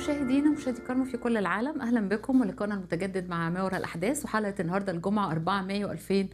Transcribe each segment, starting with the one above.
مشاهدينا مشاهدي كرم في كل العالم اهلا بكم ولقاءنا المتجدد مع محور الاحداث وحلقه النهارده الجمعه 4 مايو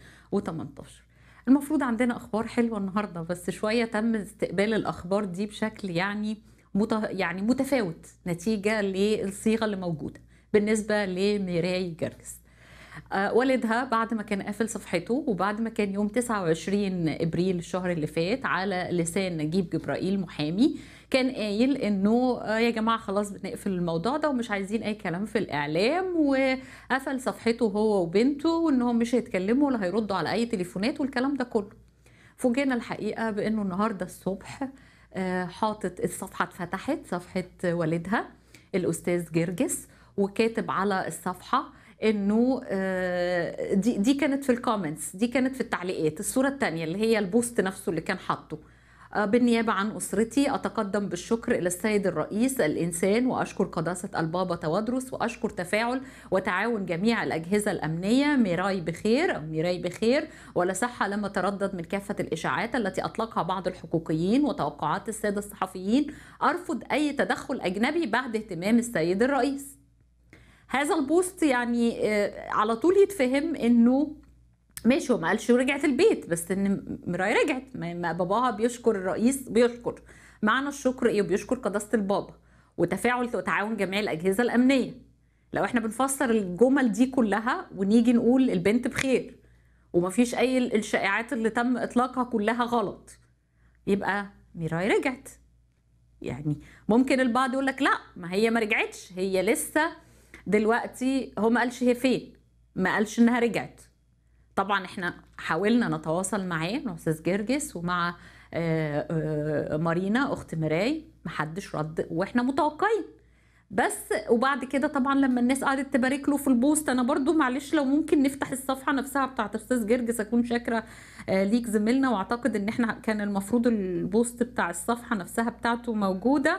2018 المفروض عندنا اخبار حلوه النهارده بس شويه تم استقبال الاخبار دي بشكل يعني مت... يعني متفاوت نتيجه للصيغه اللي موجوده بالنسبه لميراي جرجس آه، والدها بعد ما كان قافل صفحته وبعد ما كان يوم 29 ابريل الشهر اللي فات على لسان نجيب جبرائيل محامي كان قايل انه آه، يا جماعه خلاص بنقفل الموضوع ده ومش عايزين اي كلام في الاعلام وقفل صفحته هو وبنته وانهم مش هيتكلموا ولا هيردوا على اي تليفونات والكلام ده كله فوجئنا الحقيقه بانه النهارده الصبح آه، حاطط الصفحه اتفتحت صفحه والدها الاستاذ جرجس وكاتب على الصفحه انه آه، دي دي كانت في الكومنتس دي كانت في التعليقات الصوره الثانيه اللي هي البوست نفسه اللي كان حاطه آه، بالنيابة عن أسرتي أتقدم بالشكر إلى السيد الرئيس الإنسان وأشكر قداسة البابا تودرس وأشكر تفاعل وتعاون جميع الأجهزة الأمنية ميراي بخير أو ميراي بخير ولا صحة لما تردد من كافة الإشاعات التي أطلقها بعض الحقوقيين وتوقعات السادة الصحفيين أرفض أي تدخل أجنبي بعد اهتمام السيد الرئيس هذا البوست يعني آه، على طول يتفهم انه ماشي هو ما قالش رجعت البيت بس ان مراي رجعت ما ما باباها بيشكر الرئيس بيشكر معنى الشكر ايه وبيشكر قداسه البابا وتفاعل وتعاون جميع الاجهزه الامنيه لو احنا بنفسر الجمل دي كلها ونيجي نقول البنت بخير ومفيش اي ال- الشائعات اللي تم اطلاقها كلها غلط يبقى ميراي رجعت يعني ممكن البعض يقول لك لا ما هي ما رجعتش هي لسه دلوقتي هو ما قالش هي فين ما قالش انها رجعت طبعا احنا حاولنا نتواصل معاه مع استاذ جرجس ومع آه، آه، مارينا اخت مراي محدش رد واحنا متوقعين بس وبعد كده طبعا لما الناس قعدت تبارك له في البوست انا برضو معلش لو ممكن نفتح الصفحه نفسها بتاعت استاذ جرجس اكون شاكره آه، ليك زميلنا واعتقد ان احنا كان المفروض البوست بتاع الصفحه نفسها بتاعته موجوده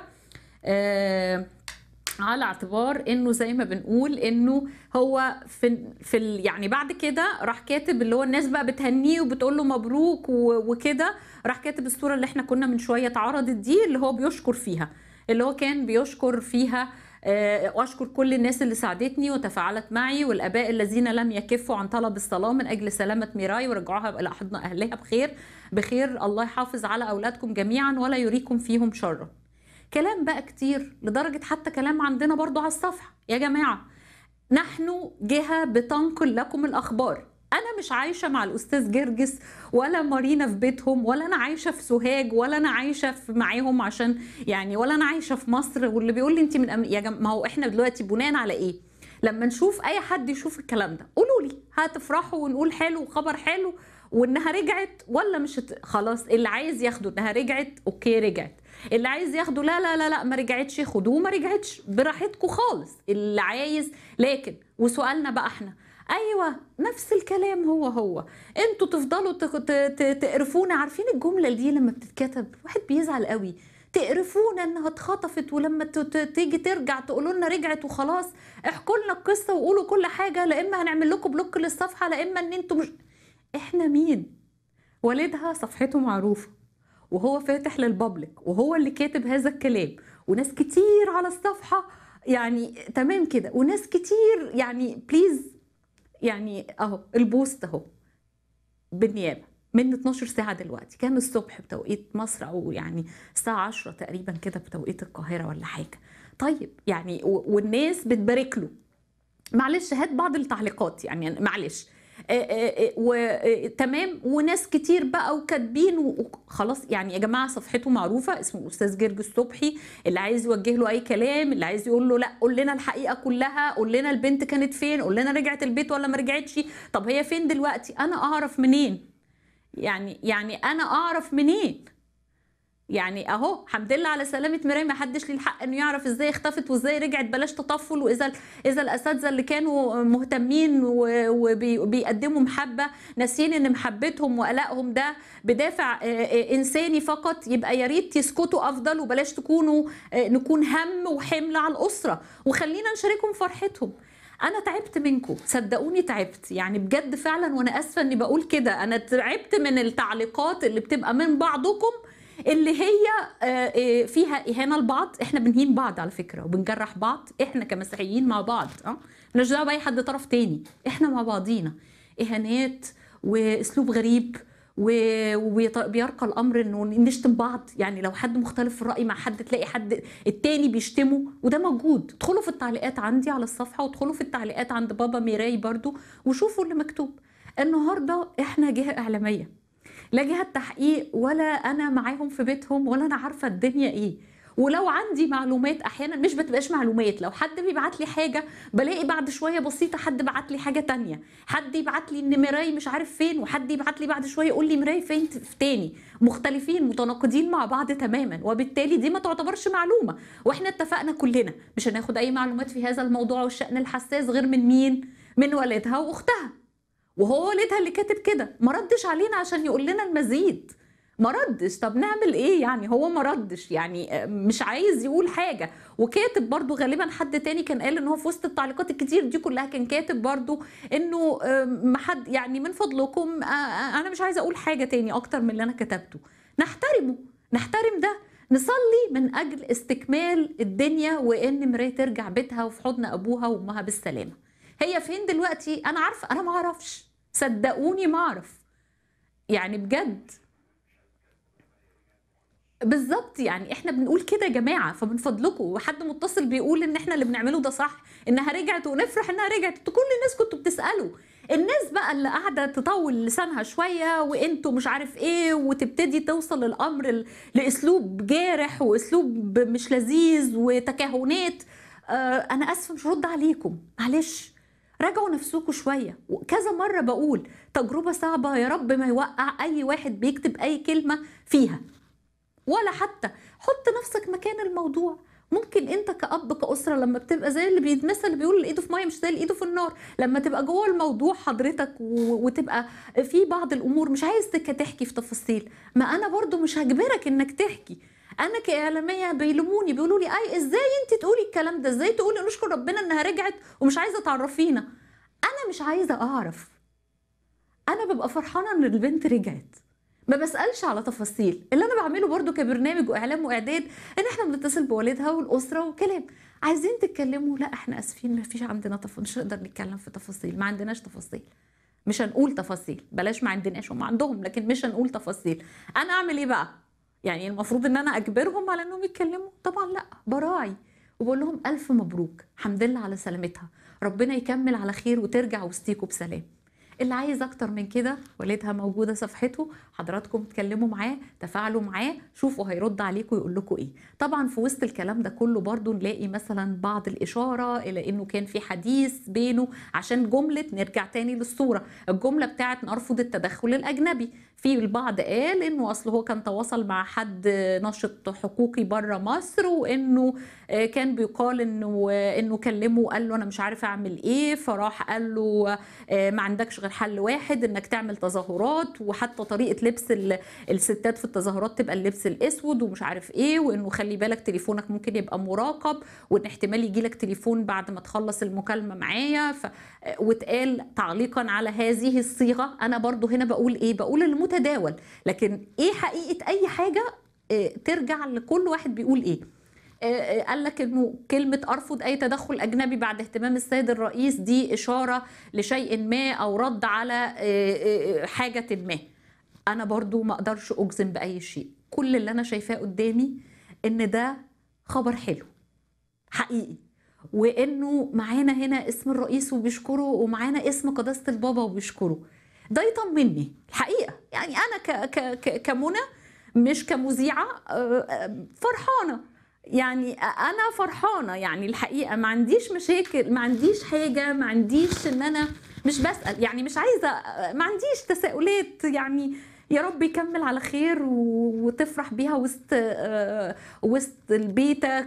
آه، على اعتبار انه زي ما بنقول انه هو في في ال- يعني بعد كده راح كاتب اللي هو الناس بقى بتهنيه وبتقول له مبروك و- وكده راح كاتب الصوره اللي احنا كنا من شويه اتعرضت دي اللي هو بيشكر فيها اللي هو كان بيشكر فيها آه، واشكر كل الناس اللي ساعدتني وتفاعلت معي والاباء الذين لم يكفوا عن طلب الصلاه من اجل سلامه ميراي ورجعوها الى حضن اهلها بخير بخير الله يحافظ على اولادكم جميعا ولا يريكم فيهم شرا كلام بقى كتير لدرجة حتى كلام عندنا برضو على الصفحة يا جماعة نحن جهة بتنقل لكم الأخبار أنا مش عايشة مع الأستاذ جرجس ولا مارينا في بيتهم ولا أنا عايشة في سوهاج ولا أنا عايشة في معاهم عشان يعني ولا أنا عايشة في مصر واللي بيقول لي أنت من أم... يا جماعة ما هو إحنا دلوقتي بناء على إيه؟ لما نشوف أي حد يشوف الكلام ده قولوا لي هتفرحوا ونقول حلو وخبر حلو وإنها رجعت ولا مش هت... خلاص اللي عايز ياخده إنها رجعت أوكي رجعت اللي عايز ياخده لا لا لا لا ما رجعتش خدوه ما رجعتش براحتكم خالص اللي عايز لكن وسؤالنا بقى احنا ايوه نفس الكلام هو هو انتوا تفضلوا تق- ت- ت- تقرفونا عارفين الجمله دي لما بتتكتب واحد بيزعل قوي تقرفونا انها اتخطفت ولما ت- ت- تيجي ترجع تقولوا لنا رجعت وخلاص احكوا لنا القصه وقولوا كل حاجه لا اما هنعمل لكم بلوك للصفحه لا اما ان انتوا مش احنا مين والدها صفحته معروفه وهو فاتح للبابليك وهو اللي كاتب هذا الكلام وناس كتير على الصفحة يعني تمام كده وناس كتير يعني بليز يعني اهو البوست اهو بالنيابة من 12 ساعة دلوقتي كان الصبح بتوقيت مصر أو يعني الساعة 10 تقريبا كده بتوقيت القاهرة ولا حاجة طيب يعني و- والناس بتبارك له معلش هات بعض التعليقات يعني معلش وتمام وناس كتير بقى وكاتبين وخلاص يعني يا جماعه صفحته معروفه اسمه الاستاذ جرجس صبحي اللي عايز يوجه له اي كلام اللي عايز يقول له لا قول لنا الحقيقه كلها قول لنا البنت كانت فين قول لنا رجعت البيت ولا ما رجعتش طب هي فين دلوقتي انا اعرف منين يعني يعني انا اعرف منين يعني اهو الحمد لله على سلامه ميراي ما حدش ليه الحق انه يعرف ازاي اختفت وازاي رجعت بلاش تطفل واذا اذا الاساتذه اللي كانوا مهتمين وبيقدموا محبه ناسيين ان محبتهم وقلقهم ده بدافع آه، آه، انساني فقط يبقى يا ريت يسكتوا افضل وبلاش تكونوا آه، نكون هم وحمل على الاسره وخلينا نشاركهم فرحتهم انا تعبت منكم صدقوني تعبت يعني بجد فعلا وانا اسفه اني بقول كده انا تعبت من التعليقات اللي بتبقى من بعضكم اللي هي آه، آه، فيها اهانه لبعض احنا بنهين بعض على فكره وبنجرح بعض احنا كمسيحيين مع بعض اه مالناش دعوه باي حد طرف تاني احنا مع بعضينا اهانات واسلوب غريب وبيرقى الامر انه نشتم بعض يعني لو حد مختلف في الراي مع حد تلاقي حد التاني بيشتمه وده موجود ادخلوا في التعليقات عندي على الصفحه وادخلوا في التعليقات عند بابا ميراي برضو وشوفوا اللي مكتوب النهارده احنا جهه اعلاميه لا جهه تحقيق ولا انا معاهم في بيتهم ولا انا عارفه الدنيا ايه ولو عندي معلومات احيانا مش بتبقاش معلومات لو حد بيبعت لي حاجه بلاقي بعد شويه بسيطه حد بعت لي حاجه تانية حد يبعت لي ان مراي مش عارف فين وحد يبعت لي بعد شويه يقول لي مراي فين في تاني مختلفين متناقضين مع بعض تماما وبالتالي دي ما تعتبرش معلومه واحنا اتفقنا كلنا مش هناخد اي معلومات في هذا الموضوع والشان الحساس غير من مين من والدها واختها وهو والدها اللي كاتب كده ما ردش علينا عشان يقول لنا المزيد ما ردش طب نعمل ايه يعني هو ما ردش يعني مش عايز يقول حاجه وكاتب برضو غالبا حد تاني كان قال ان هو في وسط التعليقات الكتير دي كلها كان كاتب برضو انه ما حد يعني من فضلكم انا مش عايزه اقول حاجه تاني اكتر من اللي انا كتبته نحترمه نحترم ده نصلي من اجل استكمال الدنيا وان مرايه ترجع بيتها وفي حضن ابوها وامها بالسلامه هي فين دلوقتي انا عارفه انا ما اعرفش صدقوني ما اعرف يعني بجد بالظبط يعني احنا بنقول كده يا جماعه فمن فضلكم وحد متصل بيقول ان احنا اللي بنعمله ده صح انها رجعت ونفرح انها رجعت كل الناس كنتوا بتسالوا الناس بقى اللي قاعده تطول لسانها شويه وانتوا مش عارف ايه وتبتدي توصل الامر لاسلوب جارح واسلوب مش لذيذ وتكهنات آه انا اسفه مش هرد عليكم معلش راجعوا نفسكم شويه وكذا مره بقول تجربه صعبه يا رب ما يوقع اي واحد بيكتب اي كلمه فيها ولا حتى حط نفسك مكان الموضوع ممكن انت كاب كاسره لما بتبقى زي اللي بيتمثل اللي بيقول ايده في ميه مش زي اللي ايده في النار لما تبقى جوه الموضوع حضرتك وتبقى في بعض الامور مش عايز تحكي في تفاصيل ما انا برضو مش هجبرك انك تحكي انا كاعلاميه بيلوموني بيقولوا لي اي ازاي انت تقولي الكلام ده ازاي تقولي نشكر ربنا انها رجعت ومش عايزه تعرفينا انا مش عايزه اعرف انا ببقى فرحانه ان البنت رجعت ما بسالش على تفاصيل اللي انا بعمله برضو كبرنامج واعلام واعداد ان احنا بنتصل بوالدها والاسره وكلام عايزين تتكلموا لا احنا اسفين ما فيش عندنا تفاصيل مش نقدر نتكلم في تفاصيل ما عندناش تفاصيل مش هنقول تفاصيل بلاش ما عندناش هم عندهم لكن مش هنقول تفاصيل انا اعمل ايه بقى يعني المفروض ان انا اجبرهم على انهم يتكلموا طبعا لا براعي وبقول لهم الف مبروك الحمد لله على سلامتها ربنا يكمل على خير وترجع وسطيكوا بسلام اللي عايز اكتر من كده والدها موجوده صفحته حضراتكم اتكلموا معاه تفاعلوا معاه شوفوا هيرد عليكم ويقول لكم ايه طبعا في وسط الكلام ده كله برضو نلاقي مثلا بعض الاشاره الى انه كان في حديث بينه عشان جمله نرجع تاني للصوره الجمله بتاعت نرفض التدخل الاجنبي في البعض قال انه اصل هو كان تواصل مع حد ناشط حقوقي بره مصر وانه كان بيقال انه انه كلمه وقال له انا مش عارف اعمل ايه فراح قال له ما عندكش غير حل واحد انك تعمل تظاهرات وحتى طريقه لبس الستات في التظاهرات تبقى اللبس الاسود ومش عارف ايه وانه خلي بالك تليفونك ممكن يبقى مراقب وان احتمال يجي لك تليفون بعد ما تخلص المكالمه معايا ف... واتقال تعليقا على هذه الصيغه انا برضو هنا بقول ايه بقول المتداول لكن ايه حقيقه اي حاجه ترجع لكل واحد بيقول ايه قال لك انه كلمه ارفض اي تدخل اجنبي بعد اهتمام السيد الرئيس دي اشاره لشيء ما او رد على حاجه ما انا برضو ما اقدرش اجزم باي شيء كل اللي انا شايفاه قدامي ان ده خبر حلو حقيقي وانه معانا هنا اسم الرئيس وبيشكره ومعانا اسم قداسه البابا وبيشكره ده يطمني الحقيقه يعني انا ك ك كمنى مش كمذيعه فرحانه يعني انا فرحانه يعني الحقيقه ما عنديش مشاكل ما عنديش حاجه ما عنديش ان انا مش بسال يعني مش عايزه ما عنديش تساؤلات يعني يا رب يكمل على خير وتفرح بيها وسط وسط بيتك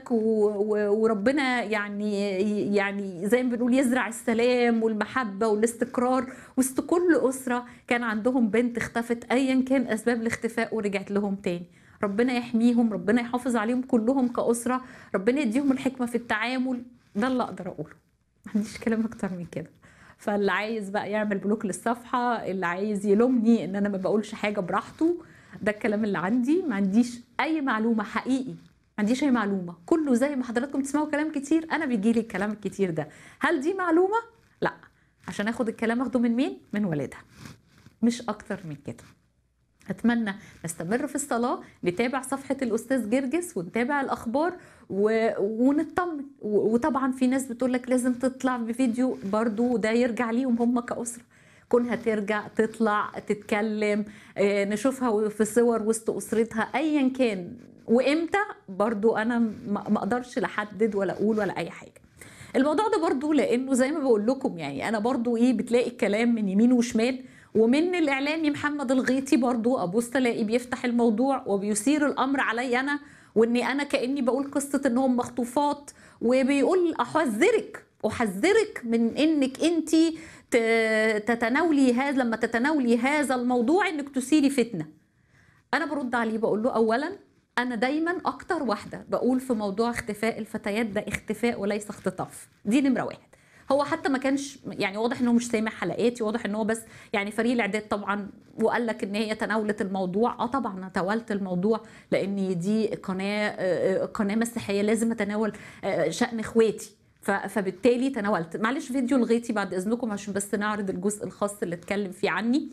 وربنا يعني يعني زي ما بنقول يزرع السلام والمحبه والاستقرار وسط كل اسره كان عندهم بنت اختفت ايا كان اسباب الاختفاء ورجعت لهم تاني ربنا يحميهم ربنا يحافظ عليهم كلهم كأسرة ربنا يديهم الحكمة في التعامل ده اللي أقدر أقوله ما عنديش كلام أكتر من كده فاللي عايز بقى يعمل بلوك للصفحة اللي عايز يلومني إن أنا ما بقولش حاجة براحته ده الكلام اللي عندي ما عنديش اي معلومه حقيقي ما عنديش اي معلومه كله زي ما حضراتكم تسمعوا كلام كتير انا بيجي لي الكلام الكتير ده هل دي معلومه لا عشان اخد الكلام اخده من مين من والدها مش اكتر من كده اتمنى نستمر في الصلاه نتابع صفحه الاستاذ جرجس ونتابع الاخبار و... ونطمن و... وطبعا في ناس بتقول لك لازم تطلع بفيديو برضو ده يرجع ليهم هم كاسره كونها ترجع تطلع تتكلم آه، نشوفها في صور وسط اسرتها ايا كان وامتى برضو انا ما ما اقدرش لا احدد ولا اقول ولا اي حاجه الموضوع ده برضو لانه زي ما بقول لكم يعني انا برضو ايه بتلاقي الكلام من يمين وشمال ومن الاعلامي محمد الغيطي برضو ابص الاقي بيفتح الموضوع وبيثير الامر علي انا واني انا كاني بقول قصه انهم مخطوفات وبيقول احذرك احذرك من انك انت تتناولي هذا لما تتناولي هذا الموضوع انك تثيري فتنه انا برد عليه بقول له اولا انا دايما اكتر واحده بقول في موضوع اختفاء الفتيات ده اختفاء وليس اختطاف دي نمره واحد هو حتى ما كانش يعني واضح ان هو مش سامع حلقاتي واضح ان هو بس يعني فريق الاعداد طبعا وقال لك ان هي تناولت الموضوع اه طبعا انا تناولت الموضوع لان دي قناه آه، آه، قناه مسيحيه لازم اتناول آه، شان اخواتي ف- فبالتالي تناولت معلش فيديو لغيتي بعد اذنكم عشان بس نعرض الجزء الخاص اللي اتكلم فيه عني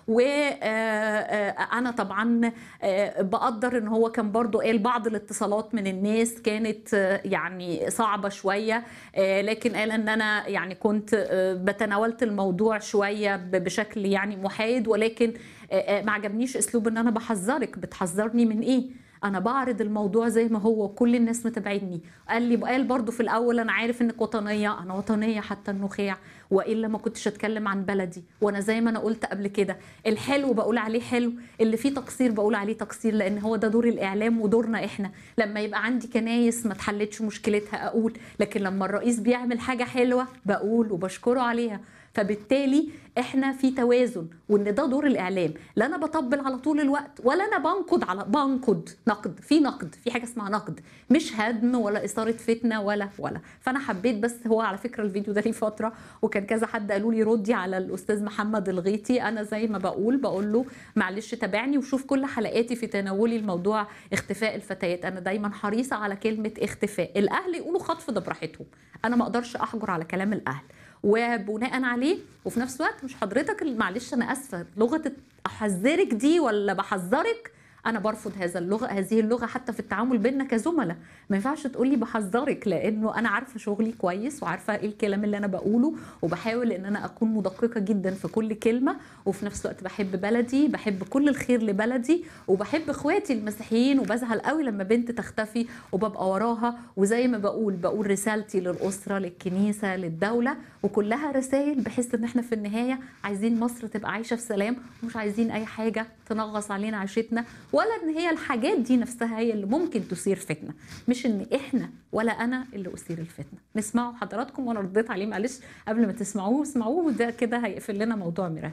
وانا طبعا آه، بقدر ان هو كان برضو قال بعض الاتصالات من الناس كانت آه، يعني صعبه شويه آه، لكن قال ان انا يعني كنت آه، بتناولت الموضوع شويه ب- بشكل يعني محايد ولكن آه، آه، ما عجبنيش اسلوب ان انا بحذرك بتحذرني من ايه انا بعرض الموضوع زي ما هو كل الناس متابعيني قال لي قال برضو في الاول انا عارف انك وطنيه انا وطنيه حتى النخاع والا ما كنتش اتكلم عن بلدي وانا زي ما انا قلت قبل كده الحلو بقول عليه حلو اللي فيه تقصير بقول عليه تقصير لان هو ده دور الاعلام ودورنا احنا لما يبقى عندي كنايس ما اتحلتش مشكلتها اقول لكن لما الرئيس بيعمل حاجه حلوه بقول وبشكره عليها فبالتالي احنا في توازن وان ده دور الاعلام لا انا بطبل على طول الوقت ولا انا بنقد على بنقد نقد في نقد في حاجه اسمها نقد مش هدم ولا اثاره فتنه ولا ولا فانا حبيت بس هو على فكره الفيديو ده ليه فتره وكان كذا حد قالوا لي ردي على الاستاذ محمد الغيطي انا زي ما بقول بقول له معلش تابعني وشوف كل حلقاتي في تناولي الموضوع اختفاء الفتيات انا دايما حريصه على كلمه اختفاء الاهل يقولوا خطف ده براحتهم انا ما اقدرش احجر على كلام الاهل وبناء عليه وفي نفس الوقت مش حضرتك معلش انا اسفه لغه احذرك دي ولا بحذرك انا برفض هذا اللغه هذه اللغه حتى في التعامل بيننا كزملاء ما ينفعش تقولي بحذرك لانه انا عارفه شغلي كويس وعارفه ايه الكلام اللي انا بقوله وبحاول ان انا اكون مدققه جدا في كل كلمه وفي نفس الوقت بحب بلدي بحب كل الخير لبلدي وبحب اخواتي المسيحيين وبزعل قوي لما بنت تختفي وببقى وراها وزي ما بقول بقول رسالتي للاسره للكنيسه للدوله وكلها رسائل بحيث ان احنا في النهايه عايزين مصر تبقى عايشه في سلام ومش عايزين اي حاجه تنغص علينا عيشتنا ولا ان هي الحاجات دي نفسها هي اللي ممكن تثير فتنه مش ان احنا ولا انا اللي اثير الفتنه نسمعوا حضراتكم وانا رديت عليه معلش قبل ما تسمعوه اسمعوه وده كده هيقفل لنا موضوع ميراهي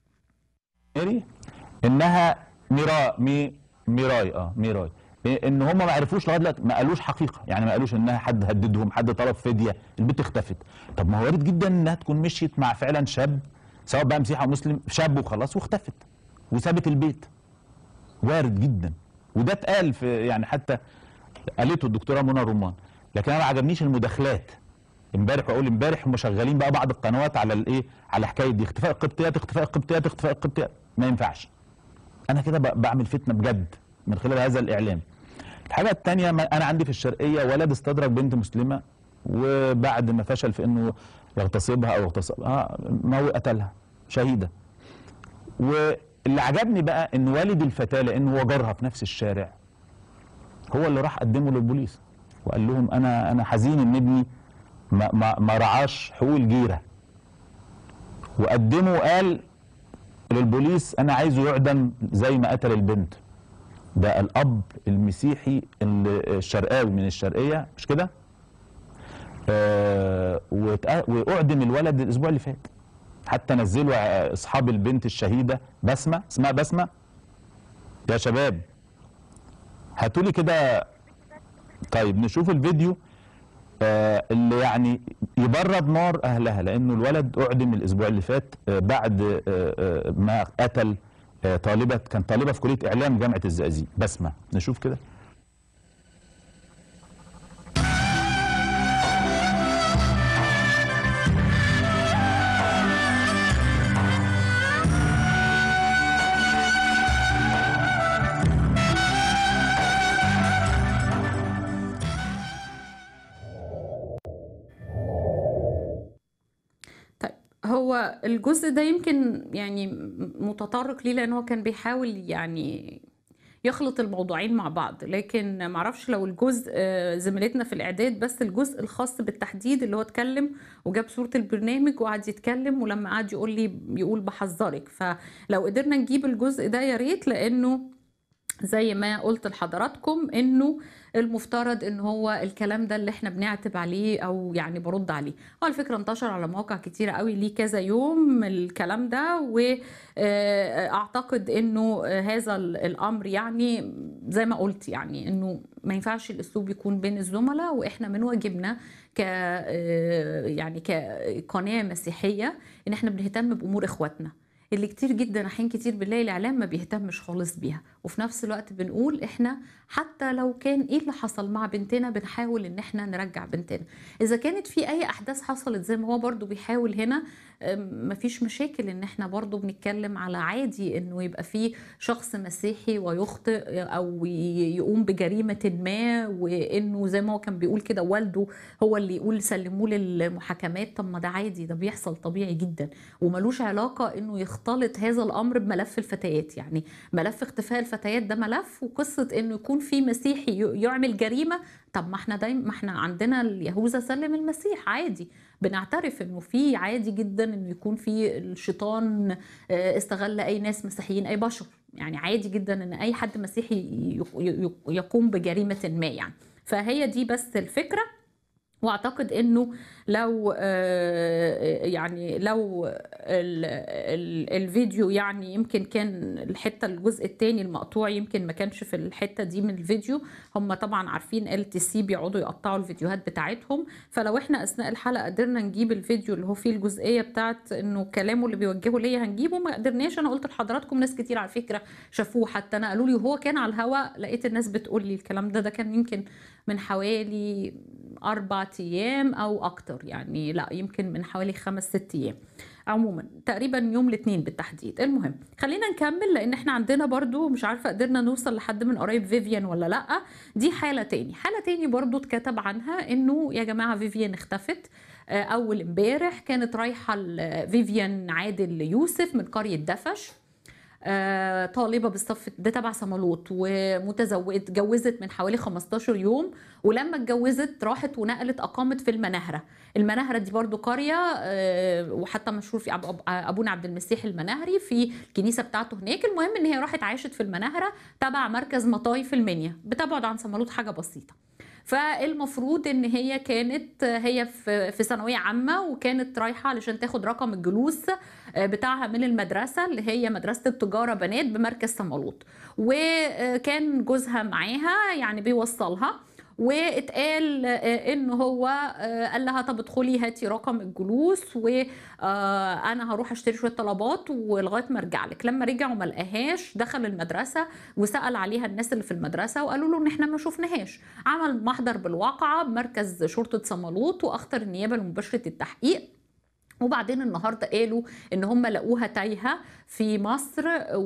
ميري انها ميرا مي ميراي اه ميراي إيه ان هم ما عرفوش لغايه دلوقتي ما قالوش حقيقه يعني ما قالوش انها حد هددهم حد طلب فديه البنت اختفت طب ما هو وارد جدا انها تكون مشيت مع فعلا شاب سواء بقى مسيحي او مسلم شاب وخلاص واختفت وسابت البيت وارد جدا وده اتقال في يعني حتى قالته الدكتوره منى رمان لكن انا ما عجبنيش المداخلات امبارح واقول امبارح هم شغالين بقى بعض القنوات على الايه على حكايه دي اختفاء القبطيات اختفاء القبطيات اختفاء القبطيات ما ينفعش انا كده ب- بعمل فتنه بجد من خلال هذا الاعلام الحاجه الثانيه انا عندي في الشرقيه ولد استدرك بنت مسلمه وبعد ما فشل في انه يغتصبها او يغتصبها موي قتلها شهيده واللي عجبني بقى ان والد الفتاه لانه هو جارها في نفس الشارع هو اللي راح قدمه للبوليس وقال لهم انا انا حزين ان ابني ما, ما, ما رعاش حقوق الجيره وقدمه وقال للبوليس انا عايزه يعدم زي ما قتل البنت ده الاب المسيحي ال- الشرقاوي من الشرقيه مش كده آه واتق- واعدم الولد الاسبوع اللي فات حتى نزلوا ع- اصحاب البنت الشهيده بسمه اسمها بسمه يا شباب هاتوا لي كده طيب نشوف الفيديو آه اللي يعني يبرد نار اهلها لانه الولد اعدم الاسبوع اللي فات آه بعد آه آه ما قتل آه، طالبه كان طالبه في كليه اعلام جامعه الزقازيق بسمه نشوف كده طيب هو الجزء ده يمكن يعني متطرق ليه لان هو كان بيحاول يعني يخلط الموضوعين مع بعض لكن معرفش لو الجزء آه، زميلتنا في الاعداد بس الجزء الخاص بالتحديد اللي هو اتكلم وجاب صورة البرنامج وقعد يتكلم ولما قعد يقول لي يقول بحذرك فلو قدرنا نجيب الجزء ده يا ريت لانه زي ما قلت لحضراتكم انه المفترض ان هو الكلام ده اللي احنا بنعتب عليه او يعني برد عليه هو على فكره انتشر على مواقع كتيره قوي ليه كذا يوم الكلام ده واعتقد انه هذا الامر يعني زي ما قلت يعني انه ما ينفعش الاسلوب يكون بين الزملاء واحنا من واجبنا ك يعني كقناه مسيحيه ان احنا بنهتم بامور اخواتنا اللي كتير جدا احيان كتير بنلاقي الاعلام ما بيهتمش خالص بيها وفي نفس الوقت بنقول احنا حتى لو كان ايه اللي حصل مع بنتنا بنحاول ان احنا نرجع بنتنا اذا كانت في اي احداث حصلت زي ما هو برضو بيحاول هنا أم، مفيش مشاكل ان احنا برضو بنتكلم على عادي انه يبقى في شخص مسيحي ويخطئ او ي- يقوم بجريمة ما وانه زي ما هو كان بيقول كده والده هو اللي يقول سلموه للمحاكمات طب ما ده عادي ده بيحصل طبيعي جدا وملوش علاقة انه يختلط هذا الامر بملف الفتيات يعني ملف اختفاء الفتيات ده ملف وقصة انه يكون في مسيحي ي- يعمل جريمة طب ما احنا دايما ما احنا عندنا اليهوذا سلم المسيح عادي بنعترف انه في عادي جدا انه يكون في الشيطان آه، استغل اي ناس مسيحيين اي بشر يعني عادي جدا ان اي حد مسيحي ي- ي- يقوم بجريمة ما يعني فهي دي بس الفكرة واعتقد انه لو آه، يعني لو ال ال الفيديو يعني يمكن كان الحته الجزء الثاني المقطوع يمكن ما كانش في الحته دي من الفيديو هم طبعا عارفين ال تي سي بيقعدوا يقطعوا الفيديوهات بتاعتهم فلو احنا اثناء الحلقه قدرنا نجيب الفيديو اللي هو فيه الجزئيه بتاعت انه كلامه اللي بيوجهه ليا هنجيبه ما قدرناش انا قلت لحضراتكم ناس كتير على فكره شافوه حتى انا قالوا لي وهو كان على الهواء لقيت الناس بتقول لي الكلام ده ده كان يمكن من حوالي أربع أيام أو أكتر يعني لا يمكن من حوالي خمس ست أيام عموما تقريبا يوم الاثنين بالتحديد المهم خلينا نكمل لان احنا عندنا برضو مش عارفه قدرنا نوصل لحد من قرايب فيفيان ولا لا دي حاله تاني حاله تاني برضو اتكتب عنها انه يا جماعه فيفيان اختفت آه، اول امبارح كانت رايحه ل- فيفيان عادل يوسف من قريه دفش آه، طالبه بالصف ده تبع صمالوط ومتزوجه اتجوزت من حوالي 15 يوم ولما اتجوزت راحت ونقلت اقامت في المناهره المناهره دي برضو قريه آه، وحتى مشهور في أب- أب- ابونا عبد المسيح المناهري في الكنيسه بتاعته هناك المهم ان هي راحت عاشت في المناهره تبع مركز مطاي في المنيا بتبعد عن صمالوط حاجه بسيطه فالمفروض ان هي كانت هي في في ثانويه عامه وكانت رايحه علشان تاخد رقم الجلوس بتاعها من المدرسه اللي هي مدرسه التجاره بنات بمركز صمالوط وكان جوزها معاها يعني بيوصلها واتقال آه، ان هو آه، قال لها طب ادخلي هاتي رقم الجلوس وانا هروح اشتري شويه طلبات ولغايه ما ارجع لك لما رجع وما لقاهاش دخل المدرسه وسال عليها الناس اللي في المدرسه وقالوا له ان احنا ما شفناهاش عمل محضر بالواقعه بمركز شرطه صمالوط واخطر النيابه لمباشره التحقيق وبعدين النهارده قالوا ان هم لقوها تايهه في مصر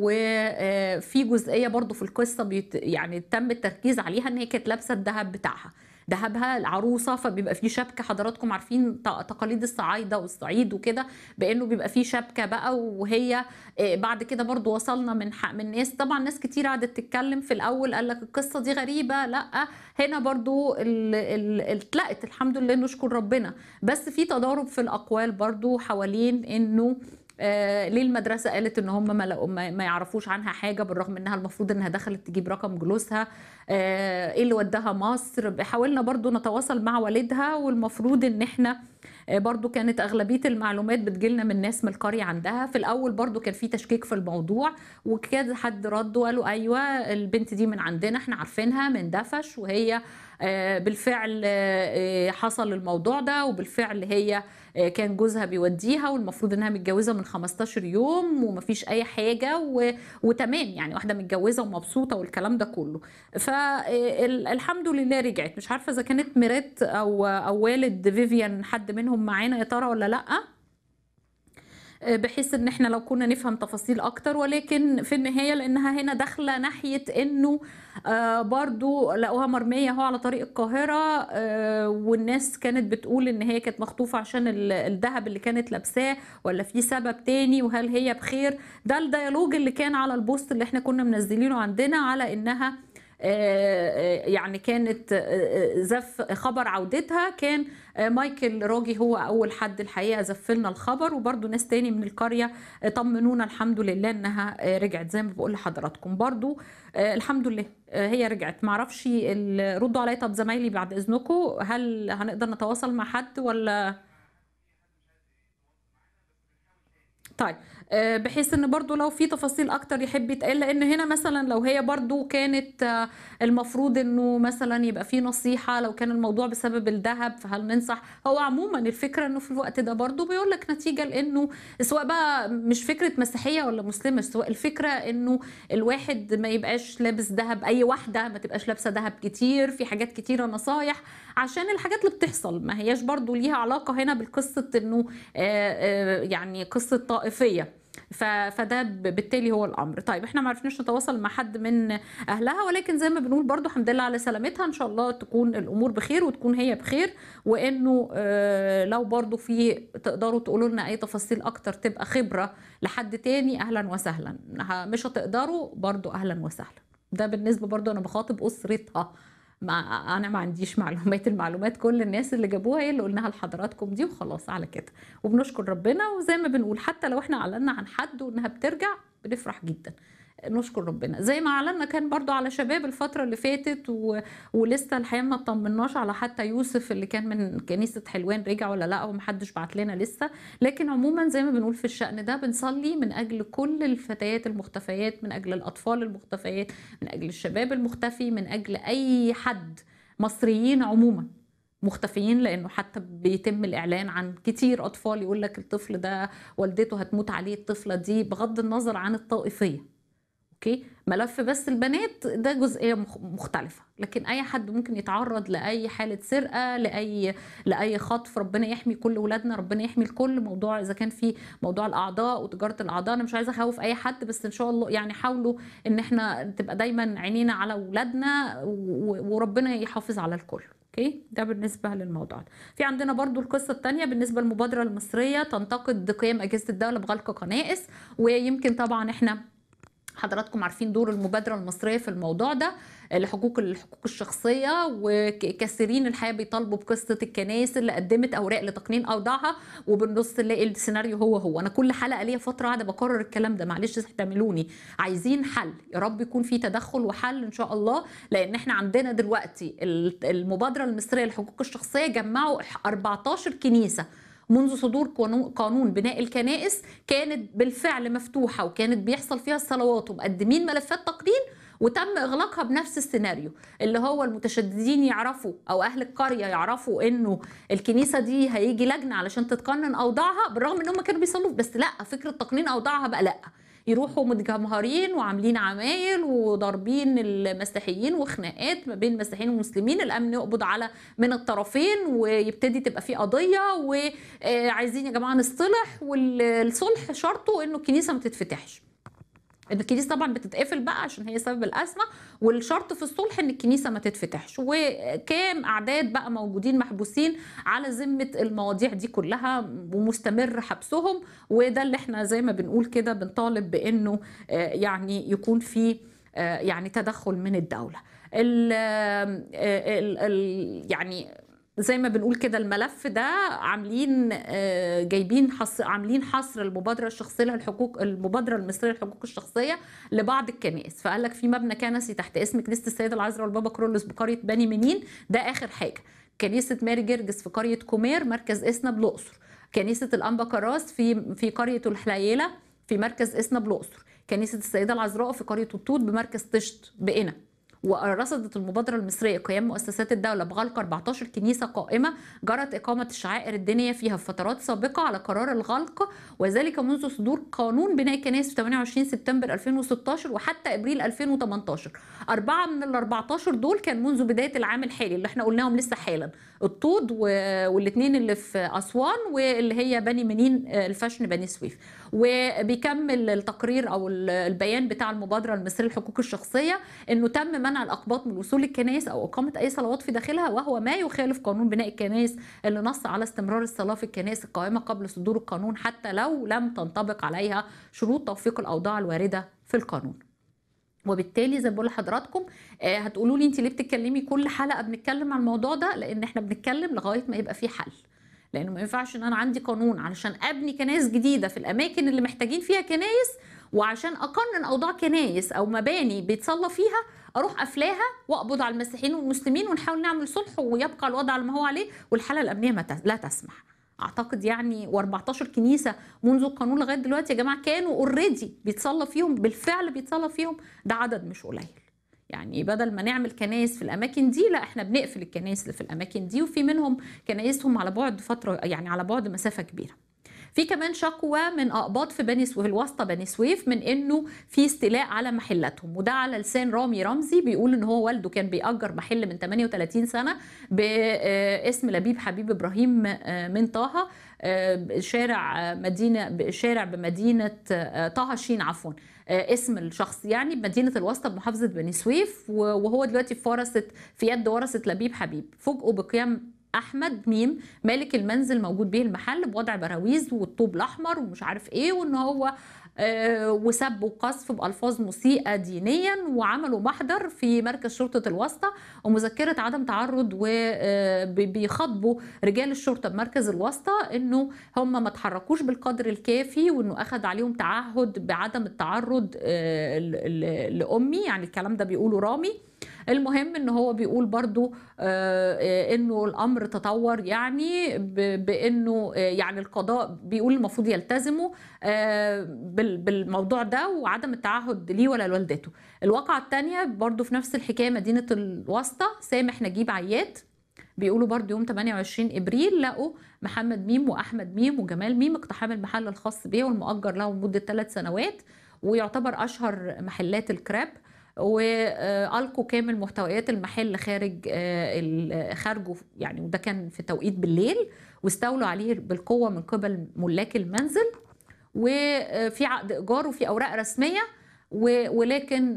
وفي جزئيه برضو في القصه بيت يعني تم التركيز عليها ان هي كانت لابسه الذهب بتاعها ذهبها العروسه فبيبقى فيه شبكه حضراتكم عارفين ت- تقاليد الصعايده والصعيد وكده بانه بيبقى فيه شبكه بقى وهي آه، بعد كده برضو وصلنا من حق من ناس طبعا ناس كتير قعدت تتكلم في الاول قال لك القصه دي غريبه لا هنا برضو ال- ال- اتلقت الحمد لله نشكر ربنا بس في تضارب في الاقوال برضو حوالين انه آه ليه المدرسه قالت ان هم ما, لقوا- ما ما يعرفوش عنها حاجه بالرغم انها المفروض انها دخلت تجيب رقم جلوسها آه ايه اللي وداها مصر حاولنا برضو نتواصل مع والدها والمفروض ان احنا آه، برضو كانت اغلبيه المعلومات بتجيلنا من ناس من القريه عندها في الاول برضو كان في تشكيك في الموضوع وكذا حد رد وقالوا ايوه البنت دي من عندنا احنا عارفينها من دفش وهي آه، بالفعل آه، آه، حصل الموضوع ده وبالفعل هي آه، كان جوزها بيوديها والمفروض انها متجوزه من 15 يوم ومفيش اي حاجه و... وتمام يعني واحده متجوزه ومبسوطه والكلام ده كله فالحمد لله رجعت مش عارفه اذا كانت ميرات او او والد فيفيان حد منهم معانا يا ترى ولا لا بحيث ان احنا لو كنا نفهم تفاصيل اكتر ولكن في النهايه لانها هنا داخله ناحيه انه آه، برضو لقوها مرميه هو على طريق القاهره آه، والناس كانت بتقول ان هي كانت مخطوفه عشان ال- الذهب اللي كانت لابساه ولا في سبب تاني وهل هي بخير ده الديالوج اللي كان على البوست اللي احنا كنا منزلينه عندنا على انها آه، آه، يعني كانت آه، آه، زف خبر عودتها كان آه، مايكل راجي هو اول حد الحقيقه زف لنا الخبر وبرده ناس تاني من القريه آه، طمنونا الحمد لله انها آه، رجعت زي ما بقول لحضراتكم برضو آه، الحمد لله آه، هي رجعت معرفش ال- ردوا عليا طب زمايلي بعد اذنكم هل هنقدر نتواصل مع حد ولا طيب آه، بحيث ان برضو لو في تفاصيل اكتر يحب يتقال لان هنا مثلا لو هي برضو كانت آه، المفروض انه مثلا يبقى في نصيحة لو كان الموضوع بسبب الذهب فهل ننصح هو عموما الفكرة انه في الوقت ده برضو بيقول لك نتيجة لانه سواء بقى مش فكرة مسيحية ولا مسلمة سواء الفكرة انه الواحد ما يبقاش لابس ذهب اي واحدة ما تبقاش لابسة ذهب كتير في حاجات كتيرة نصايح عشان الحاجات اللي بتحصل ما هياش برضو ليها علاقة هنا بالقصة انه آه، آه، يعني قصة طائفية ف- فده ب- بالتالي هو الامر طيب احنا ما عرفناش نتواصل مع حد من اهلها ولكن زي ما بنقول برضو الحمد لله على سلامتها ان شاء الله تكون الامور بخير وتكون هي بخير وانه آه، لو برضو في تقدروا تقولوا لنا اي تفاصيل اكتر تبقى خبرة لحد تاني اهلا وسهلا ه- مش هتقدروا برضو اهلا وسهلا ده بالنسبة برضو انا بخاطب اسرتها ما انا ما عنديش معلومات المعلومات كل الناس اللي جابوها هي اللي قلناها لحضراتكم دي وخلاص على كده وبنشكر ربنا وزي ما بنقول حتى لو احنا اعلنا عن حد وانها بترجع بنفرح جدا نشكر ربنا زي ما اعلنا كان برضو على شباب الفترة اللي فاتت و... ولسه الحقيقة ما اطمناش على حتى يوسف اللي كان من كنيسة حلوان رجع ولا لا ومحدش بعت لنا لسه لكن عموما زي ما بنقول في الشأن ده بنصلي من أجل كل الفتيات المختفيات من أجل الأطفال المختفيات من أجل الشباب المختفي من أجل أي حد مصريين عموما مختفيين لانه حتى بيتم الاعلان عن كتير اطفال يقول لك الطفل ده والدته هتموت عليه الطفله دي بغض النظر عن الطائفيه اوكي ملف بس البنات ده جزئيه مخ- مختلفه لكن اي حد ممكن يتعرض لاي حاله سرقه لاي لاي خطف ربنا يحمي كل ولادنا ربنا يحمي الكل موضوع اذا كان في موضوع الاعضاء وتجاره الاعضاء انا مش عايزه اخوف اي حد بس ان شاء الله يعني حاولوا ان احنا تبقى دايما عينينا على ولادنا و- وربنا يحافظ على الكل اوكي ده بالنسبه للموضوع ده في عندنا برضو القصه الثانيه بالنسبه للمبادره المصريه تنتقد قيام اجهزه الدوله بغلق كنائس ويمكن طبعا احنا حضراتكم عارفين دور المبادرة المصرية في الموضوع ده لحقوق الحقوق الشخصية وكثيرين الحقيقة بيطالبوا بقصة الكنائس اللي قدمت أوراق لتقنين أوضاعها وبالنص نلاقي السيناريو هو هو أنا كل حلقة ليا فترة قاعدة بكرر الكلام ده معلش احتملوني عايزين حل يا رب يكون في تدخل وحل إن شاء الله لأن احنا عندنا دلوقتي المبادرة المصرية للحقوق الشخصية جمعوا 14 كنيسة منذ صدور قانون- قانون بناء الكنائس كانت بالفعل مفتوحة وكانت بيحصل فيها الصلوات ومقدمين ملفات تقنين وتم اغلاقها بنفس السيناريو اللي هو المتشددين يعرفوا او اهل القريه يعرفوا انه الكنيسه دي هيجي لجنه علشان تتقنن اوضاعها بالرغم ان هم كانوا بيصلوا بس لا فكره تقنين اوضاعها بقى لا يروحوا متجمهرين وعاملين عمايل وضاربين المسيحيين وخناقات ما بين المسيحيين والمسلمين الامن يقبض على من الطرفين ويبتدي تبقى في قضيه وعايزين يا جماعه نصطلح والصلح شرطه انه الكنيسه ما تتفتحش ان الكنيسه طبعا بتتقفل بقى عشان هي سبب الازمه والشرط في الصلح ان الكنيسه ما تتفتحش وكام اعداد بقى موجودين محبوسين على ذمه المواضيع دي كلها ومستمر حبسهم وده اللي احنا زي ما بنقول كده بنطالب بانه آه، يعني يكون في آه، يعني تدخل من الدوله ال ال ال يعني زي ما بنقول كده الملف ده عاملين آه، جايبين حصر عاملين حصر المبادره الشخصيه للحقوق المبادره المصريه للحقوق الشخصيه لبعض الكنائس فقال لك في مبنى كنسي تحت اسم كنيسه السيده العذراء والبابا كرولوس بقريه بني منين ده اخر حاجه كنيسه ماري جرجس في قريه كومير مركز اسنا بالاقصر كنيسه الانبا كراس في في قريه الحليله في مركز اسنا بالاقصر كنيسه السيده العذراء في قريه الطوط بمركز طشت بقنا ورصدت المبادرة المصرية قيام مؤسسات الدولة بغلق 14 كنيسة قائمة جرت إقامة الشعائر الدينية فيها في فترات سابقة على قرار الغلق وذلك منذ صدور قانون بناء الكنائس في 28 سبتمبر 2016 وحتى إبريل 2018 أربعة من ال 14 دول كان منذ بداية العام الحالي اللي احنا قلناهم لسه حالا الطود والاثنين اللي في أسوان واللي هي بني منين الفشن بني سويف وبيكمل التقرير أو البيان بتاع المبادرة المصرية للحقوق الشخصية إنه تم منع الأقباط من الوصول للكنائس أو إقامة أي صلوات في داخلها وهو ما يخالف قانون بناء الكنائس اللي نص على استمرار الصلاة في الكنائس القائمة قبل صدور القانون حتى لو لم تنطبق عليها شروط توفيق الأوضاع الواردة في القانون وبالتالي زي ما بقول لحضراتكم آه هتقولوا لي انت ليه بتتكلمي كل حلقه بنتكلم عن الموضوع ده لان احنا بنتكلم لغايه ما يبقى في حل لانه ما ينفعش ان انا عندي قانون علشان ابني كنايس جديده في الاماكن اللي محتاجين فيها كنايس وعشان اقنن اوضاع كنايس او مباني بيتصلى فيها اروح قافلاها واقبض على المسيحيين والمسلمين ونحاول نعمل صلح ويبقى الوضع على ما هو عليه والحاله الامنيه ما لا تسمح اعتقد يعني و14 كنيسه منذ القانون لغايه دلوقتي يا جماعه كانوا اوريدي بيتصلى فيهم بالفعل بيتصلى فيهم ده عدد مش قليل يعني بدل ما نعمل كنايس في الاماكن دي لا احنا بنقفل الكنايس اللي في الاماكن دي وفي منهم كنايسهم على بعد فتره يعني على بعد مسافه كبيره في كمان شكوى من اقباط في بني سويف الواسطه بني سويف من انه في استيلاء على محلاتهم وده على لسان رامي رمزي بيقول ان هو والده كان بيأجر محل من 38 سنه باسم لبيب حبيب ابراهيم من طه شارع مدينه شارع بمدينه طه شين عفوا اسم الشخص يعني بمدينه الواسطه بمحافظه بني سويف وهو دلوقتي في ورثه في يد ورثه لبيب حبيب فوجئوا بقيام احمد ميم مالك المنزل موجود به المحل بوضع براويز والطوب الاحمر ومش عارف ايه وان هو آه وسب وقذف بالفاظ مسيئه دينيا وعملوا محضر في مركز شرطه الواسطه ومذكره عدم تعرض وبيخاطبوا رجال الشرطه بمركز الواسطه انه هم ما تحركوش بالقدر الكافي وانه اخذ عليهم تعهد بعدم التعرض آه لامي يعني الكلام ده بيقوله رامي المهم ان هو بيقول برضو آه انه الامر تطور يعني بانه آه يعني القضاء بيقول المفروض يلتزموا آه بالموضوع ده وعدم التعهد ليه ولا لوالدته الواقعة الثانية برضو في نفس الحكاية مدينة الواسطة سامح نجيب عيات بيقولوا برضو يوم 28 ابريل لقوا محمد ميم واحمد ميم وجمال ميم اقتحام المحل الخاص به والمؤجر له لمده ثلاث سنوات ويعتبر اشهر محلات الكراب والقوا كامل محتويات المحل خارج خارجه يعني وده كان في توقيت بالليل واستولوا عليه بالقوه من قبل ملاك المنزل وفي عقد ايجار وفي اوراق رسميه ولكن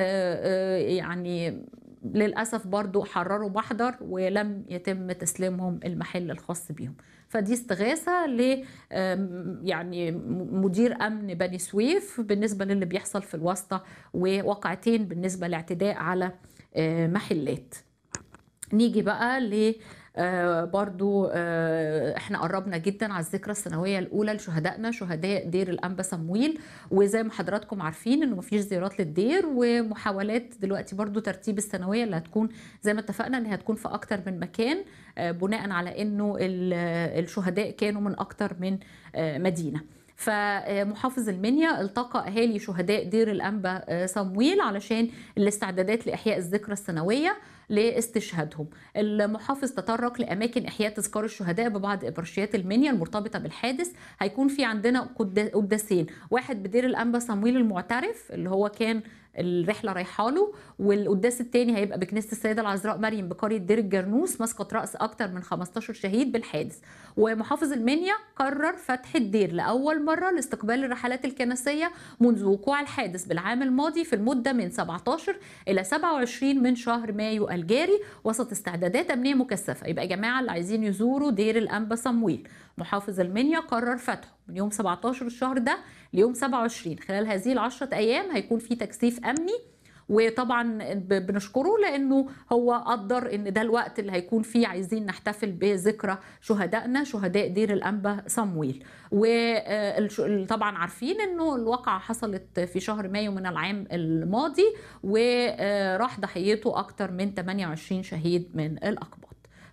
يعني للاسف برضو حرروا محضر ولم يتم تسليمهم المحل الخاص بيهم فدي استغاثه ل يعني مدير امن بني سويف بالنسبه للي بيحصل في الواسطه وواقعتين بالنسبه لاعتداء على محلات نيجي بقى ل آه برضو آه احنا قربنا جدا على الذكرى السنويه الاولى لشهدائنا شهداء دير الانبا صمويل وزي ما حضراتكم عارفين انه مفيش زيارات للدير ومحاولات دلوقتي برضو ترتيب السنويه اللي هتكون زي ما اتفقنا ان هتكون في اكتر من مكان آه بناء على انه الشهداء كانوا من اكتر من مدينه فمحافظ المنيا التقى اهالي شهداء دير الانبا صمويل علشان الاستعدادات لاحياء الذكرى السنويه لاستشهادهم المحافظ تطرق لاماكن احياء تذكار الشهداء ببعض ابرشيات المنيا المرتبطه بالحادث هيكون في عندنا قداسين واحد بدير الانبا صمويل المعترف اللي هو كان الرحله رايحه له والقداس الثاني هيبقى بكنيسه السيده العذراء مريم بقريه دير الجرنوس مسقط راس اكثر من 15 شهيد بالحادث ومحافظ المنيا قرر فتح الدير لاول مره لاستقبال الرحلات الكنسيه منذ وقوع الحادث بالعام الماضي في المده من 17 الى 27 من شهر مايو الجاري وسط استعدادات امنيه مكثفه يبقى يا جماعه اللي عايزين يزوروا دير الانبا صمويل محافظ المنيا قرر فتحه من يوم 17 الشهر ده ليوم 27 خلال هذه العشرة أيام هيكون في تكثيف أمني وطبعا بنشكره لانه هو قدر ان ده الوقت اللي هيكون فيه عايزين نحتفل بذكرى شهدائنا شهداء دير الانبا صمويل وطبعا عارفين انه الواقعه حصلت في شهر مايو من العام الماضي وراح ضحيته اكتر من 28 شهيد من الاقباط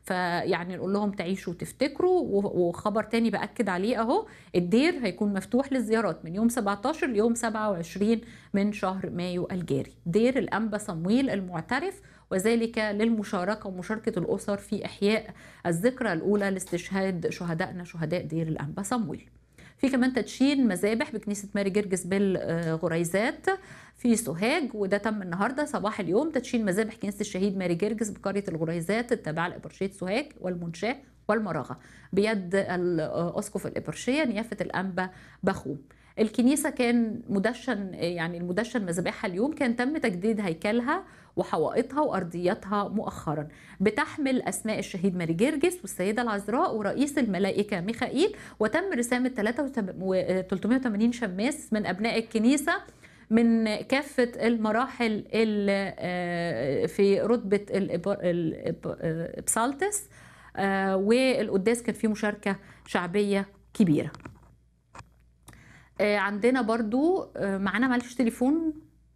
فيعني نقول لهم تعيشوا وتفتكروا و- وخبر تاني باكد عليه اهو الدير هيكون مفتوح للزيارات من يوم 17 ليوم 27 من شهر مايو الجاري دير الانبا صمويل المعترف وذلك للمشاركه ومشاركه الاسر في احياء الذكرى الاولى لاستشهاد شهدائنا شهداء دير الانبا صمويل في كمان تدشين مذابح بكنيسة ماري جرجس بالغريزات في سوهاج وده تم النهارده صباح اليوم تدشين مذابح كنيسة الشهيد ماري جرجس بقرية الغريزات التابعة لإبرشية سوهاج والمنشاة والمراغة بيد الأسقف الإبرشية نيافة الأنبا بخوم الكنيسة كان مدشن يعني المدشن مذابحها اليوم كان تم تجديد هيكلها وحوائطها وأرضياتها مؤخرا بتحمل أسماء الشهيد ماري جرجس والسيدة العذراء ورئيس الملائكة ميخائيل وتم رسامة 380 شماس من أبناء الكنيسة من كافة المراحل ال- آه، في رتبة الإب- الإب- آه، إبسالتس آه، والقداس كان فيه مشاركة شعبية كبيرة آه، عندنا برضو آه، معانا معلش تليفون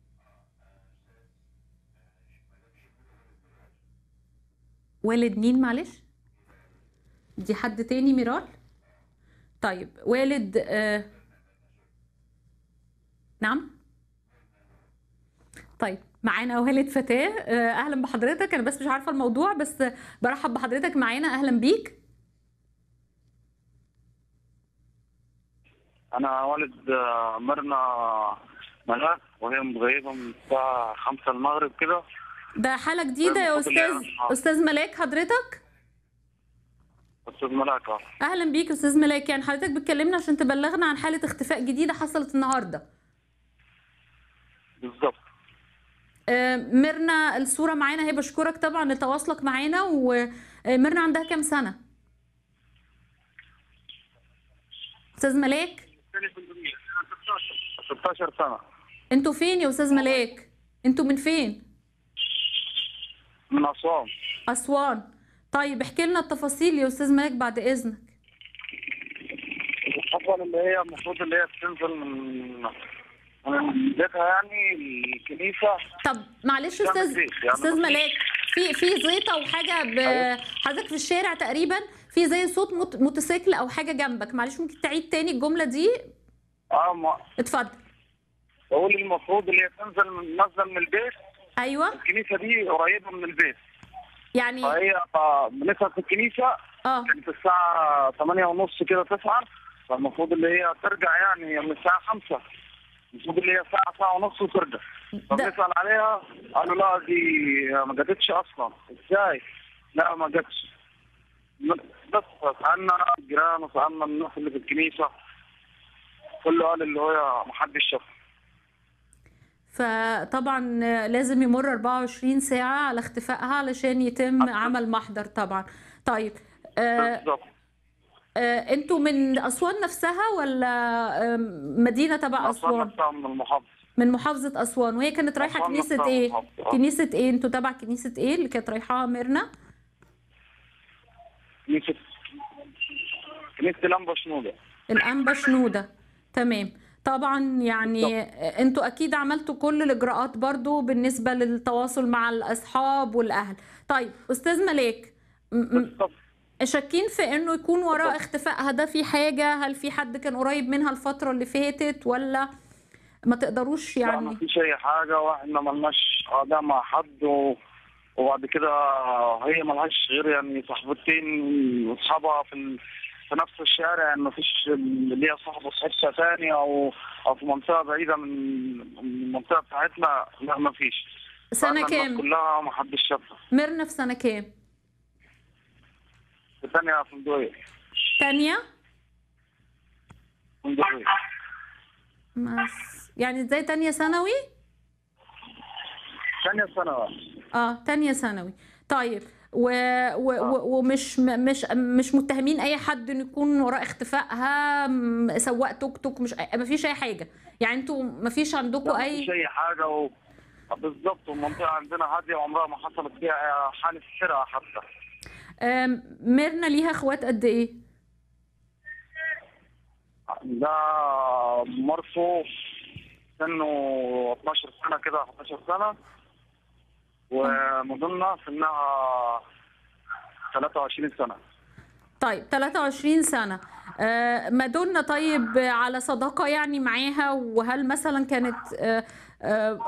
والد مين معلش دي حد تاني ميرال طيب والد آه نعم طيب معانا والد فتاة آه اهلا بحضرتك انا بس مش عارفة الموضوع بس برحب بحضرتك معانا اهلا بيك انا والد آه، مرنا ملاك وهي متغيبه من الساعه 5 المغرب كده ده حالة جديدة يا المفروض اللي استاذ أنا- استاذ ملاك حضرتك استاذ ملاك آه. اهلا بيك يا استاذ ملاك يعني حضرتك بتكلمنا عشان تبلغنا عن حالة اختفاء جديدة حصلت النهاردة بالظبط آه، ميرنا الصورة معانا هي بشكرك طبعا لتواصلك معانا وميرنا عندها كام سنة؟ أستاذ ملاك 16 سنه انتوا فين يا أستاذ ملاك؟ انتوا من فين؟ من اسوان أسوان طيب احكي لنا التفاصيل يا أستاذ ملاك بعد إذنك الخطوه اللي هي المفروض اللي هي تنزل من من بيتها يعني الكنيسه طب معلش لا، أستاذ مفيش، يعني أستاذ مفيش. ملاك في في زيطة وحاجة ب... أيوة. حضرتك في الشارع تقريبا في زي صوت موت... موتوسيكل أو حاجة جنبك معلش ممكن تعيد تاني الجملة دي اه ما اتفضل بقول المفروض اللي هي تنزل من نازله من البيت أيوه الكنيسه دي قريبه من البيت يعني فهي آه، بنسهر في الكنيسه اه كانت الساعة 8 ونص كده 9 فالمفروض اللي هي ترجع يعني من الساعة 5 المفروض اللي هي ساعة ساعة ونص وترجع فبنسأل عليها قالوا لا دي ما جاتش أصلا ازاي؟ لا ما جاتش بس سألنا الجيران وسألنا الناس اللي في الكنيسة كله قال اللي هو محدش شافها فطبعا لازم يمر 24 ساعة على اختفائها علشان يتم أكيد. عمل محضر طبعا طيب آه بالظبط آه انتوا من أسوان نفسها ولا آه مدينة تبع أسوان أسوان نفسها من المحافظة من محافظة أسوان وهي كانت رايحة أسوان كنيسة نفسها إيه محافظة. كنيسة إيه انتوا تبع كنيسة إيه اللي كانت رايحاها ميرنا كنيسة كنيسة لمبة شنودة الأنبا شنودة تمام طبعا يعني انتوا اكيد عملتوا كل الاجراءات برضو بالنسبة للتواصل مع الاصحاب والاهل طيب استاذ ملاك م- م- بالظبط شاكين في انه يكون وراء اختفائها ده في حاجة هل في حد كان قريب منها الفترة اللي فاتت ولا ما تقدروش لا ما يعني فيش اي حاجه واحنا ملناش اداء مع حد و... وبعد كده هي ملهاش غير يعني صاحبتين واصحابها في ال... في نفس الشارع يعني ما فيش اللي هي صاحبه في حته ثانيه او او في منطقه بعيده من من المنطقه بتاعتنا لا ما فيش سنة فإحنا الناس كام كلها ما حدش شافها ميرنا في سنة كام في ثانيه فندقيه تانية فندقيه بس يعني ازاي تانية ثانوي ثانيه سنه اه تانية ثانوي طيب و... و... و... ومش م- مش مش متهمين اي حد انه يكون وراء اختفائها م- سواق توك توك مش ما فيش اي حاجه يعني انتوا ما فيش عندكم لا مفيش اي اي حاجه و... بالظبط والمنطقه عندنا هاديه وعمرها ما حصلت فيها حاله سرقه حتى آم، ميرنا ليها اخوات قد ايه ده مرفو سنه 12 سنة كده 11 سنة ومضمنا سنها 23 سنه طيب 23 سنة آه، مادونا طيب على صداقة يعني معاها وهل مثلا كانت آه، آه،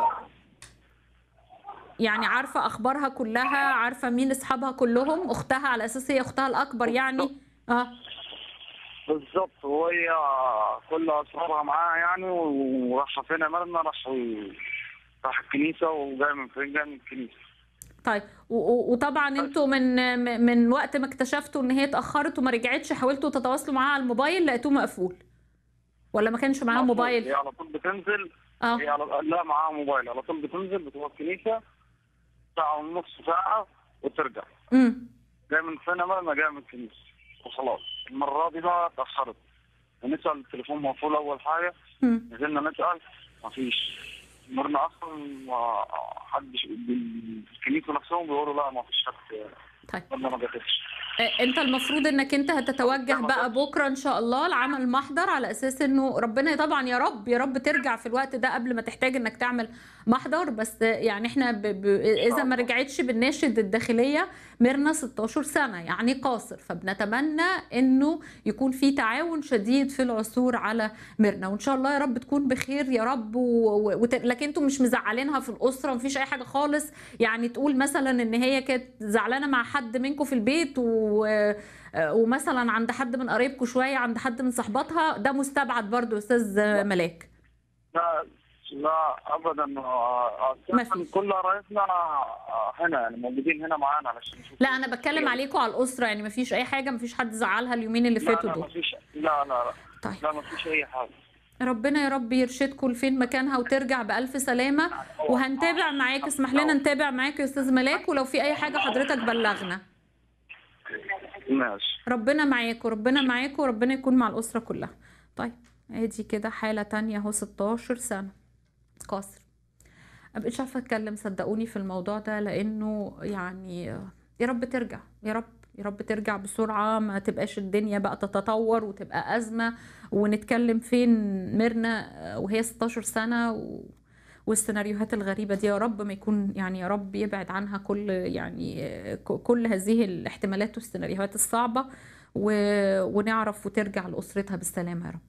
يعني عارفة أخبارها كلها عارفة مين أصحابها كلهم أختها على أساس هي أختها الأكبر يعني اه بالظبط وهي كل اسرارها معاها يعني وراح فين مرنا راح راح الكنيسه وجاي من فين جاي من الكنيسه طيب و- و- وطبعا انتوا من م- من وقت ما اكتشفتوا ان هي اتاخرت وما رجعتش حاولتوا تتواصلوا معاها على الموبايل لقيتوه مقفول ولا ما كانش معاها هي موبايل على طول بتنزل اه هي على لا معاها موبايل على طول بتنزل بتروح الكنيسه ساعه ونص ساعه وترجع امم جاي من فين مرنا جاي من الكنيسه وخلاص المره دي بقى اتاخرت نسال التليفون مقفول اول حاجه امم نزلنا نسال مفيش مرنا اصلا ما حدش الكنيسه نفسهم بيقولوا لا ما فيش حد طيب مرنا ما جاتش آه، انت المفروض انك انت هتتوجه بقى بكره ان شاء الله لعمل محضر على اساس انه ربنا طبعا يا رب يا رب ترجع في الوقت ده قبل ما تحتاج انك تعمل محضر بس يعني احنا ب... ب... اذا ما رجعتش بالناشد الداخليه ميرنا 16 سنه يعني قاصر فبنتمنى انه يكون في تعاون شديد في العثور على ميرنا وان شاء الله يا رب تكون بخير يا رب و... و... وت... لكن انتوا مش مزعلينها في الاسره مفيش اي حاجه خالص يعني تقول مثلا ان هي كانت زعلانه مع حد منكم في البيت و... ومثلا عند حد من قرايبكم شويه عند حد من صحباتها ده مستبعد برضو يا استاذ ملاك لا لا ابدا آه، ما أساساً في. كل قرايبنا آه، هنا يعني موجودين هنا معانا علشان نشوف لا انا بتكلم عليكم على الاسره يعني مفيش اي حاجه مفيش حد زعلها اليومين اللي لا فاتوا لا دول مفيش لا لا لا طيب لا مفيش اي حاجه ربنا يا رب يرشدكم لفين مكانها وترجع بألف سلامة وهنتابع معاك اسمح لنا نتابع معاك يا أستاذ ملاك ولو في أي حاجة حضرتك بلغنا ماشي ربنا معاك وربنا معاك وربنا يكون مع الأسرة كلها طيب ادي كده حالة تانية اهو 16 سنة قاصر مبقتش عارفة اتكلم صدقوني في الموضوع ده لانه يعني يا رب ترجع يا رب يا رب ترجع بسرعة ما تبقاش الدنيا بقى تتطور وتبقى أزمة ونتكلم فين ميرنا وهي 16 سنة و... والسيناريوهات الغريبة دي يا رب ما يكون يعني يا رب يبعد عنها كل يعني ك- كل هذه الاحتمالات والسيناريوهات الصعبة و... ونعرف وترجع لأسرتها بالسلامة يا رب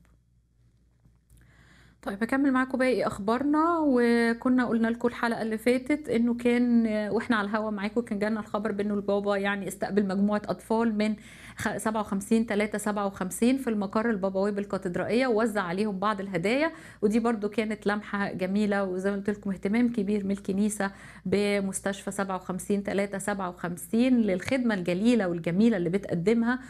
طيب هكمل معاكم باقي اخبارنا وكنا قلنا لكم الحلقه اللي فاتت انه كان واحنا على الهوا معاكم كان جالنا الخبر بانه البابا يعني استقبل مجموعه اطفال من خ- 57 3 57 في المقر البابوي بالكاتدرائيه ووزع عليهم بعض الهدايا ودي برضو كانت لمحه جميله وزي ما قلت لكم اهتمام كبير من الكنيسه بمستشفى 57 3 57 للخدمه الجليله والجميله اللي بتقدمها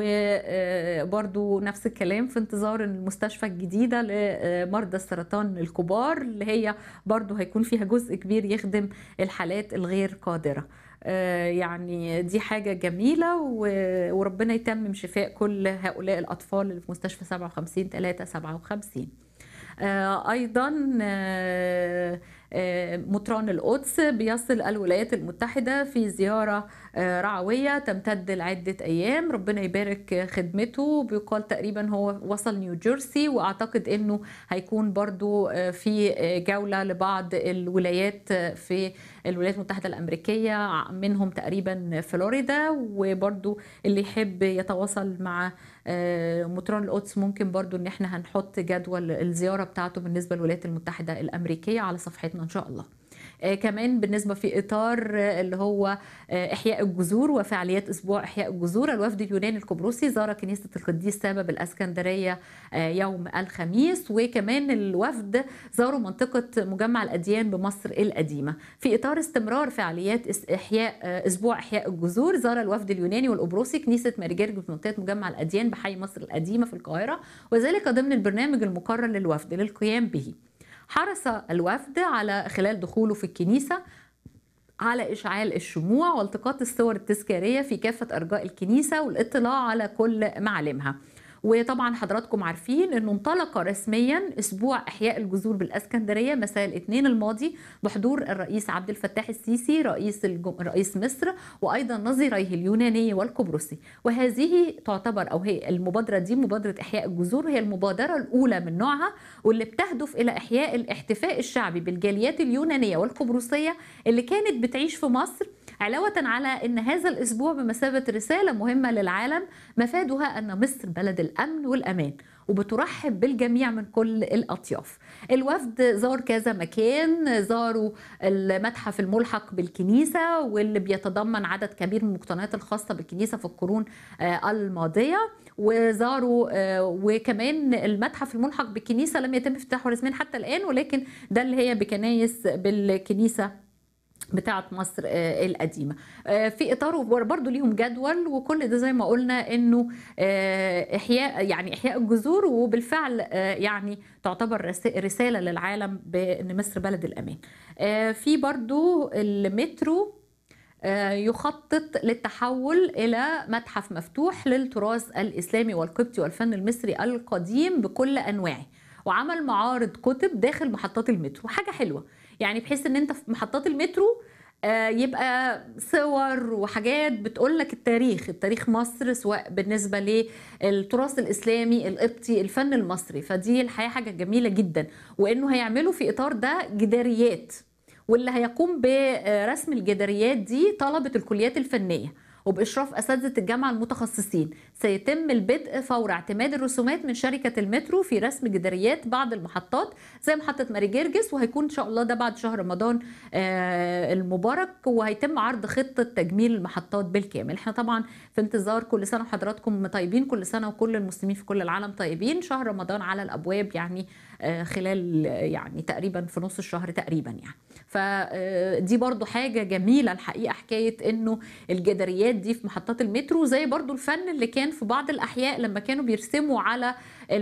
وبرضو نفس الكلام في انتظار المستشفى الجديدة لمرضى السرطان الكبار اللي هي برضو هيكون فيها جزء كبير يخدم الحالات الغير قادرة آه، يعني دي حاجة جميلة و- وربنا يتمم شفاء كل هؤلاء الأطفال اللي في مستشفى 57 3 57 آه، ايضا آه، آه، مطران القدس بيصل الولايات المتحده في زياره آه، رعويه تمتد لعده ايام ربنا يبارك خدمته بيقال تقريبا هو وصل نيوجيرسي واعتقد انه هيكون برضو آه، في آه، جوله لبعض الولايات آه، في الولايات المتحده الامريكيه منهم تقريبا فلوريدا وبرضو اللي يحب يتواصل مع آه، مطران القدس ممكن برضو ان احنا هنحط جدول الزياره بتاعته بالنسبه للولايات المتحده الامريكيه على صفحتنا ان شاء الله آه، كمان بالنسبة في إطار آه، اللي هو آه، إحياء الجذور وفعاليات أسبوع إحياء الجذور الوفد اليوناني القبرصي زار كنيسة القديس سابا بالأسكندرية آه، يوم الخميس وكمان الوفد زاروا منطقة مجمع الأديان بمصر القديمة في إطار استمرار فعاليات إس- إحياء آه، أسبوع إحياء الجذور زار الوفد اليوناني والقبرصي كنيسة ماريجيرج في منطقة مجمع الأديان بحي مصر القديمة في القاهرة وذلك ضمن البرنامج المقرر للوفد للقيام به حرص الوفد على خلال دخوله في الكنيسة على إشعال الشموع والتقاط الصور التذكارية في كافة أرجاء الكنيسة والاطلاع على كل معالمها وطبعا حضراتكم عارفين انه انطلق رسميا اسبوع احياء الجذور بالاسكندريه مساء الاثنين الماضي بحضور الرئيس عبد الفتاح السيسي رئيس الجم... رئيس مصر وايضا نظيريه اليوناني والقبرصي وهذه تعتبر او هي المبادره دي مبادره احياء الجذور هي المبادره الاولى من نوعها واللي بتهدف الى احياء الاحتفاء الشعبي بالجاليات اليونانيه والقبرصيه اللي كانت بتعيش في مصر علاوة على أن هذا الأسبوع بمثابة رسالة مهمة للعالم مفادها أن مصر بلد الأمن والأمان وبترحب بالجميع من كل الأطياف الوفد زار كذا مكان زاروا المتحف الملحق بالكنيسة واللي بيتضمن عدد كبير من المقتنيات الخاصة بالكنيسة في القرون الماضية وزاروا وكمان المتحف الملحق بالكنيسة لم يتم افتتاحه رسميا حتى الآن ولكن ده اللي هي بكنايس بالكنيسة بتاعه مصر القديمه في اطاره برضو ليهم جدول وكل ده زي ما قلنا انه احياء يعني احياء الجذور وبالفعل يعني تعتبر رساله للعالم بان مصر بلد الامان في برضو المترو يخطط للتحول الى متحف مفتوح للتراث الاسلامي والقبطي والفن المصري القديم بكل انواعه وعمل معارض كتب داخل محطات المترو حاجه حلوه يعني بحيث ان انت في محطات المترو يبقى صور وحاجات بتقول لك التاريخ التاريخ مصر سواء بالنسبه للتراث الاسلامي القبطي الفن المصري فدي الحقيقه حاجه جميله جدا وانه هيعملوا في اطار ده جداريات واللي هيقوم برسم الجداريات دي طلبه الكليات الفنيه وبإشراف أساتذة الجامعة المتخصصين سيتم البدء فور اعتماد الرسومات من شركة المترو في رسم جداريات بعض المحطات زي محطة ماري جرجس وهيكون إن شاء الله ده بعد شهر رمضان المبارك وهيتم عرض خطة تجميل المحطات بالكامل احنا طبعا في انتظار كل سنة وحضراتكم طيبين كل سنة وكل المسلمين في كل العالم طيبين شهر رمضان على الأبواب يعني خلال يعني تقريبا في نص الشهر تقريبا يعني فدي برضو حاجة جميلة الحقيقة حكاية انه الجداريات دي في محطات المترو زي برضو الفن اللي كان في بعض الأحياء لما كانوا بيرسموا على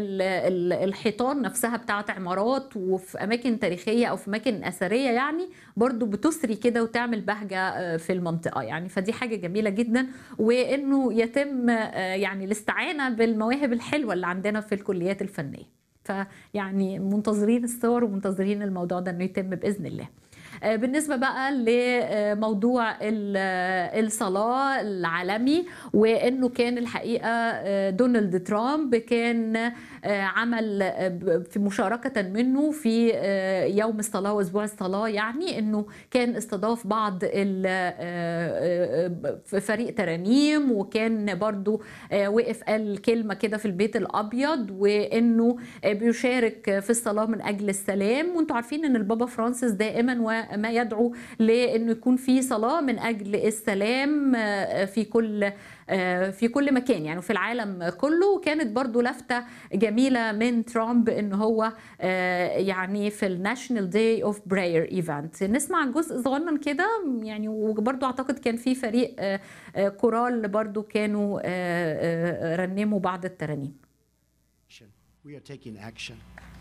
الحيطان نفسها بتاعت عمارات وفي أماكن تاريخية أو في أماكن أثرية يعني برضو بتسري كده وتعمل بهجة في المنطقة يعني فدي حاجة جميلة جدا وإنه يتم يعني الاستعانة بالمواهب الحلوة اللي عندنا في الكليات الفنية فيعني منتظرين الصور ومنتظرين الموضوع ده انه يتم باذن الله بالنسبه بقى لموضوع الصلاه العالمي وانه كان الحقيقه دونالد ترامب كان عمل في مشاركه منه في يوم الصلاه واسبوع الصلاه يعني انه كان استضاف بعض فريق ترانيم وكان برضو وقف قال كلمه كده في البيت الابيض وانه بيشارك في الصلاه من اجل السلام وانتم عارفين ان البابا فرانسيس دائما وما يدعو لانه يكون في صلاه من اجل السلام في كل في كل مكان يعني في العالم كله وكانت برضو لفتة جميلة من ترامب ان هو يعني في الناشونال داي اوف براير ايفنت نسمع جزء صغنن كده يعني وبرضو اعتقد كان في فريق كورال برضو كانوا رنموا بعض الترانيم We are taking action.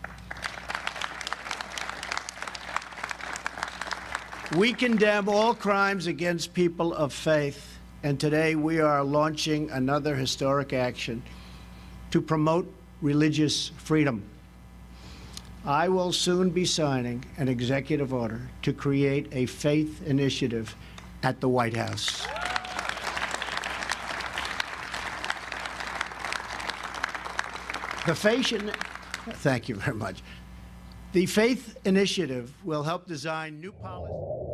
We condemn all crimes against people of faith. And today we are launching another historic action to promote religious freedom. I will soon be signing an executive order to create a faith initiative at the White House. The faith, thank you very much. The Faith Initiative will help design new policies.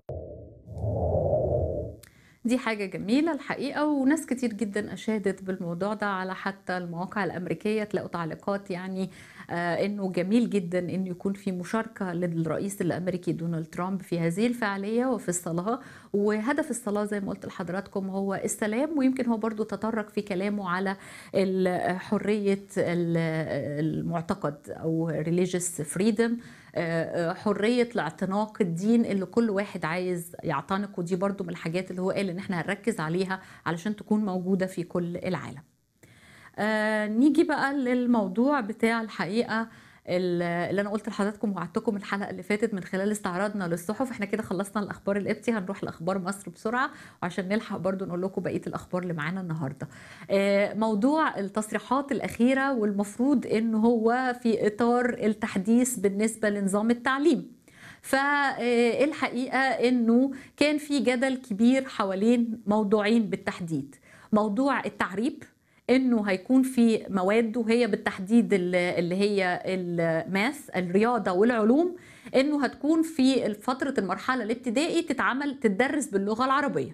دي حاجة جميلة الحقيقة وناس كتير جدا أشادت بالموضوع ده على حتى المواقع الأمريكية تلاقوا تعليقات يعني آه إنه جميل جدا إنه يكون في مشاركة للرئيس الأمريكي دونالد ترامب في هذه الفعالية وفي الصلاة وهدف الصلاة زي ما قلت لحضراتكم هو السلام ويمكن هو برضو تطرق في كلامه على حرية المعتقد أو religious freedom حرية الاعتناق الدين اللي كل واحد عايز يعتنق ودي برضو من الحاجات اللي هو قال ان احنا هنركز عليها علشان تكون موجودة في كل العالم آه نيجي بقى للموضوع بتاع الحقيقة اللي انا قلت لحضراتكم وعدتكم الحلقه اللي فاتت من خلال استعراضنا للصحف احنا كده خلصنا الاخبار القبطي هنروح لاخبار مصر بسرعه وعشان نلحق برضو نقول لكم بقيه الاخبار اللي معانا النهارده موضوع التصريحات الاخيره والمفروض ان هو في اطار التحديث بالنسبه لنظام التعليم فالحقيقه انه كان في جدل كبير حوالين موضوعين بالتحديد موضوع التعريب انه هيكون في مواد وهي بالتحديد اللي هي الماث الرياضه والعلوم انه هتكون في فتره المرحله الابتدائي تتعمل تدرس باللغه العربيه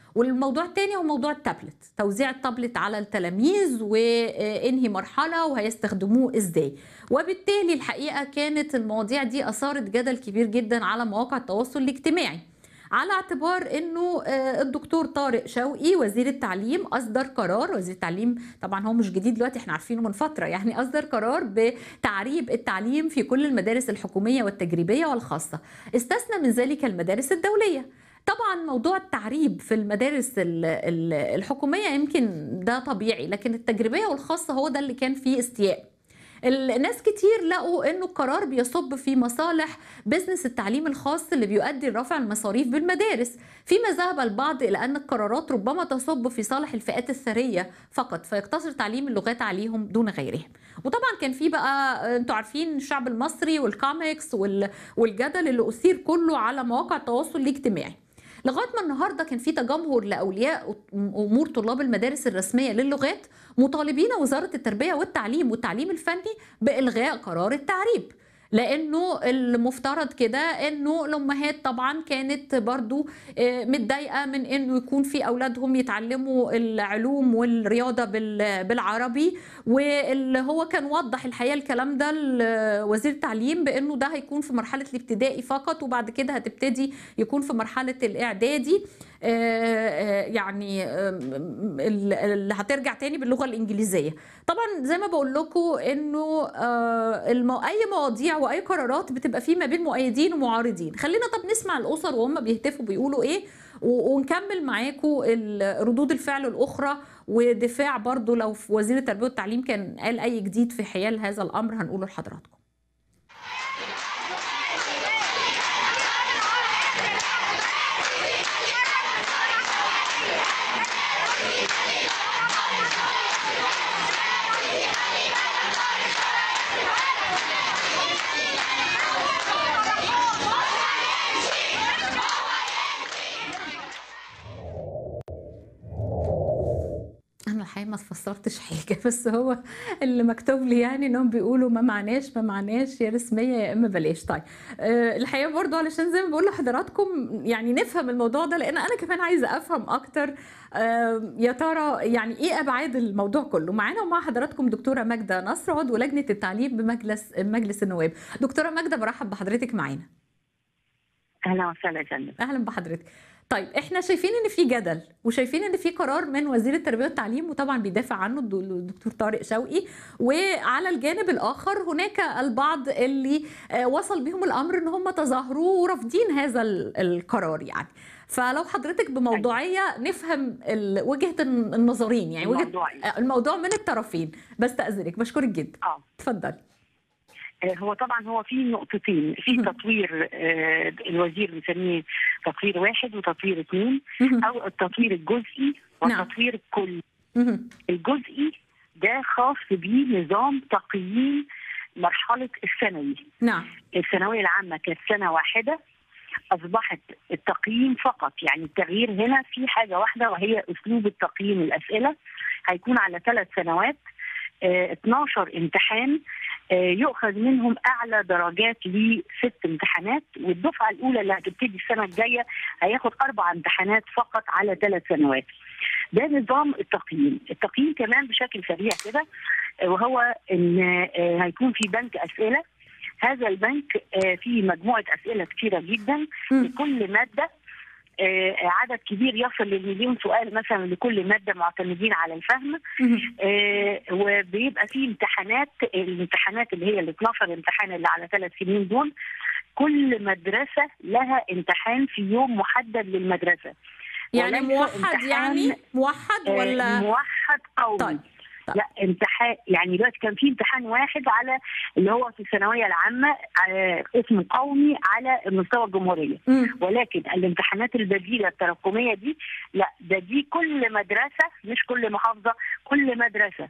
والموضوع الثاني هو موضوع التابلت توزيع التابلت على التلاميذ وانهي مرحله وهيستخدموه ازاي وبالتالي الحقيقه كانت المواضيع دي اثارت جدل كبير جدا على مواقع التواصل الاجتماعي على اعتبار انه الدكتور طارق شوقي وزير التعليم اصدر قرار وزير التعليم طبعا هو مش جديد دلوقتي احنا عارفينه من فتره يعني اصدر قرار بتعريب التعليم في كل المدارس الحكوميه والتجريبيه والخاصه استثنى من ذلك المدارس الدوليه طبعا موضوع التعريب في المدارس الحكوميه يمكن ده طبيعي لكن التجريبيه والخاصه هو ده اللي كان فيه استياء الناس كتير لقوا انه القرار بيصب في مصالح بزنس التعليم الخاص اللي بيؤدي لرفع المصاريف بالمدارس فيما ذهب البعض الى ان القرارات ربما تصب في صالح الفئات الثريه فقط فيقتصر تعليم اللغات عليهم دون غيرهم وطبعا كان في بقى انتوا عارفين الشعب المصري والكوميكس والجدل اللي اثير كله على مواقع التواصل الاجتماعي لغايه ما النهارده كان في تجمهر لاولياء امور طلاب المدارس الرسميه للغات مطالبين وزاره التربيه والتعليم والتعليم الفني بالغاء قرار التعريب لانه المفترض كده انه الامهات طبعا كانت برضو متضايقه من انه يكون في اولادهم يتعلموا العلوم والرياضه بالعربي واللي هو كان وضح الحقيقه الكلام ده وزير التعليم بانه ده هيكون في مرحله الابتدائي فقط وبعد كده هتبتدي يكون في مرحله الاعدادي يعني اللي هترجع تاني باللغه الانجليزيه طبعا زي ما بقول لكم انه اي مواضيع واي قرارات بتبقى فيه ما بين مؤيدين ومعارضين خلينا طب نسمع الاسر وهم بيهتفوا بيقولوا ايه ونكمل معاكم ردود الفعل الاخرى ودفاع برضو لو وزير التربيه والتعليم كان قال اي جديد في حيال هذا الامر هنقوله لحضراتكم الحقيقه ما فسرتش حاجه بس هو اللي مكتوب لي يعني انهم بيقولوا ما معناش ما معناش يا رسميه يا اما بلاش طيب أه الحقيقه برضو علشان زي ما بقول لحضراتكم يعني نفهم الموضوع ده لان انا كمان عايزه افهم اكتر أه يا ترى يعني ايه ابعاد الموضوع كله معانا ومع حضراتكم دكتوره ماجده نصر عضو لجنه التعليم بمجلس مجلس النواب دكتوره ماجده برحب بحضرتك معانا اهلا وسهلا يا فندم اهلا بحضرتك طيب احنا شايفين ان في جدل وشايفين ان في قرار من وزير التربيه والتعليم وطبعا بيدافع عنه الدكتور طارق شوقي وعلى الجانب الاخر هناك البعض اللي وصل بهم الامر ان هم تظاهروا ورافضين هذا القرار يعني فلو حضرتك بموضوعيه نفهم وجهه النظرين يعني وجهه الموضوع من الطرفين بستاذنك بشكرك جدا اه اتفضلي هو طبعا هو في نقطتين في تطوير الوزير بيسميه تطوير واحد وتطوير اثنين او التطوير الجزئي والتطوير الكلي الجزئي ده خاص بنظام تقييم مرحله الثانوي نعم الثانويه العامه كانت سنه واحده اصبحت التقييم فقط يعني التغيير هنا في حاجه واحده وهي اسلوب التقييم الاسئله هيكون على ثلاث سنوات اه 12 امتحان يؤخذ منهم اعلى درجات لست امتحانات والدفعه الاولى اللي هتبتدي السنه الجايه هياخد اربع امتحانات فقط على ثلاث سنوات. ده نظام التقييم، التقييم كمان بشكل سريع كده وهو ان هيكون في بنك اسئله هذا البنك فيه مجموعه اسئله كثيره جدا لكل ماده آه عدد كبير يصل للمليون سؤال مثلا لكل ماده معتمدين على الفهم آه وبيبقى في امتحانات الامتحانات اللي هي ال 12 امتحان اللي على ثلاث سنين دول كل مدرسه لها امتحان في يوم محدد للمدرسه يعني موحد يعني موحد ولا آه موحد قومي طيب. لا امتحان يعني دلوقتي كان في امتحان واحد على اللي هو في الثانويه العامه على اسم قومي على مستوى الجمهوريه م. ولكن الامتحانات البديله التراكميه دي لا ده دي كل مدرسه مش كل محافظه كل مدرسه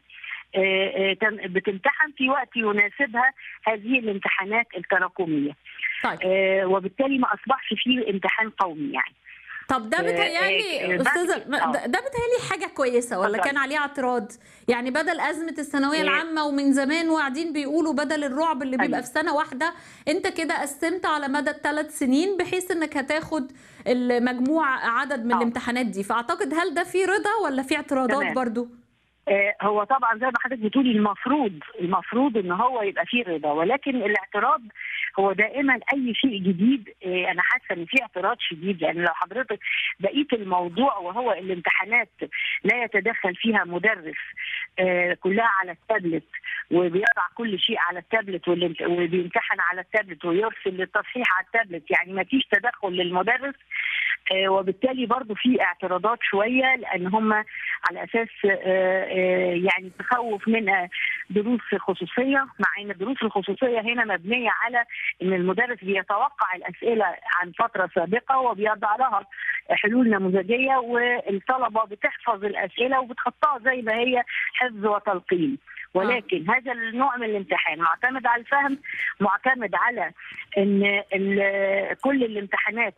بتمتحن في وقت يناسبها هذه الامتحانات التراكميه طيب. وبالتالي ما اصبحش فيه امتحان قومي يعني طب ده آه، بتهيألي آه، استاذه بعد- ما- آه. ده ده بتهيألي حاجه كويسه ولا اتفضلي. كان عليه اعتراض يعني بدل ازمه الثانويه آه. العامه ومن زمان وقاعدين بيقولوا بدل الرعب اللي بيبقى أيوة. في سنه واحده انت كده قسمت على مدى الثلاث سنين بحيث انك هتاخد المجموع عدد من آه. الامتحانات دي فاعتقد هل ده في رضا ولا في اعتراضات تمام. برضو آه، هو طبعا زي ما حضرتك بتقولي المفروض المفروض ان هو يبقى فيه رضا ولكن الاعتراض هو دائما اي شيء جديد آه، انا حاسه ان في اعتراض شديد لان لو حضرتك بقيت الموضوع وهو الامتحانات لا يتدخل فيها مدرس آه، كلها على التابلت وبيضع كل شيء على التابلت والامت- وبيمتحن على التابلت ويرسل للتصحيح على التابلت يعني ما فيش تدخل للمدرس آه، وبالتالي برضو في اعتراضات شويه لان هم على اساس آه، آه، يعني تخوف من آه، دروس خصوصيه مع ان الدروس الخصوصيه هنا مبنيه على ان المدرس بيتوقع الاسئله عن فتره سابقه وبيضع لها حلول نموذجيه والطلبه بتحفظ الاسئله وبتحطها زي ما هي حفظ وتلقين ولكن هذا النوع من الامتحان معتمد على الفهم معتمد على ان ال- كل الامتحانات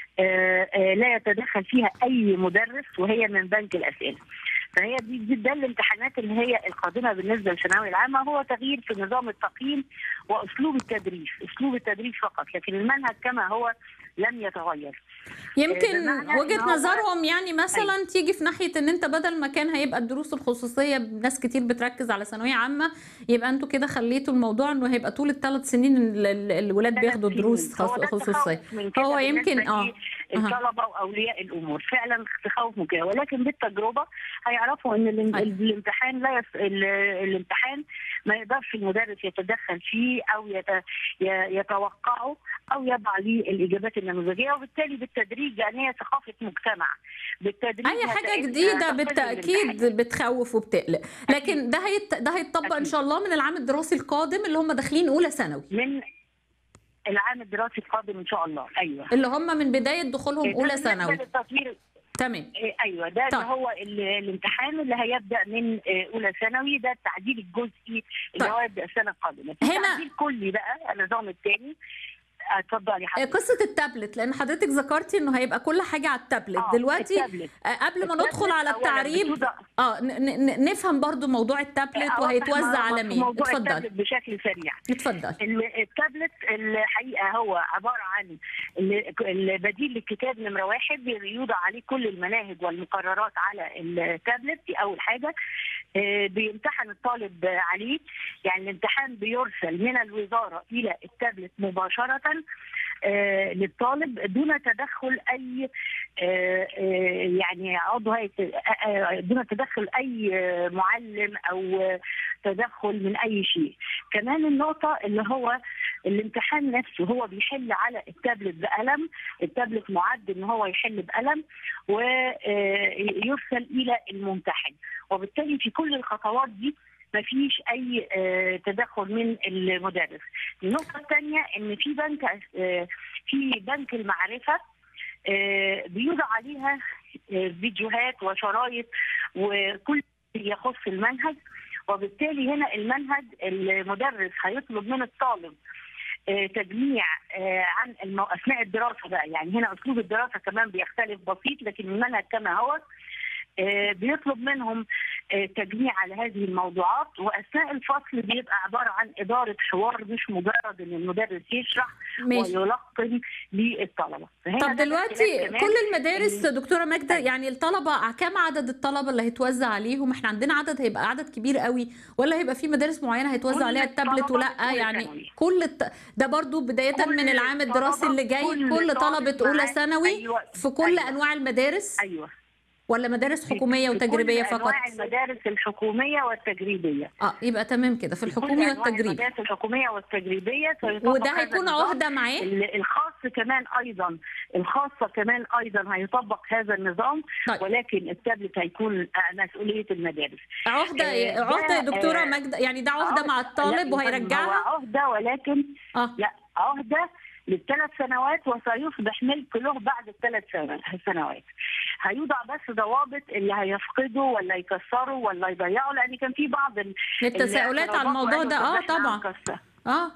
آه، آه، لا يتدخل فيها اي مدرس وهي من بنك الاسئله فهي دي دي ده الامتحانات اللي هي القادمه بالنسبه للثانويه العامه هو تغيير في نظام التقييم واسلوب التدريس، اسلوب التدريس فقط، لكن المنهج كما هو لم يتغير. يمكن بمعنى إن وجهة هو- نظرهم يعني مثلا تيجي في ناحية ان انت بدل ما كان هيبقى الدروس الخصوصية ناس كتير بتركز على ثانوية عامة يبقى انتوا كده خليتوا الموضوع انه هيبقى طول الثلاث سنين ال- ال- الولاد بياخدوا دروس هو خص- ده خصوصية التخوف من كده هو بالنسبة يمكن اه الطلبه واولياء الامور فعلا تخوف من كده ولكن بالتجربه هيعرفوا ان الام- أيوة. الامتحان لا يس... ال- الامتحان ما يقدرش المدرس يتدخل فيه او يت... ي- يتوقعه او يضع ليه الاجابات النموذجيه وبالتالي بالتدريج يعني هي ثقافه مجتمع بالتدريج اي حاجة هتلاقي جديدة تقبل بالتأكيد الامتحان. بتخوف وبتقلق لكن ده هيت... ده هيتطبق ان أكيد. شاء الله من العام الدراسي القادم اللي هم داخلين اولى ثانوي من العام الدراسي القادم ان شاء الله ايوه اللي هم من بداية دخولهم ده اولى بالنسبة ثانوي للتطوير تمام إيه، ايوه ده طيب. اللي هو ال- الامتحان اللي هيبدا من آه، اولى ثانوي ده التعديل الجزئي اللي طيب. هو يبدا السنه القادمه في هنا- تعديل كلي بقى النظام الثاني اتفضلي آه، حضرتك قصة التابلت لأن حضرتك ذكرتي إنه هيبقى كل حاجة على التابلت آه، دلوقتي التابلت. آه، قبل ما التابلت ندخل على أولاً التعريب بتوضع- اه ن- ن- نفهم برضو موضوع التابلت أوضح وهيتوزع مو- على مين موضوع اتفضل التابلت بشكل سريع اتفضل ال- التابلت الحقيقه هو عباره عن ال- البديل للكتاب نمره واحد بيوضع عليه كل المناهج والمقررات على التابلت دي اول حاجه آه، بيمتحن الطالب عليه يعني الامتحان بيرسل من الوزاره الى التابلت مباشره آه، للطالب دون تدخل اي آه، آه، يعني عضو هيئه آه، آه، دون تدخل اي آه، معلم او آه، تدخل من اي شيء كمان النقطه اللي هو الامتحان نفسه هو بيحل على التابلت بقلم التابلت معد ان هو يحل بقلم ويرسل الى الممتحن وبالتالي في كل الخطوات دي ما فيش اي آه، تدخل من المدرس النقطه الثانيه ان في بنك آه، في بنك المعرفه آه، بيوضع عليها آه، فيديوهات وشرايط وكل يخص المنهج وبالتالي هنا المنهج المدرس هيطلب من الطالب آه، تجميع آه، عن المو... اثناء الدراسه بقى يعني هنا اسلوب الدراسه كمان بيختلف بسيط لكن المنهج كما هو آه، بيطلب منهم آه، تجميع على هذه الموضوعات واثناء الفصل بيبقى عباره عن اداره حوار مش مجرد ان المدرس يشرح ماشي ويلقن للطلبه فهنا طب ده دلوقتي الاختلاف كمان. كل المدارس دكتورة ماجدة أيوة. يعني الطلبة كم عدد الطلبة اللي هيتوزع عليهم احنا عندنا عدد هيبقى عدد كبير قوي ولا هيبقى في مدارس معينة هيتوزع كل عليها التابلت الطلبة ولا في أولى يعني ثانوي. كل الت... ده برضو بداية كل من العام الدراسي الطلبة، اللي جاي كل كل طالب طلبة أولى معاه- ثانوي أيوة. في كل أيوة. أنواع المدارس ايوه ولا مدارس في- حكومية في كل وتجريبية فقط انواع المدارس الحكوميه والتجريبيه اه يبقى تمام كده في في كل الحكومي أنواع والتجريبي المدارس الحكوميه والتجريبيه سيطبق وده هذا هيكون النظام. عهدة معاه ال- الخاص كمان ايضا الخاصه كمان ايضا هيطبق هذا النظام طيب. ولكن التابلت هيكون آه، مسؤوليه المدارس عهدة آه، ده، عهدة يا دكتورة آه، ماجدة يعني ده عهدة مع الطالب لا، وهيرجعها هو عهده ولكن اه لا عهده للثلاث سنوات وسيصبح ملك له بعد الثلاث سنة- سنوات هيوضع بس ضوابط اللي هيفقدوا ولا يكسروا ولا يضيعوا لان كان في بعض ال- التساؤلات على الاعتراضات الموضوع وقالوا ده طب اه إحنا طبعا هنكسر. اه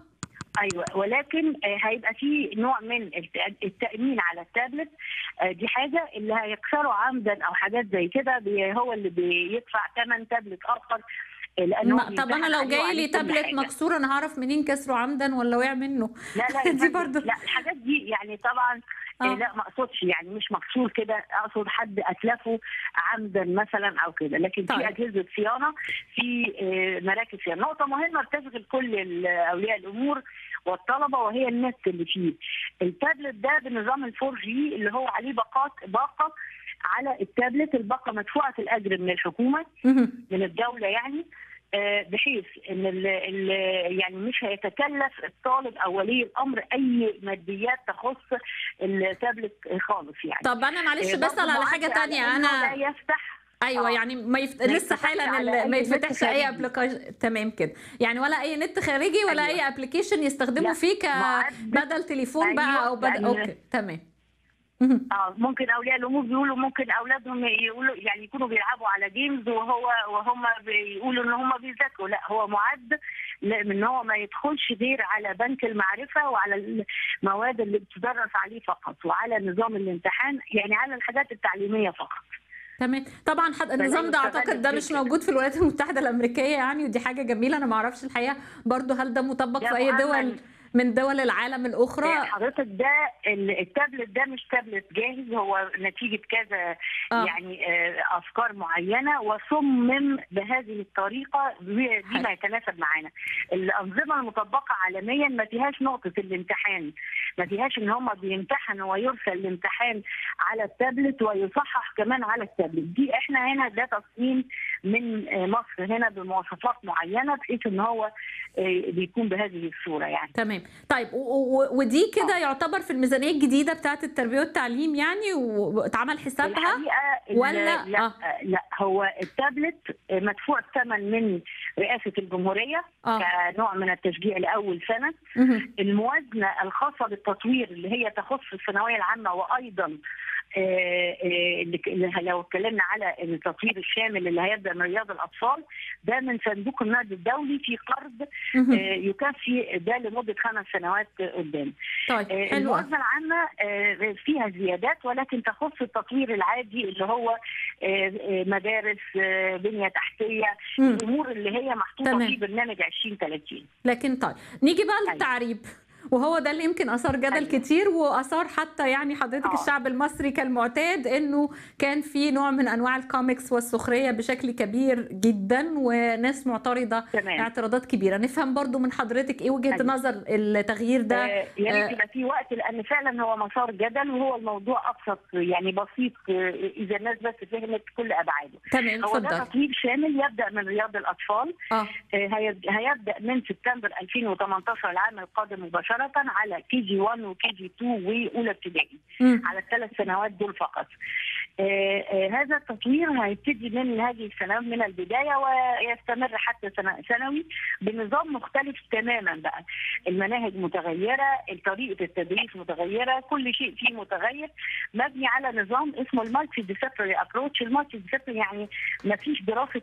ايوه ولكن آه، هيبقى في نوع من الت- التامين على التابلت آه، دي حاجه اللي هيكسره عمدا او حاجات زي كده بي- هو اللي بيدفع ثمن تابلت اخر آه، لانه ما- طب انا لو جاي لي تابلت مكسور انا هعرف منين كسره عمدا ولا وقع منه لا لا يا دي فندم، برضو. لا الحاجات دي يعني طبعا آه. آه. لا ما اقصدش يعني مش مكسور كده اقصد حد اتلفه عمدا مثلا او كده لكن طيب. في اجهزه صيانه في آه، مراكز صيانه نقطه مهمه بتشغل كل ال- اولياء الامور والطلبه وهي النت اللي فيه التابلت ده بنظام الفور جي اللي هو عليه باقات باقه على التابلت الباقه مدفوعه الاجر من الحكومه مهم. من الدولة يعني آه، بحيث ان ال ال يعني مش هيتكلف الطالب او ولي الامر اي ماديات تخص التابلت خالص يعني طب انا معلش آه، بسال برضه على معدل حاجه تانية على إنه انا لا يفتح ايوه آه. يعني ما يفت... ما لسه يتفتحش حالا على ال- أي ما نت يتفتحش اي خارجي. ابلكيشن تمام كده يعني ولا اي نت خارجي ولا أيوة. اي ابلكيشن يستخدموا لا، فيه ك معدل. بدل تليفون بقى أيوة، او بدل لأن- اوكي تمام مهم. اه ممكن اولياء الامور بيقولوا ممكن اولادهم يقولوا يعني يكونوا بيلعبوا على جيمز وهو وهم بيقولوا ان هم بيذاكروا لا هو معد ل- ان هو ما يدخلش غير على بنك المعرفه وعلى المواد اللي بتدرس عليه فقط وعلى نظام الامتحان يعني على الحاجات التعليميه فقط تمام طبعا حد... النظام ده اعتقد ده مش موجود في الولايات المتحده الامريكيه يعني ودي حاجه جميله انا ما اعرفش الحقيقه برضو هل ده مطبق ده في اي دول مؤمن. من دول العالم الاخرى حضرتك ده ال- التابلت ده مش تابلت جاهز هو نتيجه كذا آه. يعني آه، افكار معينه وصمم بهذه الطريقه دي دي ما يتناسب معانا الانظمه المطبقه عالميا ما فيهاش نقطه الامتحان ما فيهاش ان هم بيمتحنوا ويرسل الامتحان على التابلت ويصحح كمان على التابلت دي احنا هنا ده تصميم من آه، مصر هنا بمواصفات معينه بحيث ان هو آه، بيكون بهذه الصوره يعني تمام طيب و- و- ودي كده يعتبر في الميزانيه الجديده بتاعه التربيه والتعليم يعني و- واتعمل حسابها الحقيقه ال- ولا- لا آه. لا هو التابلت مدفوع الثمن من رئاسه الجمهوريه اه كنوع من التشجيع لاول سنه مهم. الموازنه الخاصه بالتطوير اللي هي تخص الثانويه العامه وايضا آه، آه، اللي ك- اللي لو اتكلمنا على التطوير الشامل اللي هيبدا من رياض الاطفال ده من صندوق النقد الدولي في قرض آه، مهم. يكفي ده لمده خمس سنوات قدام طيب آه، حلوه الموازنه العامه آه، فيها زيادات ولكن تخص التطوير العادي اللي هو آه، آه، مدارس آه، بنيه تحتيه مم. الامور اللي هي محطوطه تمام. في برنامج 2030 لكن طيب نيجي بقى أيوة. للتعريب وهو ده اللي يمكن اثار جدل أيوة. كتير واثار حتى يعني حضرتك آه. الشعب المصري كالمعتاد انه كان في نوع من انواع الكوميكس والسخريه بشكل كبير جدا وناس معترضه تمام اعتراضات كبيره نفهم برضو من حضرتك ايه وجهه أيوة. نظر التغيير ده آه، يا آه. ريت يبقى في وقت لان فعلا هو مسار جدل وهو الموضوع ابسط يعني بسيط آه، اذا الناس بس فهمت كل ابعاده تمام هو ده اتفضل تطوير شامل يبدا من رياض الاطفال اه آه، هيب- هيبدا من سبتمبر 2018 العام القادم مباشره على كي جي 1 وكي جي 2 واولى ابتدائي مم. على الثلاث سنوات دول فقط. آه، آه، هذا التطوير هيبتدي من هذه السنوات من البدايه ويستمر حتى سنة ثانوي بنظام مختلف تماما بقى. المناهج متغيره، طريقه التدريس متغيره، كل شيء فيه متغير مبني على نظام اسمه المالتي ديسيبلينري ابروتش، المالتي ديسيبلينري يعني ما فيش دراسه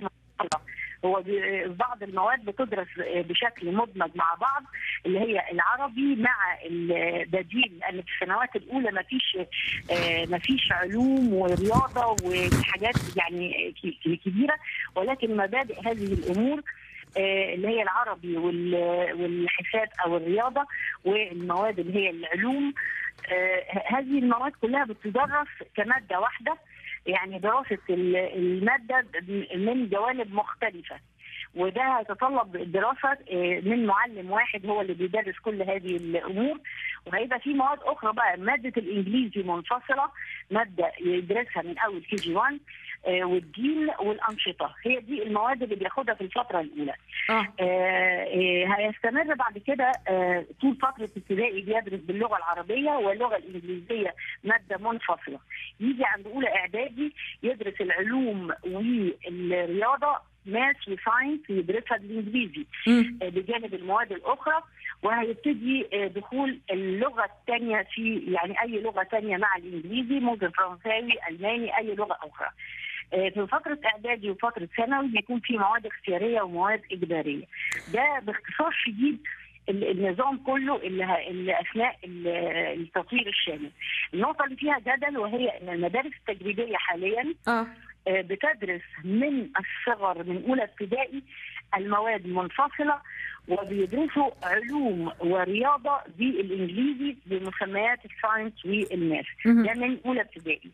هو ب- بعض المواد بتدرس بشكل مدمج مع بعض اللي هي العربي مع البديل لان في السنوات الاولى ما فيش ما فيش علوم ورياضه وحاجات يعني ك- كبيره ولكن مبادئ هذه الامور آه، اللي هي العربي وال- والحساب او الرياضه والمواد اللي هي العلوم آه، هذه المواد كلها بتدرس كماده واحده يعني دراسه ال- الماده من جوانب مختلفه وده هيتطلب دراسه آه، من معلم واحد هو اللي بيدرس كل هذه الامور وهيبقى في مواد اخرى بقى ماده الانجليزي منفصله ماده يدرسها من اول كي جي 1 آه، والدين والانشطه هي دي المواد اللي بياخدها في الفتره الاولى اه آه، آه، هيستمر بعد كده آه، طول فتره ابتدائي بيدرس باللغه العربيه واللغه الانجليزيه ماده منفصله يجي عند اولى اعدادي يدرس العلوم والرياضه ماث وساينس يدرسها بالانجليزي مم. آه، بجانب المواد الاخرى وهيبتدي آه، دخول اللغه الثانيه في يعني اي لغه ثانيه مع الانجليزي ممكن فرنساوي الماني اي لغه اخرى آه، في فتره اعدادي وفتره ثانوي بيكون في مواد اختياريه ومواد اجباريه ده باختصار شديد ال- النظام كله اللي, ه- اللي اثناء ال- التطوير الشامل. النقطه اللي فيها جدل وهي ان المدارس التجريبيه حاليا اه آه، بتدرس من الصغر من اولى ابتدائي المواد منفصله وبيدرسوا علوم ورياضه بالانجليزي بمسميات الساينس والماث مهم. ده من اولى ابتدائي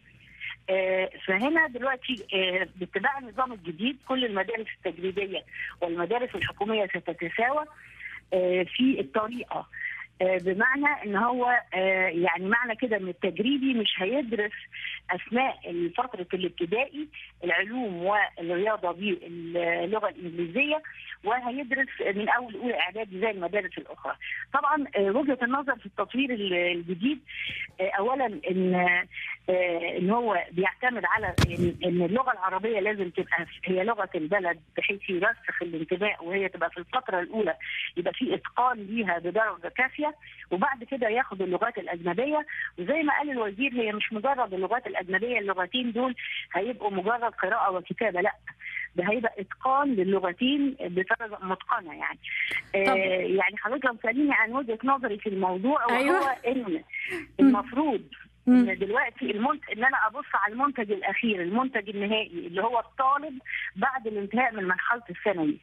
آه، فهنا دلوقتي آه، باتباع النظام الجديد كل المدارس التجريبيه والمدارس الحكوميه ستتساوى آه، في الطريقه آه، بمعنى ان هو آه، يعني معنى كده ان التجريبي مش هيدرس اثناء فتره الابتدائي العلوم والرياضه باللغه الانجليزيه وهيدرس من اول اولى اعدادي زي المدارس الاخرى. طبعا آه، وجهه النظر في التطوير ال- الجديد آه، اولا ان آه، ان هو بيعتمد على ان إن اللغه العربيه لازم تبقى هي لغه البلد بحيث يرسخ الانتماء وهي تبقى في الفتره الاولى يبقى في اتقان ليها بدرجه كافيه وبعد كده ياخد اللغات الاجنبيه وزي ما قال الوزير هي مش مجرد اللغات الاجنبيه اللغتين دول هيبقوا مجرد قراءه وكتابه لا ده هيبقى اتقان للغتين بدرجه متقنه يعني طب. آه يعني حضرتك لو ساليني عن وجهه نظري في الموضوع وهو أيوة. ان المفروض مم. ان دلوقتي المنتج ان انا ابص على المنتج الاخير المنتج النهائي اللي هو الطالب بعد الانتهاء من مرحله الثانوي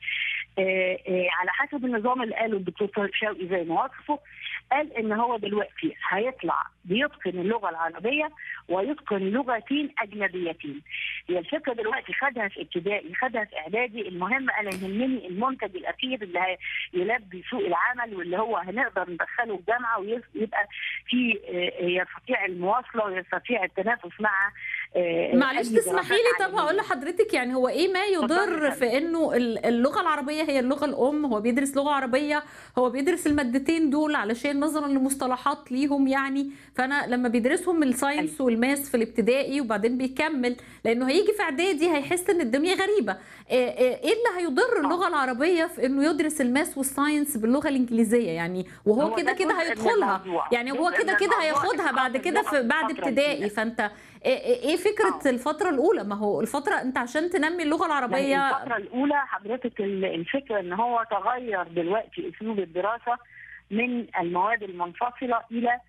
آه، آه، على حسب النظام اللي قاله الدكتور طارق شوقي زي ما وصفه قال ان هو دلوقتي هيطلع بيتقن اللغه العربيه ويتقن لغتين اجنبيتين هي الفكره دلوقتي خدها في ابتدائي خدها في اعدادي المهم انا يهمني المنتج الاخير اللي هي- يلبي سوق العمل واللي هو هنقدر ندخله الجامعه ويبقى في آه، يستطيع المواصله ويستطيع التنافس مع آه، معلش أي تسمحي لي دراسات طب هقول عالمية. لحضرتك يعني هو ايه ما يضر اتفضلي. في انه ال- اللغه العربيه هي اللغه الام هو بيدرس لغه عربيه هو بيدرس المادتين دول علشان نظرا لمصطلحات ليهم يعني فانا لما بيدرسهم الساينس والماس في الابتدائي وبعدين بيكمل لانه هيجي في اعدادي هيحس ان الدنيا غريبه ايه إيه- إيه اللي هيضر اللغه العربيه في انه يدرس الماس والساينس باللغه الانجليزيه يعني وهو هو كده ده كده جزء من هيدخلها الموضوع. يعني هو جزء كده من كده الموضوع هياخدها بعد إتقان كده في اللغة بعد الفترة ابتدائي الأولى. فانت ايه إيه- إيه فكره آه. الفتره الاولى ما هو الفتره انت عشان تنمي اللغه يعني العربيه الفترة الأولى حضرتك ال- الفكرة إن هو تغير دلوقتي أسلوب الدراسة من المواد المنفصلة إلى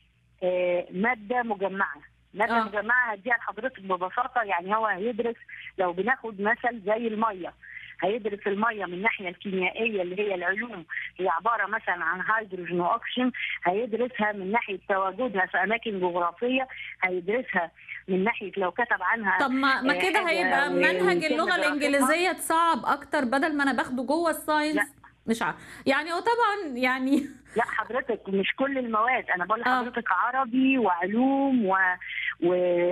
آه، مادة مجمعة مادة آه. آه. مجمعة هديها لحضرتك ببساطة يعني هو هيدرس لو بناخد مثل زي المية هيدرس المية من الناحية الكيميائية اللي هي العلوم هي عبارة مثلا عن هيدروجين وأكسجين هيدرسها من ناحية تواجدها في أماكن جغرافية هيدرسها من ناحية لو كتب عنها طب ما ما آه، كده حاجة هيبقى و- منهج ويتم اللغه دراستها. الانجليزيه تصعب اكتر بدل ما انا باخده جوه الساينس لا. مش عارف يعني هو طبعا يعني لا حضرتك مش كل المواد انا بقول آه. لحضرتك عربي وعلوم و, و...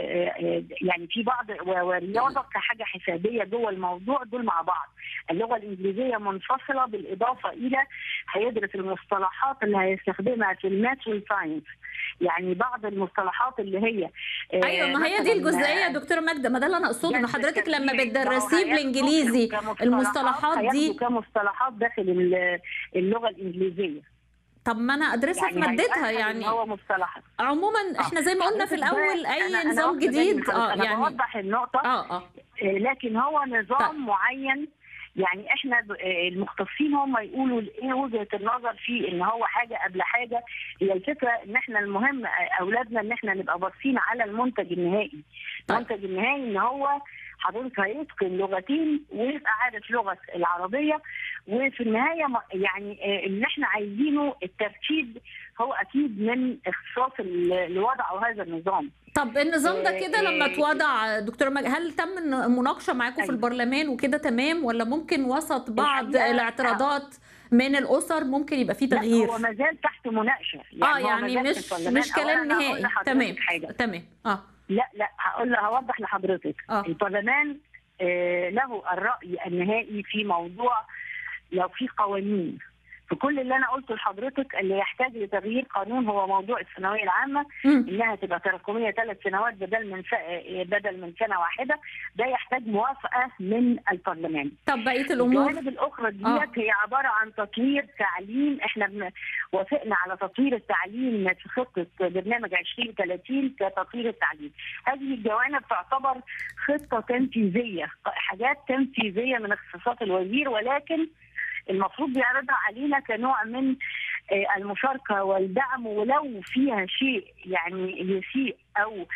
يعني في بعض و- ورياضه كحاجه حسابيه جوه الموضوع دول مع بعض اللغه الانجليزيه منفصله بالاضافه الى هيدرس المصطلحات اللي هيستخدمها في الماث والساينس يعني بعض المصطلحات اللي هي آه، ايوه ما هي دي مثلاً، الجزئيه يا آه، دكتوره ماجده ما ده اللي انا اقصده ان جذب حضرتك لما التربيع. بتدرسيه ما هو هياخدوا بالانجليزي كمصطلحات- المصطلحات هياخدوا دي كمصطلحات داخل ال- اللغه الانجليزيه طب ما انا ادرسها في مادتها هيتأكد يعني إن هو مصطلحات عموما احنا زي ما قلنا في حضرتك الاول ده- اي أنا- أنا نظام واخدة بالي من جديد حضرتك. اه انا يعني بوضح النقطه اه اه آه، لكن هو نظام طيب. معين يعني احنا ب- آه، المختصين هم يقولوا ايه وجهه النظر فيه ان هو حاجه قبل حاجه هي الفكره ان احنا المهم آه، اولادنا ان احنا نبقى باصين على المنتج النهائي طيب. المنتج النهائي ان هو حضرتك هيتقن لغتين ويبقى عارف لغه العربيه وفي النهايه ما- يعني آه، اللي احنا عايزينه الترتيب هو اكيد من اختصاص اللي وضعوا هذا النظام طب النظام ده كده لما آه، اتوضع دكتوره ماجد هل تم مناقشه معاكم في أيوة. البرلمان وكده تمام ولا ممكن وسط بعض الحقيقة- الاعتراضات من الاسر ممكن يبقى فيه لا تغيير هو ما زال تحت مناقشه اه هو يعني ما زال في مش البرلمان. مش كلام أولاً هقول نهائي لحضرتك تمام حاجه تمام اه لا لا هقول هوضح لحضرتك آه. البرلمان آه له الراي النهائي في موضوع لو في قوانين في كل اللي انا قلته لحضرتك اللي يحتاج لتغيير قانون هو موضوع الثانويه العامه مم. انها تبقى تراكميه ثلاث سنوات بدل من س... بدل من سنه واحده ده يحتاج موافقه من البرلمان طب بقيه الامور الجوانب الاخرى ديت آه. هي عباره عن تطوير تعليم احنا بن... وافقنا على تطوير التعليم في خطه برنامج 2030 كتطوير التعليم هذه الجوانب تعتبر خطه تنفيذيه حاجات تنفيذيه من اختصاصات الوزير ولكن المفروض بيعرضها علينا كنوع من آه، المشاركه والدعم ولو فيها شيء يعني يسيء او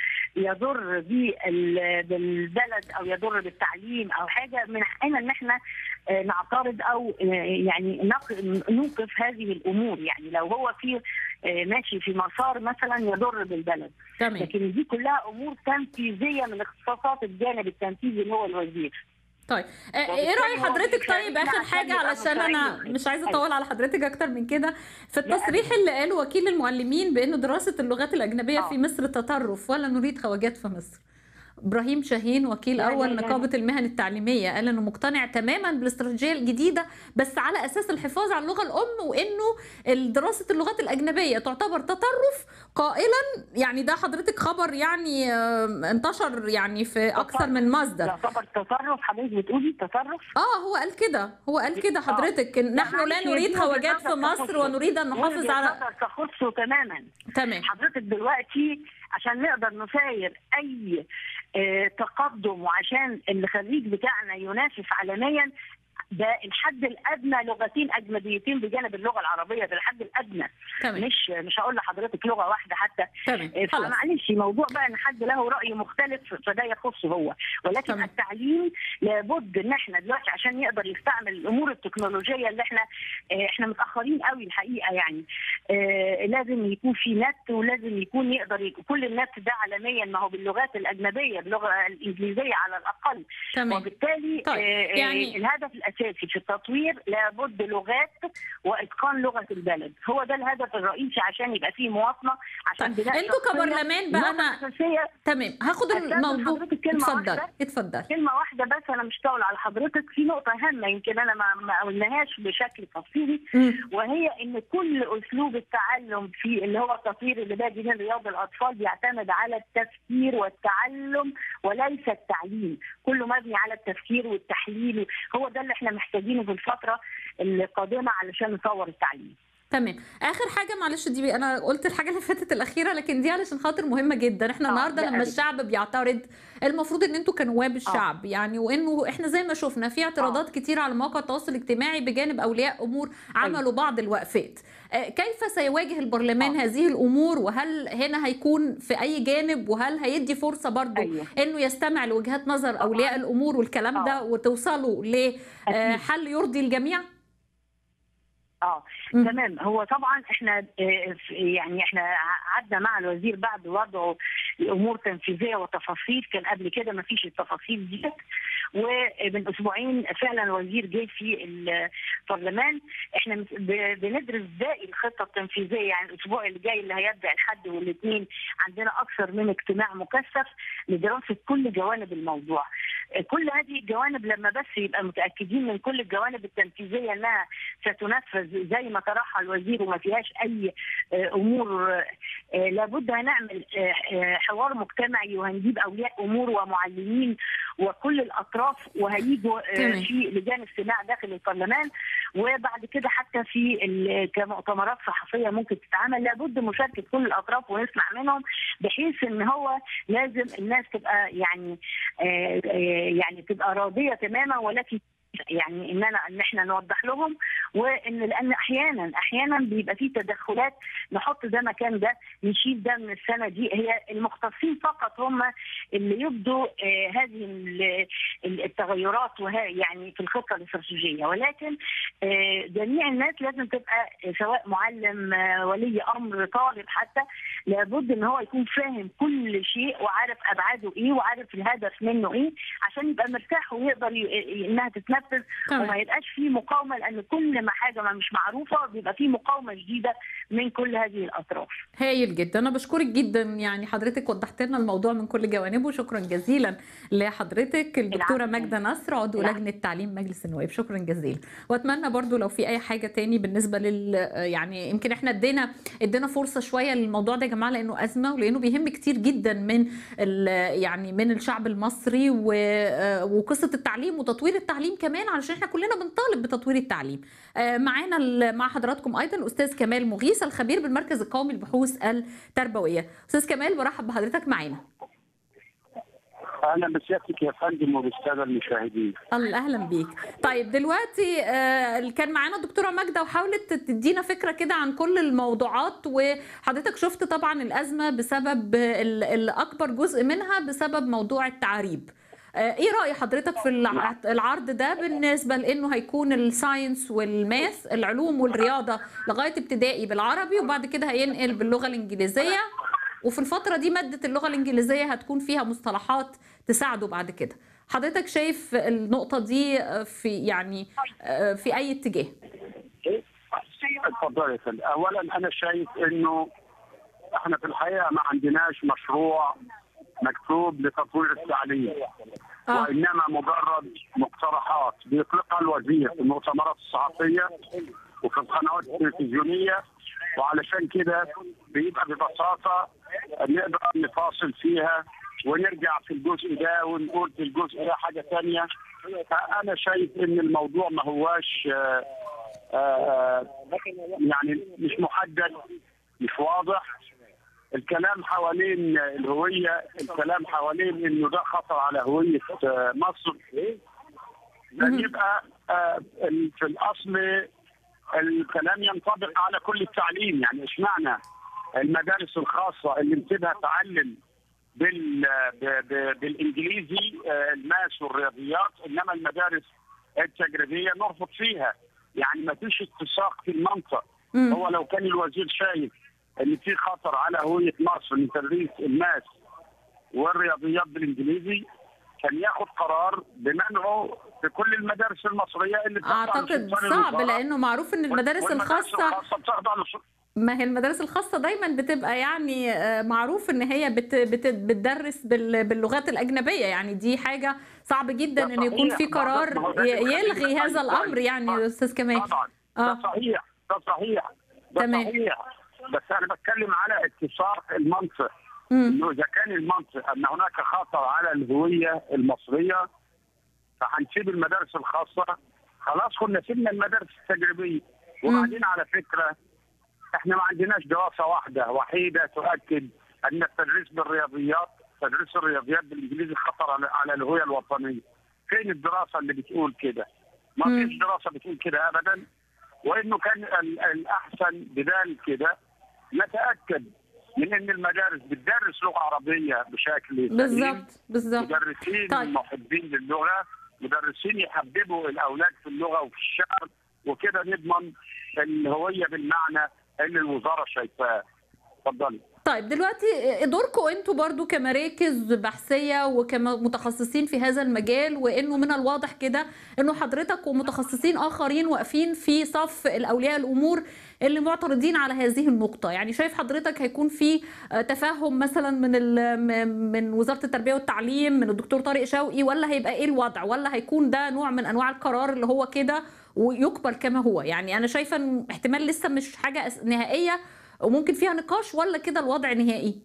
يضر بال- بالبلد او يضر بالتعليم او حاجه من حقنا ان احنا آه، نعترض او آه، يعني نق- نوقف هذه الامور يعني لو هو في آه، ماشي في مسار مثلا يضر بالبلد تمام لكن دي كلها امور تنفيذيه من اختصاصات الجانب التنفيذي اللي هو الوزير طيب آه، ايه وبالتالي راي هو حضرتك مش طيب هيرجع اخر عشان حاجه يبقى علشان انا مشاريع. مش عايزه أيوة. اطول على حضرتك اكتر من كده في لا، التصريح اللي قاله وكيل المعلمين بان دراسه اللغات الاجنبيه آه. في مصر تطرف ولا نريد خواجات في مصر ابراهيم شاهين وكيل لا، لا، اول لا، لا. نقابه المهن التعليميه قال انه مقتنع تماما بالاستراتيجيه الجديده بس على اساس الحفاظ على اللغه الام وانه دراسه اللغات الاجنبيه تعتبر تطرف قائلا يعني ده حضرتك خبر يعني آم، انتشر يعني في اكثر من مصدر يعتبر تطرف حضرتك بتقولي تطرف اه هو قال كده هو قال كده آه. حضرتك إن نحن لا معلش، نريد دي خواجات وجهة في نظر مصر تخصه. ونريد ان نحافظ وجهة على نظر تخصه تماما تمام حضرتك دلوقتي عشان نقدر نساير اي آه، تقدم وعشان الخريج بتاعنا ينافس عالميا ده الحد الادنى لغتين اجنبيتين بجانب اللغه العربيه ده الحد الادنى تمام مش مش هقول لحضرتك لغه واحده حتى تمام آه، خلاص فمعلش موضوع بقى ان حد له راي مختلف فده يخصه هو ولكن تمام. التعليم لابد ان احنا دلوقتي عشان يقدر يستعمل الامور التكنولوجيه اللي احنا آه، احنا متاخرين قوي الحقيقه يعني آه، لازم يكون في نت ولازم يكون يقدر يكون كل النت ده عالميا ما هو باللغات الاجنبيه باللغه الانجليزيه على الاقل تمام وبالتالي طيب، آه، آه، يعني- الهدف الاساسي في التطوير لابد لغات واتقان لغه البلد هو ده الهدف الرئيسي عشان يبقى فيه مواطنه عشان طيب بناء انتوا شخصية. كبرلمان بقى النقطة انا الاساسيه تمام هاخد أستاذن الموضوع حضرتك كلمة اتفضل واحدة؟ اتفضل كلمه واحده بس انا مش طاول على حضرتك في نقطه هامه يمكن انا ما ما قلناهاش بشكل تفصيلي مم. وهي ان كل اسلوب التعلم في اللي هو التطوير اللي باجي من رياض الاطفال بيعتمد على التفكير والتعلم وليس التعليم كله مبني على التفكير والتحليل هو ده اللي احنا محتاجينه في الفتره القادمه علشان نطور التعليم تمام اخر حاجه معلش دي انا قلت الحاجه اللي فاتت الاخيره لكن دي علشان خاطر مهمه جدا احنا آه، النهارده لا لما أبدا. الشعب بيعترض المفروض ان انتوا كنواب الشعب يعني وانه احنا زي ما شفنا في اعتراضات كتير على مواقع التواصل الاجتماعي بجانب اولياء امور عملوا بعض الوقفات آه، كيف سيواجه البرلمان آه. هذه الامور وهل هنا هيكون في اي جانب وهل هيدي فرصه برضه أيوه. انه يستمع لوجهات نظر اولياء الامور والكلام ده آه. وتوصلوا لحل يرضي الجميع اه مم. تمام هو طبعا احنا آه، في- يعني احنا عدنا مع الوزير بعد وضعه الامور تنفيذيه وتفاصيل كان قبل كده ما فيش التفاصيل دي ومن اسبوعين فعلا الوزير جه في البرلمان احنا مس- ب- بندرس باقي الخطه التنفيذيه يعني الاسبوع اللي جاي اللي هيبدا الحد والاثنين عندنا اكثر من اجتماع مكثف لدراسه كل جوانب الموضوع كل هذه الجوانب لما بس يبقى متاكدين من كل الجوانب التنفيذيه انها ستنفذ زي ما طرحها الوزير وما فيهاش اي آه، امور آه، لابد هنعمل آه، آه، حوار مجتمعي وهنجيب اولياء امور ومعلمين وكل الاطراف وهيجوا آه، تمام. في لجان استماع داخل البرلمان وبعد كده حتى في ال- كمؤتمرات صحفيه ممكن تتعمل لابد مشاركه كل الاطراف ونسمع منهم بحيث ان هو لازم الناس تبقى يعني آه، آه، يعني تبقى راضيه تماما ولكن يعني اننا ان احنا نوضح لهم وان لان احيانا احيانا بيبقى في تدخلات نحط ده مكان ده نشيل ده من السنه دي هي المختصين فقط هم اللي يبدوا آه، هذه ال- ال- التغيرات وها يعني في الخطه الاستراتيجيه ولكن آه، جميع الناس لازم تبقى آه، سواء معلم آه، ولي امر طالب حتى لابد ان هو يكون فاهم كل شيء وعارف ابعاده ايه وعارف الهدف منه ايه عشان يبقى مرتاح ويقدر ي- انها تتنفذ تمام. وما يبقاش فيه مقاومه لان كل ما حاجه ما مش معروفه بيبقى فيه مقاومه جديده من كل هذه الاطراف. هايل جدا انا بشكرك جدا يعني حضرتك وضحت لنا الموضوع من كل جوانبه شكرا جزيلا لحضرتك الدكتوره العفو. ماجده نصر عضو العفو. لجنه تعليم مجلس النواب شكرا جزيلا واتمنى برضو لو في اي حاجه تاني بالنسبه لل يعني يمكن احنا ادينا ادينا فرصه شويه للموضوع ده يا جماعه لانه ازمه ولانه بيهم كتير جدا من ال- يعني من الشعب المصري و- وقصه التعليم وتطوير التعليم كمان علشان احنا كلنا بنطالب بتطوير التعليم آه، معانا ال- مع حضراتكم ايضا الاستاذ كمال مغيث الخبير بالمركز القومي للبحوث التربويه استاذ كمال برحب بحضرتك معانا اهلا بسيادتك يا فندم وبالساده المشاهدين الله اهلا بيك طيب دلوقتي آه، كان معانا الدكتوره ماجده وحاولت تدينا فكره كده عن كل الموضوعات وحضرتك شفت طبعا الازمه بسبب ال- الاكبر جزء منها بسبب موضوع التعريب آه، ايه راي حضرتك في الع- العرض ده بالنسبه لانه هيكون الساينس والماث العلوم والرياضه لغايه ابتدائي بالعربي وبعد كده هينقل باللغه الانجليزيه وفي الفترة دي مادة اللغة الإنجليزية هتكون فيها مصطلحات تساعده بعد كده حضرتك شايف النقطة دي في يعني في أي اتجاه اتفضل يا فندم اولا انا شايف انه احنا في الحقيقه ما عندناش مشروع مكتوب لتطوير التعليم آه. وانما مجرد مقترحات بيطلقها الوزير في المؤتمرات الصحفيه وفي القنوات التلفزيونيه وعلشان كده بيبقى ببساطه نقدر نفاصل فيها ونرجع في الجزء ده ونقول في الجزء ده حاجه ثانيه فانا شايف ان الموضوع ما هواش آه، آه، يعني مش محدد مش واضح الكلام حوالين الهوية الكلام حوالين انه ده خطر على هوية آه، مصر ده يبقى آه، ال- في الاصل الكلام ينطبق على كل التعليم يعني اشمعنى المدارس الخاصة اللي بتبقى تعلم بال ب- ب- بالانجليزي آه، الماس والرياضيات انما المدارس التجريبيه نرفض فيها يعني ما فيش اتساق في المنطق مم. هو لو كان الوزير شايف ان في خطر على هويه مصر من تدريس الماس والرياضيات بالانجليزي كان ياخد قرار بمنعه في كل المدارس المصريه اللي بتخضع أعتقد لسلطان صعب الوزارة. لأنه معروف إن المدارس والمدارس الخاصة الخاصه بتخضع للسلطان ما هي المدارس الخاصة دايما بتبقى يعني آه، معروف ان هي بت بت بتدرس بال- باللغات الأجنبية يعني دي حاجة صعب جدا ده ان يكون صحيح. في ما هو ده- قرار ما هو ده ي- اللي يلغي بيخلينا هذا نتكلم. الأمر يعني يا أستاذ كمال طبعا آه. ده صحيح ده صحيح ده تمام. صحيح بس انا بتكلم على اتساق المنطق مم. انه اذا كان المنطق ان هناك خطر على الهويه المصريه فهنسيب المدارس الخاصه خلاص كنا سيبنا المدارس التجريبيه وبعدين على فكره احنا ما عندناش دراسه واحده وحيده تؤكد ان التدريس بالرياضيات تدريس الرياضيات بالانجليزي خطر على, على الهويه الوطنيه فين الدراسه اللي بتقول كده ما مم. فيش دراسه بتقول كده ابدا وانه كان ال- الاحسن بدال كده نتاكد من ان المدارس بتدرس لغه عربيه بشكل سليم بالظبط بالظبط مدرسين طيب. محبين للغه مدرسين يحببوا الاولاد في اللغه وفي الشعر وكده نضمن الهويه بالمعنى اللي الوزاره شايفاه اتفضلي طيب دلوقتي دوركم انتوا برضو كمراكز بحثية وكمتخصصين في هذا المجال وانه من الواضح كده انه حضرتك ومتخصصين اخرين واقفين في صف الاولياء الامور اللي معترضين على هذه النقطة يعني شايف حضرتك هيكون في آه، تفهم مثلا من ال- م- من وزارة التربية والتعليم من الدكتور طارق شوقي ولا هيبقى ايه الوضع ولا هيكون ده نوع من انواع القرار اللي هو كده ويقبل كما هو يعني انا شايفة ان احتمال لسه مش حاجة أس- نهائية وممكن فيها نقاش ولا كده الوضع نهائي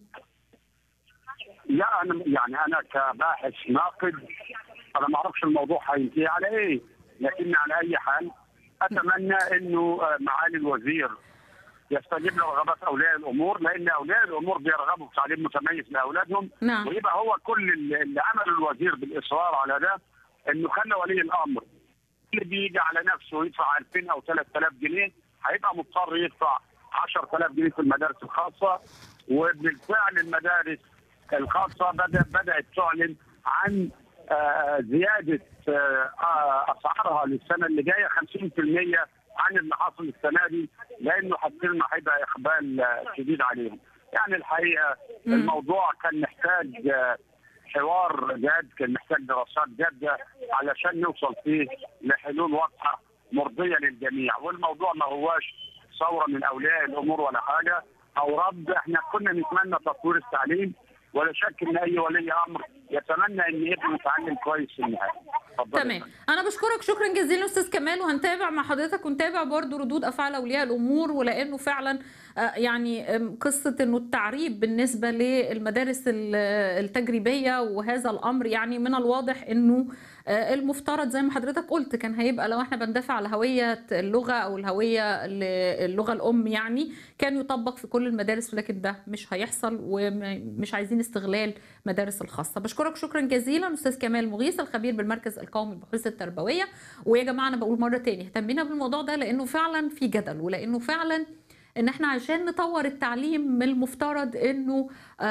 لا انا يعني انا كباحث ناقد انا ما اعرفش الموضوع هينتهي على ايه لكن على اي حال اتمنى انه آه، معالي الوزير يستجيب لرغبات اولياء الامور لان اولياء الامور بيرغبوا في تعليم متميز لاولادهم نعم. ويبقى هو كل اللي اللي عمله الوزير بالاصرار على ده انه خلى ولي الامر اللي بيجي على نفسه يدفع 2000 او 3000 جنيه هيبقى مضطر يدفع 10000 جنيه في المدارس الخاصه وبالفعل المدارس الخاصه بدأ بدات تعلن عن آه، زياده آه، آه، اسعارها للسنه اللي جايه 50% عن اللي حصل السنه دي لانه حاسين انه هيبقى اقبال آه، شديد عليهم. يعني الحقيقه مم. الموضوع كان محتاج آه، حوار جاد كان محتاج دراسات جاده علشان نوصل فيه لحلول واضحه مرضيه للجميع والموضوع ما هواش ثوره من اولياء الامور ولا حاجه او رد احنا كنا نتمنى تطوير التعليم ولا شك ان اي ولي امر يتمنى ان ابنه يتعلم كويس في النهايه. اتفضل يا تمام فندم. انا بشكرك شكرا جزيلا استاذ كمال وهنتابع مع حضرتك ونتابع برضو ردود افعال اولياء الامور ولانه فعلا آه، يعني آم، قصه انه التعريب بالنسبه للمدارس ال- التجريبيه وهذا الامر يعني من الواضح انه آه، المفترض زي ما حضرتك قلت كان هيبقى لو احنا بندافع على هويه اللغه او الهويه ل- اللغه الام يعني كان يطبق في كل المدارس ولكن ده مش هيحصل ومش عايزين استغلال مدارس الخاصه بشكرك شكرا جزيلا استاذ كمال مغيث الخبير بالمركز القومي للبحوث التربويه ويا جماعه انا بقول مره تاني اهتمينا بالموضوع ده لانه فعلا في جدل ولانه فعلا ان احنا عشان نطور التعليم من المفترض انه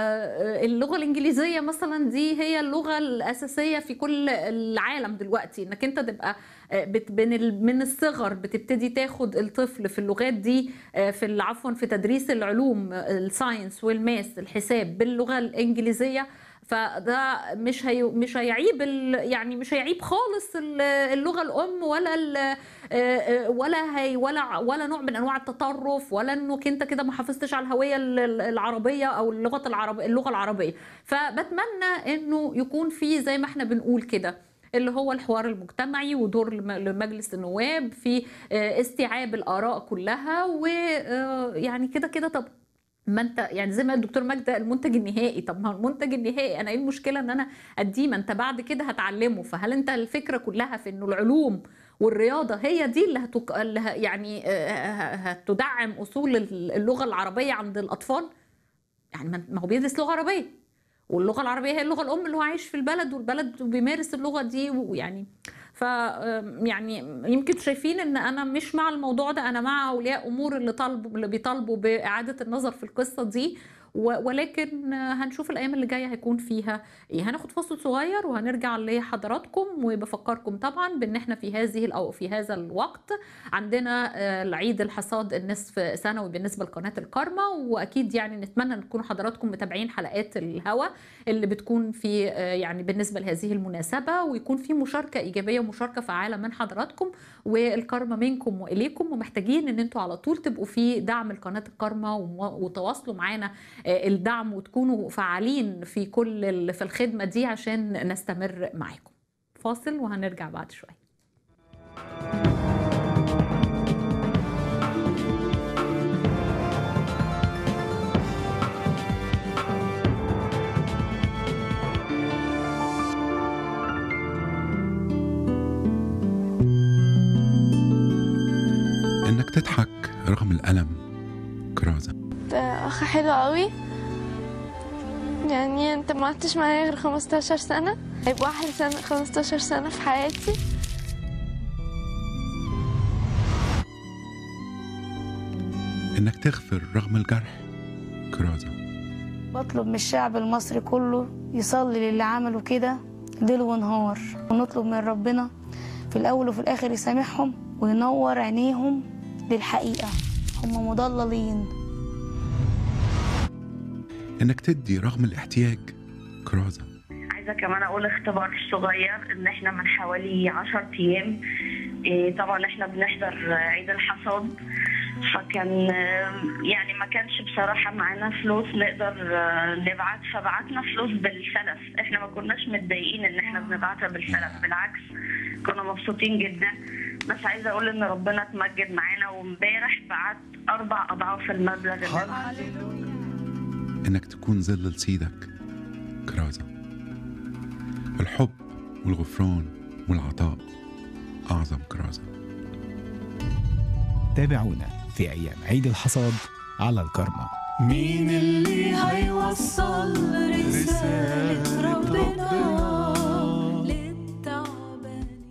آه، اللغه الانجليزيه مثلا دي هي اللغه الاساسيه في كل العالم دلوقتي انك انت تبقى آه، بت- من ال- من الصغر بتبتدي تاخد الطفل في اللغات دي آه، في ال- عفوا في تدريس العلوم آه، الساينس والماس الحساب باللغه الانجليزيه فده مش هي مش هيعيب ال- يعني مش هيعيب خالص ال- اللغه الام ولا ال- آه، آه، ولا هي ولا ولا نوع من انواع التطرف ولا انك انت كده ما حافظتش على الهويه ال- ال- العربيه او اللغه العربيه اللغه العربيه فبتمنى انه يكون في زي ما احنا بنقول كده اللي هو الحوار المجتمعي ودور الم- لمجلس النواب في آه، استيعاب الاراء كلها ويعني كده كده طب ما انت يعني زي ما الدكتور ماجدة المنتج النهائي طب ما هو المنتج النهائي انا ايه المشكله ان انا اديه ما انت بعد كده هتعلمه فهل انت الفكره كلها في انه العلوم والرياضه هي دي اللي, هتك... اللي ه... يعني آه، هتدعم اصول اللغه العربيه عند الاطفال يعني ما- ما هو بيدرس لغه عربيه واللغه العربيه هي اللغه الام اللي هو عايش في البلد والبلد وبيمارس اللغه دي ويعني ف يعني يمكن شايفين ان انا مش مع الموضوع ده انا مع اولياء امور اللي طالبوا اللي بيطالبوا باعاده النظر في القصه دي و- ولكن هنشوف الايام اللي جايه هيكون فيها ايه هناخد فاصل صغير وهنرجع لحضراتكم وبفكركم طبعا بان احنا في هذه او في هذا الوقت عندنا آه، العيد الحصاد النصف سنوي بالنسبه لقناه الكارما واكيد يعني نتمنى ان تكونوا حضراتكم متابعين حلقات الهوا اللي بتكون في آه، يعني بالنسبه لهذه المناسبه ويكون في مشاركه ايجابيه ومشاركه فعاله من حضراتكم والكارما منكم واليكم ومحتاجين ان انتوا على طول تبقوا في دعم لقناه الكارما وم- وتواصلوا معانا آه، الدعم وتكونوا فعالين في كل ال- في الخدمه دي عشان نستمر معاكم فاصل وهنرجع بعد شويه انك تضحك رغم الألم كرازة انت اخ حلو قوي يعني انت ما قعدتش معايا غير 15 سنة هيبقوا احلى سنة 15 سنة في حياتي انك تغفر رغم الجرح كرازة بطلب من الشعب المصري كله يصلي للي عملوا كده ليل ونهار ونطلب من ربنا في الأول وفي الآخر يسامحهم وينور عينيهم للحقيقة هم مضللين انك تدي رغم الاحتياج كرازة عايزه كمان اقول اختبار صغير ان احنا من حوالي 10 ايام إيه، طبعا احنا بنحضر عيد الحصاد فكان آه، يعني ما كانش بصراحه معانا فلوس نقدر آه، نبعت فبعتنا فلوس بالسلف احنا ما كناش متضايقين ان احنا بنبعتها بالسلف بالعكس كنا مبسوطين جدا بس عايزه اقول ان ربنا اتمجد معانا وامبارح بعت اربع اضعاف المبلغ اللي انك تكون ظل لسيدك كرازة الحب والغفران والعطاء أعظم كرازة تابعونا في أيام عيد الحصاد على الكرمة مين اللي هيوصل رسالة ربنا للتعبانين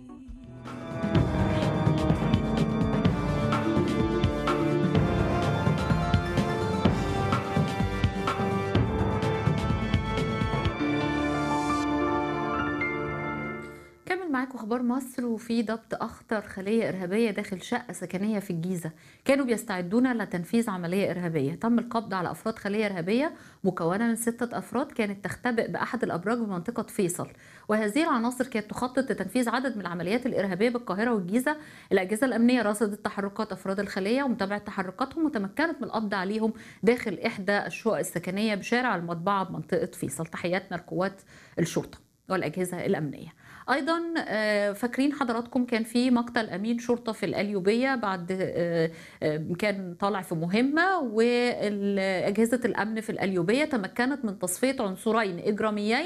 كمل معاكم اخبار مصر وفي ضبط اخطر خليه ارهابيه داخل شقه سكنيه في الجيزه كانوا بيستعدون لتنفيذ عمليه ارهابيه تم القبض على افراد خليه ارهابيه مكونه من سته افراد كانت تختبئ باحد الابراج بمنطقه فيصل وهذه العناصر كانت تخطط لتنفيذ عدد من العمليات الارهابيه بالقاهره والجيزه الاجهزه الامنيه رصدت تحركات افراد الخليه ومتابعه تحركاتهم وتمكنت من القبض عليهم داخل احدى الشقق السكنيه بشارع المطبعه بمنطقه فيصل تحياتنا لقوات الشرطه والاجهزه الامنيه ايضا آه، فاكرين حضراتكم كان في مقتل امين شرطه في القليوبيه بعد آه، آه، كان طالع في مهمه واجهزه الامن في القليوبيه تمكنت من تصفيه عنصرين اجراميين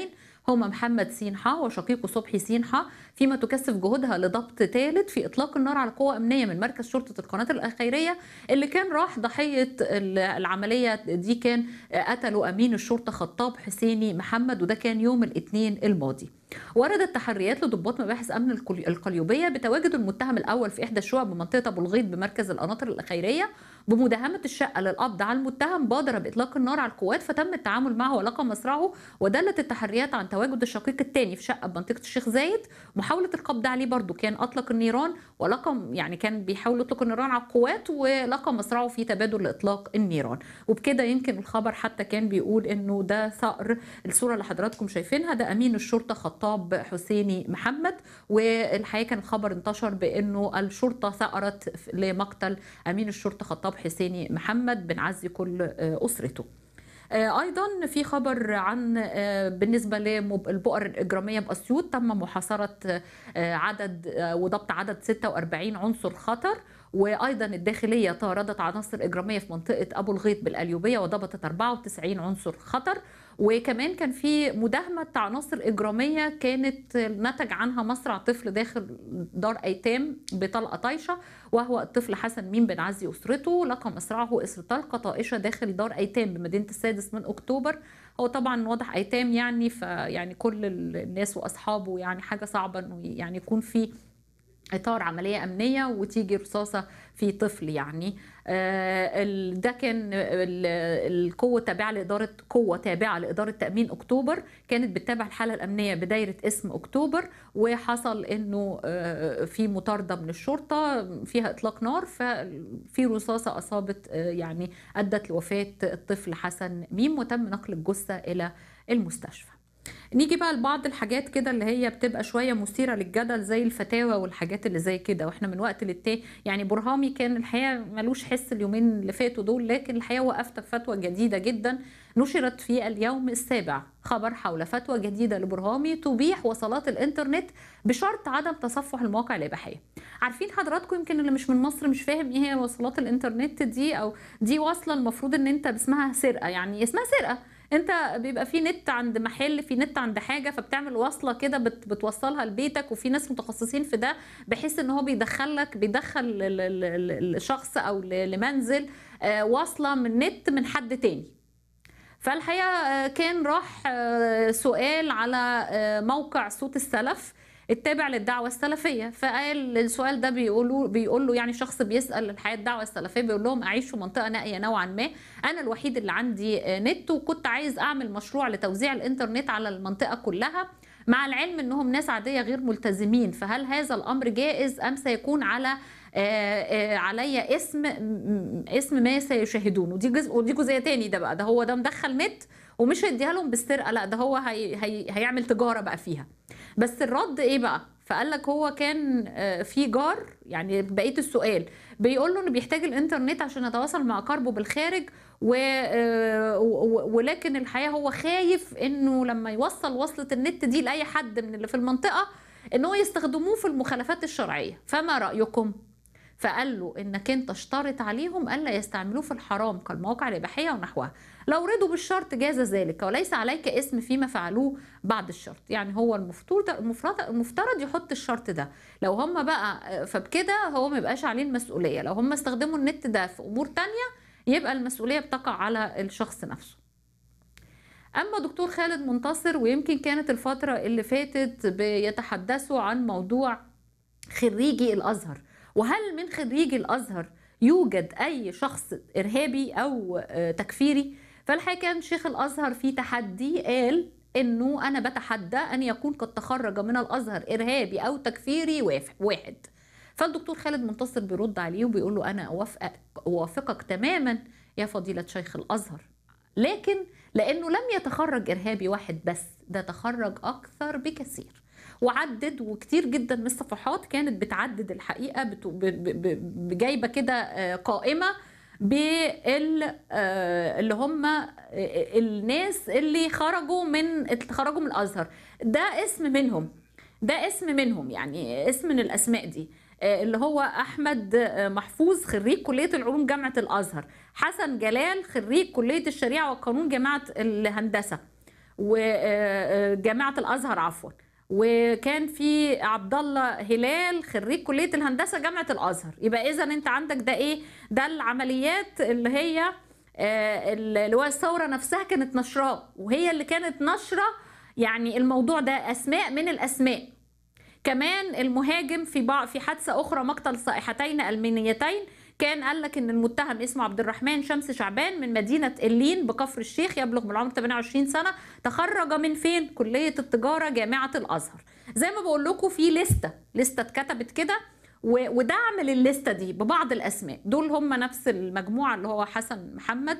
هما محمد سينحة وشقيقه صبحي سينحة فيما تكثف جهودها لضبط ثالث في إطلاق النار على قوة أمنية من مركز شرطة القناة الخيرية اللي كان راح ضحية ال- العملية دي كان قتلوا أمين الشرطة خطاب حسيني محمد وده كان يوم الاثنين الماضي وردت تحريات لضباط مباحث امن القلي- القليوبيه بتواجد المتهم الاول في احدى الشقق بمنطقه ابو الغيط بمركز القناطر الخيريه بمداهمه الشقه للقبض على المتهم بادر باطلاق النار على القوات فتم التعامل معه ولقى مصرعه ودلت التحريات عن تواجد الشقيق الثاني في شقه بمنطقه الشيخ زايد محاوله القبض عليه برضه كان اطلق النيران ولقى يعني كان بيحاول يطلق النيران على القوات ولقى مصرعه في تبادل لاطلاق النيران وبكده يمكن الخبر حتى كان بيقول انه ده ثأر الصوره اللي حضراتكم شايفينها ده امين الشرطه خطاب حسيني محمد والحقيقه كان الخبر انتشر بانه الشرطه ثأرت لمقتل امين الشرطه خطاب حسيني محمد بنعزي كل آه، اسرته آه، ايضا في خبر عن آه، بالنسبه للبؤر الاجراميه باسيوط تم محاصره آه، عدد آه، وضبط عدد 46 عنصر خطر وايضا الداخليه طاردت عناصر اجراميه في منطقه ابو الغيط بالقليوبيه وضبطت 94 عنصر خطر وكمان كان في مداهمه عناصر اجراميه كانت نتج عنها مصرع طفل داخل دار ايتام بطلقه طايشه وهو الطفل حسن مين بن عزي اسرته لقى مصرعه اثر طلقه طائشه داخل دار ايتام بمدينه السادس من اكتوبر هو طبعا واضح ايتام يعني فيعني كل الناس واصحابه يعني حاجه صعبه انه يعني يكون في اطار عمليه امنيه وتيجي رصاصه في طفل يعني آه، ال- ده كان ال- القوه تابعه لاداره قوه تابعه لاداره تامين اكتوبر كانت بتتابع الحاله الامنيه بدايره اسم اكتوبر وحصل انه آه، في مطارده من الشرطه فيها اطلاق نار ففي رصاصه اصابت آه، يعني ادت لوفاه الطفل حسن ميم وتم نقل الجثه الى المستشفى نيجي بقى لبعض الحاجات كده اللي هي بتبقى شويه مثيره للجدل زي الفتاوى والحاجات اللي زي كده واحنا من وقت للتاني يعني برهامي كان الحقيقه ملوش حس اليومين اللي فاتوا دول لكن الحقيقه وقفت فتوى جديده جدا نشرت في اليوم السابع خبر حول فتوى جديده لبرهامي تبيح وصلات الانترنت بشرط عدم تصفح المواقع الاباحيه عارفين حضراتكم يمكن اللي مش من مصر مش فاهم ايه هي وصلات الانترنت دي او دي واصله المفروض ان انت اسمها سرقه يعني اسمها سرقه انت بيبقى في نت عند محل في نت عند حاجه فبتعمل وصله كده بت بتوصلها لبيتك وفي ناس متخصصين في ده بحيث ان هو بيدخلك بيدخل ال- ال- ال- الشخص او ل- لمنزل آه، واصله من نت من حد تاني فالحقيقه آه، كان راح آه، سؤال على آه، موقع صوت السلف التابع للدعوه السلفيه فقال السؤال ده بيقولوا بيقول له يعني شخص بيسال الحياه الدعوه السلفيه بيقول لهم اعيش في منطقه نائيه نوعا ما انا الوحيد اللي عندي آه، نت وكنت عايز اعمل مشروع لتوزيع الانترنت على المنطقه كلها مع العلم انهم ناس عاديه غير ملتزمين فهل هذا الامر جائز ام سيكون على آه، آه، عليا اسم م- اسم ما سيشاهدونه دي جزء ودي جزئيه تاني ده بقى ده هو ده مدخل نت ومش هيديها لهم بالسرقه لا ده هو هي هي هيعمل تجاره بقى فيها بس الرد ايه بقى فقال لك هو كان آه، في جار يعني بقيه السؤال بيقول له انه بيحتاج الانترنت عشان يتواصل مع قربه بالخارج و... آه، و- ولكن الحقيقه هو خايف انه لما يوصل وصله النت دي لاي حد من اللي في المنطقه ان هو يستخدموه في المخالفات الشرعيه فما رايكم فقال له انك انت اشترط عليهم الا يستعملوه في الحرام كالمواقع الاباحيه ونحوها لو رضوا بالشرط جاز ذلك وليس عليك اسم فيما فعلوه بعد الشرط يعني هو المفترض المفترض المفترض يحط الشرط ده لو هم بقى فبكده هو ما يبقاش عليه المسؤوليه لو هم استخدموا النت ده في امور تانية يبقى المسؤوليه بتقع على الشخص نفسه اما دكتور خالد منتصر ويمكن كانت الفتره اللي فاتت بيتحدثوا عن موضوع خريجي الازهر وهل من خريجي الازهر يوجد اي شخص ارهابي او آه، تكفيري فالحقيقه كان شيخ الازهر في تحدي قال انه انا بتحدى ان يكون قد تخرج من الازهر ارهابي او تكفيري واف- واحد فالدكتور خالد منتصر بيرد عليه وبيقول له انا اوافقك اوافقك تماما يا فضيله شيخ الازهر لكن لانه لم يتخرج ارهابي واحد بس ده تخرج اكثر بكثير وعدد وكتير جدا من الصفحات كانت بتعدد الحقيقه بت- ب- ب- ب- جايبه كده آه، قائمه بال آه، اللي هم آه، الناس اللي خرجوا من خرجوا من الازهر ده اسم منهم ده اسم منهم يعني اسم من الاسماء دي آه، اللي هو احمد آه، محفوظ خريج كليه العلوم جامعه الازهر حسن جلال خريج كليه الشريعه والقانون جامعه الهندسه وجامعه الازهر عفوا وكان في عبد الله هلال خريج كليه الهندسه جامعه الازهر يبقى اذا انت عندك ده ايه ده العمليات اللي هي آه، اللي هو الثوره نفسها كانت نشراه وهي اللي كانت نشره يعني الموضوع ده اسماء من الاسماء كمان المهاجم في بعض في حادثه اخرى مقتل صائحتين المنيتين كان قال لك ان المتهم اسمه عبد الرحمن شمس شعبان من مدينه اللين بكفر الشيخ يبلغ من العمر 28 سنه تخرج من فين كليه التجاره جامعه الازهر زي ما بقول لكم في لسته لسته اتكتبت كده و- ودعم للليسته دي ببعض الاسماء دول هم نفس المجموعه اللي هو حسن محمد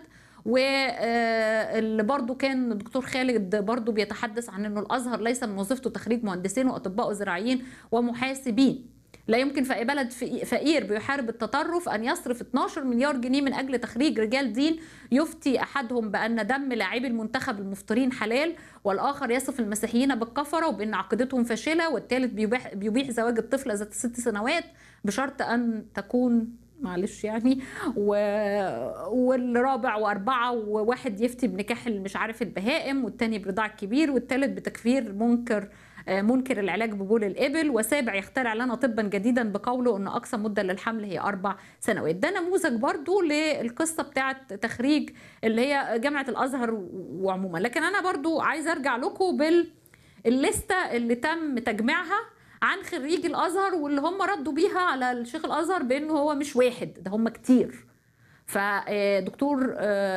واللي برضو كان الدكتور خالد برضو بيتحدث عن انه الازهر ليس من وظيفته تخريج مهندسين واطباء زراعيين ومحاسبين لا يمكن في أي بلد في- فقير بيحارب التطرف أن يصرف 12 مليار جنيه من أجل تخريج رجال دين يفتي أحدهم بأن دم لاعبي المنتخب المفطرين حلال والآخر يصف المسيحيين بالكفرة وبأن عقيدتهم فاشلة والثالث بيبيح, بيبيح زواج الطفلة ذات ست سنوات بشرط أن تكون معلش يعني و... والرابع وأربعة وواحد يفتي بنكاح مش عارف البهائم والتاني برضاع الكبير والتالت بتكفير منكر آه، منكر العلاج ببول الإبل وسابع يخترع لنا طبا جديدا بقوله أن أقصى مدة للحمل هي أربع سنوات ده نموذج برضو للقصة بتاعت تخريج اللي هي جامعة الأزهر وعموما لكن أنا برضو عايزة أرجع لكم بالليستة اللي تم تجميعها عن خريج الازهر واللي هم ردوا بيها على الشيخ الازهر بانه هو مش واحد ده هم كتير فدكتور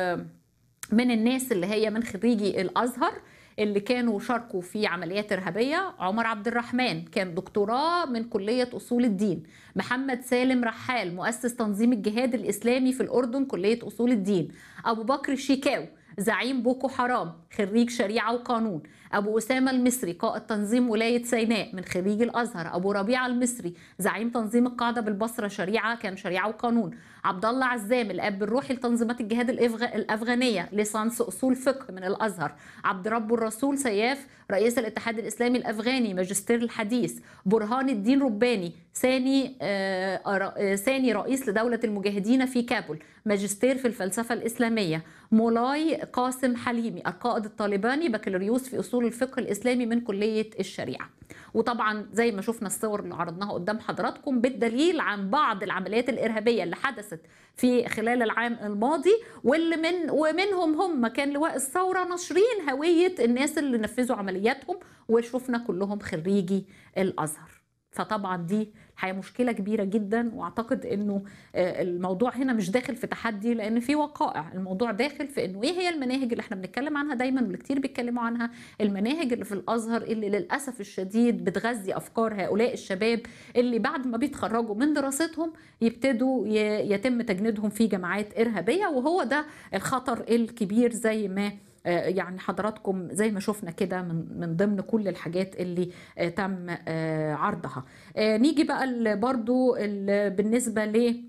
من الناس اللي هي من خريجي الازهر اللي كانوا شاركوا في عمليات إرهابية عمر عبد الرحمن كان دكتوراه من كلية أصول الدين محمد سالم رحال مؤسس تنظيم الجهاد الإسلامي في الأردن كلية أصول الدين أبو بكر الشيكاوي زعيم بوكو حرام خريج شريعة وقانون أبو أسامة المصري قائد تنظيم ولاية سيناء من خريج الأزهر أبو ربيعة المصري زعيم تنظيم القاعدة بالبصرة شريعة كان شريعة وقانون عبد الله عزام الأب الروحي لتنظيمات الجهاد الأفغ... الأفغانية ليسانس أصول فقه من الأزهر عبد رب الرسول سياف رئيس الاتحاد الإسلامي الأفغاني ماجستير الحديث برهان الدين رباني ثاني آه ثاني رئيس لدولة المجاهدين في كابول ماجستير في الفلسفة الإسلامية مولاي قاسم حليمي القائد الطالباني بكالوريوس في أصول الفقه الإسلامي من كلية الشريعة وطبعا زي ما شفنا الصور اللي عرضناها قدام حضراتكم بالدليل عن بعض العمليات الإرهابية اللي حدثت في خلال العام الماضي واللي من ومنهم هم كان لواء الثورة ناشرين هوية الناس اللي نفذوا عملياتهم وشفنا كلهم خريجي الأزهر فطبعا دي الحقيقه مشكله كبيره جدا واعتقد انه الموضوع هنا مش داخل في تحدي لان في وقائع الموضوع داخل في انه ايه هي المناهج اللي احنا بنتكلم عنها دايما واللي كتير بيتكلموا عنها المناهج اللي في الازهر اللي للاسف الشديد بتغذي افكار هؤلاء الشباب اللي بعد ما بيتخرجوا من دراستهم يبتدوا يتم تجنيدهم في جماعات ارهابيه وهو ده الخطر الكبير زي ما يعني حضراتكم زي ما شفنا كده من من ضمن كل الحاجات اللي تم عرضها نيجي بقى برضو بالنسبه ل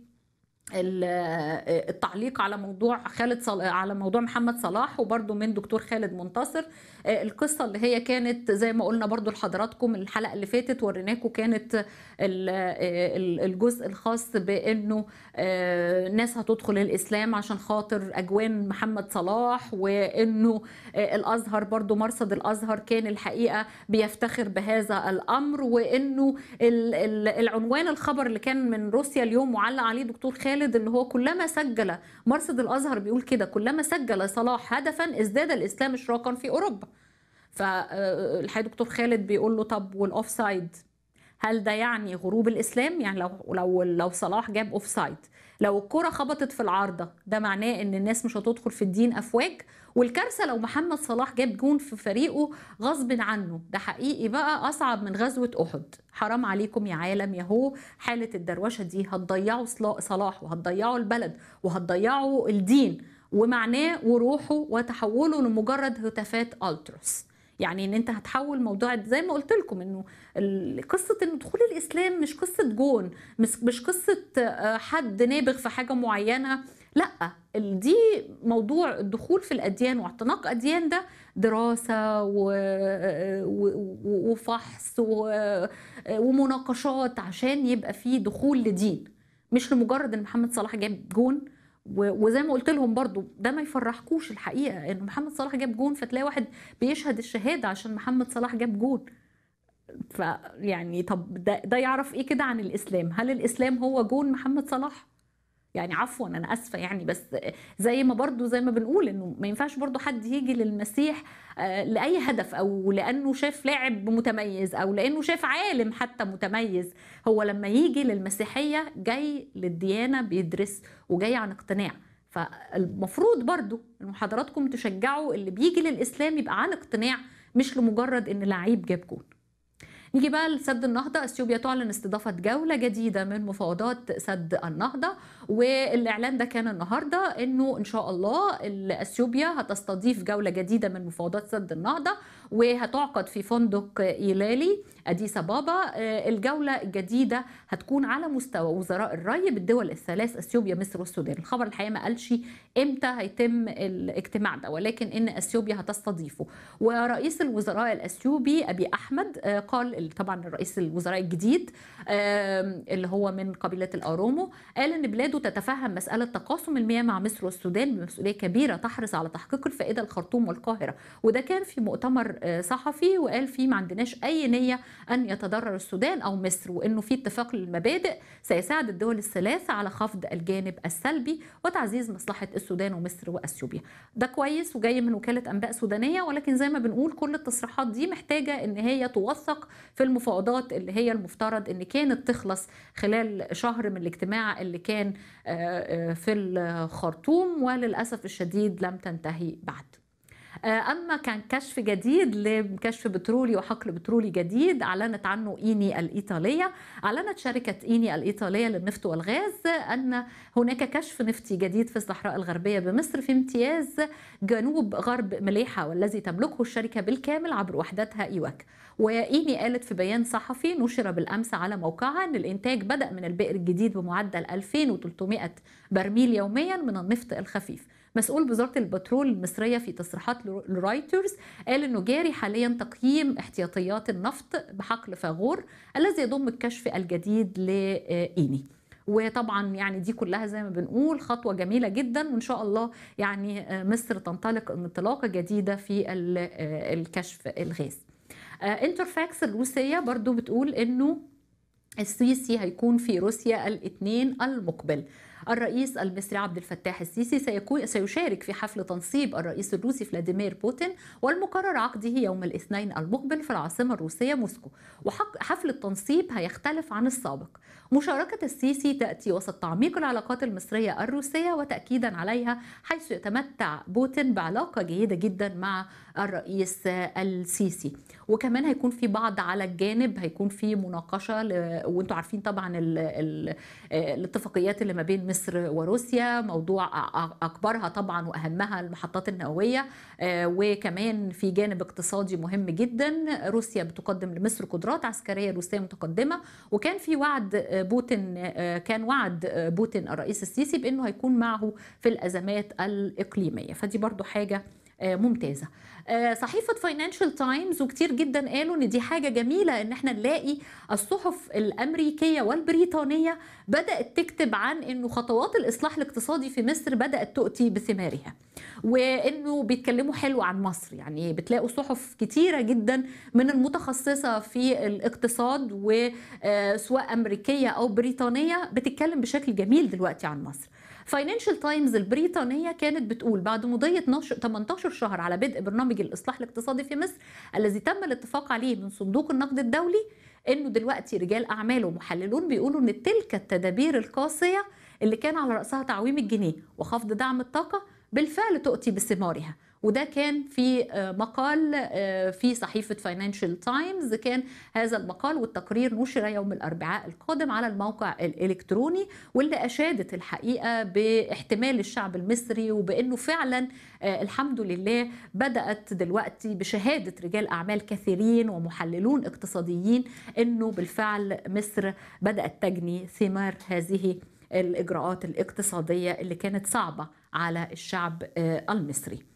التعليق على موضوع خالد صلاح على موضوع محمد صلاح وبرده من دكتور خالد منتصر القصة اللي هي كانت زي ما قلنا برضو لحضراتكم الحلقة اللي فاتت وريناكم كانت الجزء الخاص بأنه ناس هتدخل الإسلام عشان خاطر أجوان محمد صلاح وأنه الأزهر برضو مرصد الأزهر كان الحقيقة بيفتخر بهذا الأمر وأنه العنوان الخبر اللي كان من روسيا اليوم معلق عليه دكتور خالد اللي هو كلما سجل مرصد الازهر بيقول كده كلما سجل صلاح هدفا ازداد الاسلام اشراقا في اوروبا فالحقيقه دكتور خالد بيقول له طب والاوف سايد هل ده يعني غروب الاسلام يعني لو لو لو صلاح جاب اوف سايد لو الكرة خبطت في العارضة ده معناه ان الناس مش هتدخل في الدين افواج والكارثة لو محمد صلاح جاب جون في فريقه غصب عنه ده حقيقي بقى اصعب من غزوة احد حرام عليكم يا عالم يهو حالة الدروشة دي هتضيعوا صلاح وهتضيعوا البلد وهتضيعوا الدين ومعناه وروحه وتحوله لمجرد هتافات التروس يعني ان انت هتحول موضوع زي ما قلت لكم انه قصه ان دخول الاسلام مش قصه جون مش مش قصه حد نابغ في حاجه معينه لا دي موضوع الدخول في الاديان واعتناق اديان ده دراسه و... وفحص و... ومناقشات عشان يبقى فيه دخول لدين مش لمجرد ان محمد صلاح جاب جون و- وزي ما قلت لهم برضو ده ما يفرحكوش الحقيقه ان محمد صلاح جاب جون فتلاقي واحد بيشهد الشهاده عشان محمد صلاح جاب جون فيعني طب ده, ده يعرف ايه كده عن الاسلام هل الاسلام هو جون محمد صلاح يعني عفوا انا اسفه يعني بس زي ما برضو زي ما بنقول انه ما ينفعش برضو حد يجي للمسيح آه، لاي هدف او لانه شاف لاعب متميز او لانه شاف عالم حتى متميز هو لما يجي للمسيحيه جاي للديانه بيدرس وجاي عن اقتناع فالمفروض برضو ان حضراتكم تشجعوا اللي بيجي للاسلام يبقى عن اقتناع مش لمجرد ان لعيب جاب جون نيجي بقى لسد النهضة اثيوبيا تعلن استضافة جولة جديدة من مفاوضات سد النهضة والاعلان ده كان النهارده انه ان شاء الله ال- اثيوبيا هتستضيف جولة جديدة من مفاوضات سد النهضة وهتعقد في فندق ايلالي اديس ابابا آه، الجولة الجديدة هتكون على مستوى وزراء الري بالدول الثلاث اثيوبيا مصر والسودان الخبر الحقيقة ما قالش امتى هيتم الاجتماع ده ولكن ان اثيوبيا هتستضيفه ورئيس الوزراء الاثيوبي ابي احمد آه، قال طبعا رئيس الوزراء الجديد آم، اللي هو من قبيله الاورومو قال ان بلاده تتفهم مساله تقاسم المياه مع مصر والسودان بمسؤوليه كبيره تحرص على تحقيق الفائده الخرطوم والقاهره وده كان في مؤتمر آه، صحفي وقال فيه ما عندناش اي نيه ان يتضرر السودان او مصر وانه في اتفاق للمبادئ سيساعد الدول الثلاث على خفض الجانب السلبي وتعزيز مصلحه السودان ومصر واثيوبيا ده كويس وجاي من وكاله انباء سودانيه ولكن زي ما بنقول كل التصريحات دي محتاجه ان هي توثق في المفاوضات اللي هي المفترض ان كانت تخلص خلال شهر من الاجتماع اللي كان آه، آه، في الخرطوم وللاسف الشديد لم تنتهي بعد آه، اما كان كشف جديد لكشف بترولي وحقل بترولي جديد اعلنت عنه ايني الايطاليه اعلنت شركه ايني الايطاليه للنفط والغاز ان هناك كشف نفطي جديد في الصحراء الغربيه بمصر في امتياز جنوب غرب مليحه والذي تملكه الشركه بالكامل عبر وحدتها ايواك وايني قالت في بيان صحفي نشر بالامس على موقعها ان الانتاج بدا من البئر الجديد بمعدل 2300 برميل يوميا من النفط الخفيف مسؤول بوزاره البترول المصريه في تصريحات لرايترز قال انه جاري حاليا تقييم احتياطيات النفط بحقل فاغور الذي يضم الكشف الجديد لايني وطبعا يعني دي كلها زي ما بنقول خطوه جميله جدا وان شاء الله يعني مصر تنطلق انطلاقه جديده في ال- الكشف الغاز انترفاكس الروسيه برضو بتقول انه السيسي هيكون في روسيا الاثنين المقبل الرئيس المصري عبد الفتاح السيسي سيكون سيشارك في حفل تنصيب الرئيس الروسي فلاديمير بوتين والمقرر عقده يوم الاثنين المقبل في العاصمة الروسية موسكو وحفل التنصيب هيختلف عن السابق مشاركة السيسي تأتي وسط تعميق العلاقات المصرية الروسية وتأكيدا عليها حيث يتمتع بوتين بعلاقة جيدة جدا مع الرئيس السيسي وكمان هيكون في بعض على الجانب هيكون في مناقشة ل... وانتم عارفين طبعا ال... ال... الاتفاقيات اللي ما بين مصر وروسيا موضوع أ- أكبرها طبعا وأهمها المحطات النووية آه، وكمان في جانب اقتصادي مهم جدا روسيا بتقدم لمصر قدرات عسكرية روسية متقدمة وكان في وعد آه، بوتين آه، كان وعد آه، بوتين الرئيس السيسي بأنه هيكون معه في الأزمات الإقليمية فدي برضو حاجة آه، ممتازة آه، صحيفة فاينانشال تايمز وكتير جدا قالوا ان دي حاجة جميلة ان احنا نلاقي الصحف الامريكية والبريطانية بدأت تكتب عن انه خطوات الاصلاح الاقتصادي في مصر بدأت تؤتي بثمارها وانه بيتكلموا حلو عن مصر يعني بتلاقوا صحف كتيرة جدا من المتخصصة في الاقتصاد وسواء امريكية او بريطانية بتتكلم بشكل جميل دلوقتي عن مصر فاينانشال تايمز البريطانية كانت بتقول بعد مضي 12 18 شهر على بدء برنامج الإصلاح الاقتصادي في مصر الذي تم الاتفاق عليه من صندوق النقد الدولي انه دلوقتي رجال اعمال ومحللون بيقولوا ان تلك التدابير القاسيه اللي كان على راسها تعويم الجنيه وخفض دعم الطاقه بالفعل تؤتي بثمارها وده كان في آه، مقال آه، في صحيفة فاينانشال تايمز كان هذا المقال والتقرير نشر يوم الأربعاء القادم على الموقع الإلكتروني واللي أشادت الحقيقة باحتمال الشعب المصري وبأنه فعلا آه، الحمد لله بدأت دلوقتي بشهادة رجال أعمال كثيرين ومحللون اقتصاديين أنه بالفعل مصر بدأت تجني ثمار هذه الإجراءات الاقتصادية اللي كانت صعبة على الشعب آه، المصري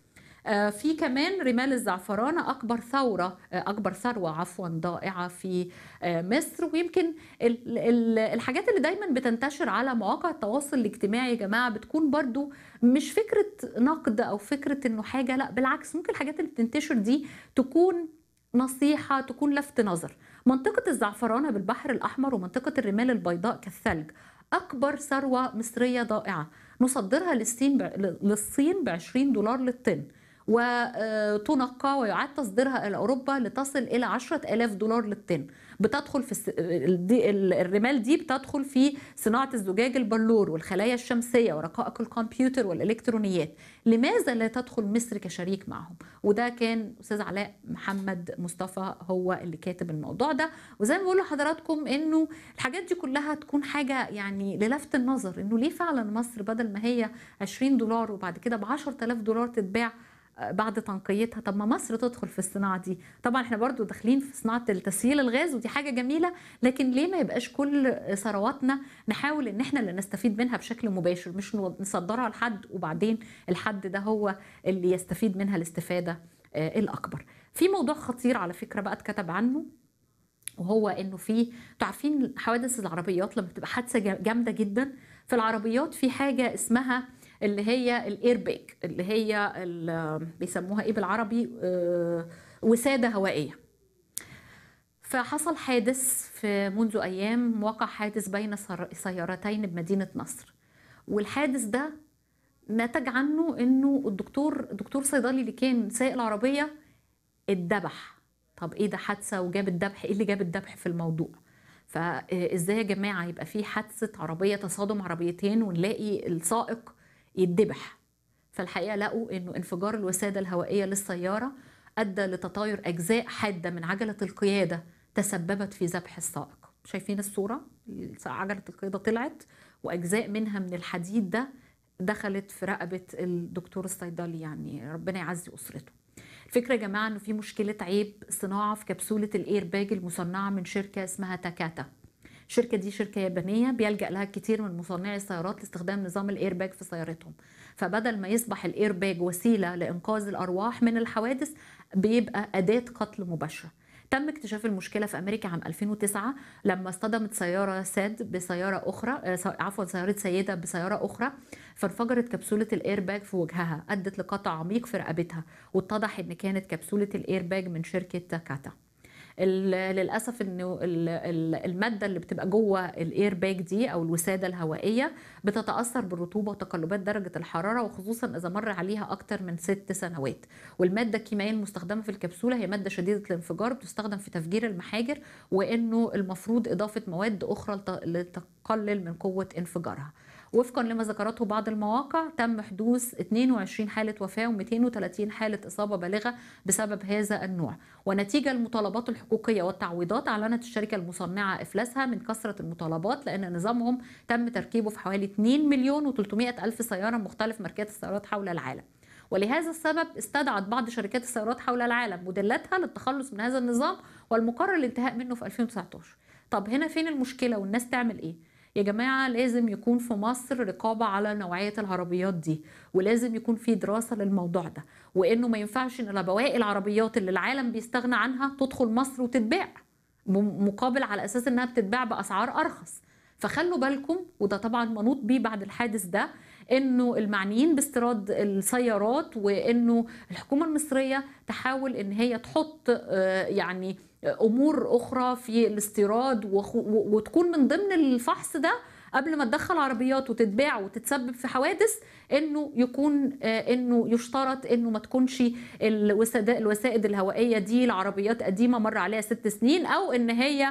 آه، في كمان رمال الزعفرانة أكبر ثورة آه، أكبر ثروة عفوا ضائعة في آه، مصر ويمكن ال- ال- الحاجات اللي دايما بتنتشر على مواقع التواصل الاجتماعي يا جماعة بتكون برضو مش فكرة نقد أو فكرة إنه حاجة لا بالعكس ممكن الحاجات اللي بتنتشر دي تكون نصيحة تكون لفت نظر منطقة الزعفرانة بالبحر الأحمر ومنطقة الرمال البيضاء كالثلج أكبر ثروة مصرية ضائعة نصدرها للصين ب... للصين ب 20 دولار للطن وتنقى ويعاد تصديرها إلى أوروبا لتصل إلى 10000 دولار للطن بتدخل في الس... دي... الرمال دي بتدخل في صناعة الزجاج البلور والخلايا الشمسية ورقائق الكمبيوتر والإلكترونيات لماذا لا تدخل مصر كشريك معهم وده كان أستاذ علاء محمد مصطفى هو اللي كاتب الموضوع ده وزي ما بقول لحضراتكم إنه الحاجات دي كلها تكون حاجة يعني للفت النظر إنه ليه فعلا مصر بدل ما هي 20 دولار وبعد كده ب 10000 دولار تتباع بعد تنقيتها طب ما مصر تدخل في الصناعه دي طبعا احنا برضو داخلين في صناعه التسييل الغاز ودي حاجه جميله لكن ليه ما يبقاش كل ثرواتنا نحاول ان احنا اللي نستفيد منها بشكل مباشر مش نصدرها لحد وبعدين الحد ده هو اللي يستفيد منها الاستفاده آه، الاكبر في موضوع خطير على فكره بقى اتكتب عنه وهو انه في انتوا عارفين حوادث العربيات لما بتبقى حادثه جا- جامده جدا في العربيات في حاجه اسمها اللي هي الاير باج اللي هي ال- بيسموها ايه بالعربي آه، وساده هوائيه فحصل حادث في منذ ايام وقع حادث بين سر- سيارتين بمدينه نصر والحادث ده نتج عنه انه الدكتور دكتور صيدلي اللي كان سايق العربيه اتذبح طب ايه ده حادثه وجاب الذبح ايه اللي جاب الذبح في الموضوع فازاي يا جماعه يبقى في حادثه عربيه تصادم عربيتين ونلاقي السائق يتذبح فالحقيقه لقوا انه انفجار الوساده الهوائيه للسياره ادى لتطاير اجزاء حاده من عجله القياده تسببت في ذبح السائق شايفين الصوره عجله القياده طلعت واجزاء منها من الحديد ده دخلت في رقبه الدكتور الصيدلي يعني ربنا يعزي اسرته الفكرة يا جماعة انه في مشكلة عيب صناعة في كبسولة الاير باج المصنعة من شركة اسمها تاكاتا الشركة دي شركة يابانية بيلجأ لها كتير من مصنعي السيارات لاستخدام نظام الاير باج في سيارتهم فبدل ما يصبح الاير باج وسيلة لإنقاذ الأرواح من الحوادث بيبقى أداة قتل مباشرة تم اكتشاف المشكلة في أمريكا عام 2009 لما اصطدمت سيارة ساد بسيارة أخرى آه، عفوا سيارة سيدة بسيارة أخرى فانفجرت كبسولة الإير باج في وجهها أدت لقطع عميق في رقبتها واتضح إن كانت كبسولة الإير باج من شركة تاكاتا ال- للاسف انه ال- ال- الماده اللي بتبقى جوه الاير باج دي او الوساده الهوائيه بتتاثر بالرطوبه وتقلبات درجه الحراره وخصوصا اذا مر عليها اكتر من ست سنوات والماده الكيميائيه المستخدمه في الكبسوله هي ماده شديده الانفجار بتستخدم في تفجير المحاجر وانه المفروض اضافه مواد اخرى لت- لتقلل من قوه انفجارها وفقا لما ذكرته بعض المواقع تم حدوث 22 حالة وفاة و230 حالة إصابة بالغة بسبب هذا النوع ونتيجة المطالبات الحقوقية والتعويضات أعلنت الشركة المصنعة إفلاسها من كثرة المطالبات لأن نظامهم تم تركيبه في حوالي 2 مليون و300 ألف سيارة مختلف ماركات السيارات حول العالم ولهذا السبب استدعت بعض شركات السيارات حول العالم موديلاتها للتخلص من هذا النظام والمقرر الانتهاء منه في 2019 طب هنا فين المشكلة والناس تعمل ايه يا جماعة لازم يكون في مصر رقابة على نوعية العربيات دي ولازم يكون في دراسة للموضوع ده وانه ما ينفعش ان بواقي العربيات اللي العالم بيستغنى عنها تدخل مصر وتتباع م- مقابل على اساس انها بتتباع باسعار ارخص فخلوا بالكم وده طبعا منوط بيه بعد الحادث ده انه المعنيين باستيراد السيارات وانه الحكومه المصريه تحاول ان هي تحط آه، يعني امور اخرى في الاستيراد وخ- و- وتكون من ضمن الفحص ده قبل ما تدخل عربيات وتتباع وتتسبب في حوادث انه يكون آه، انه يشترط انه ما تكونش الوسائد الوسائد الهوائيه دي العربيات قديمه مر عليها ست سنين او ان هي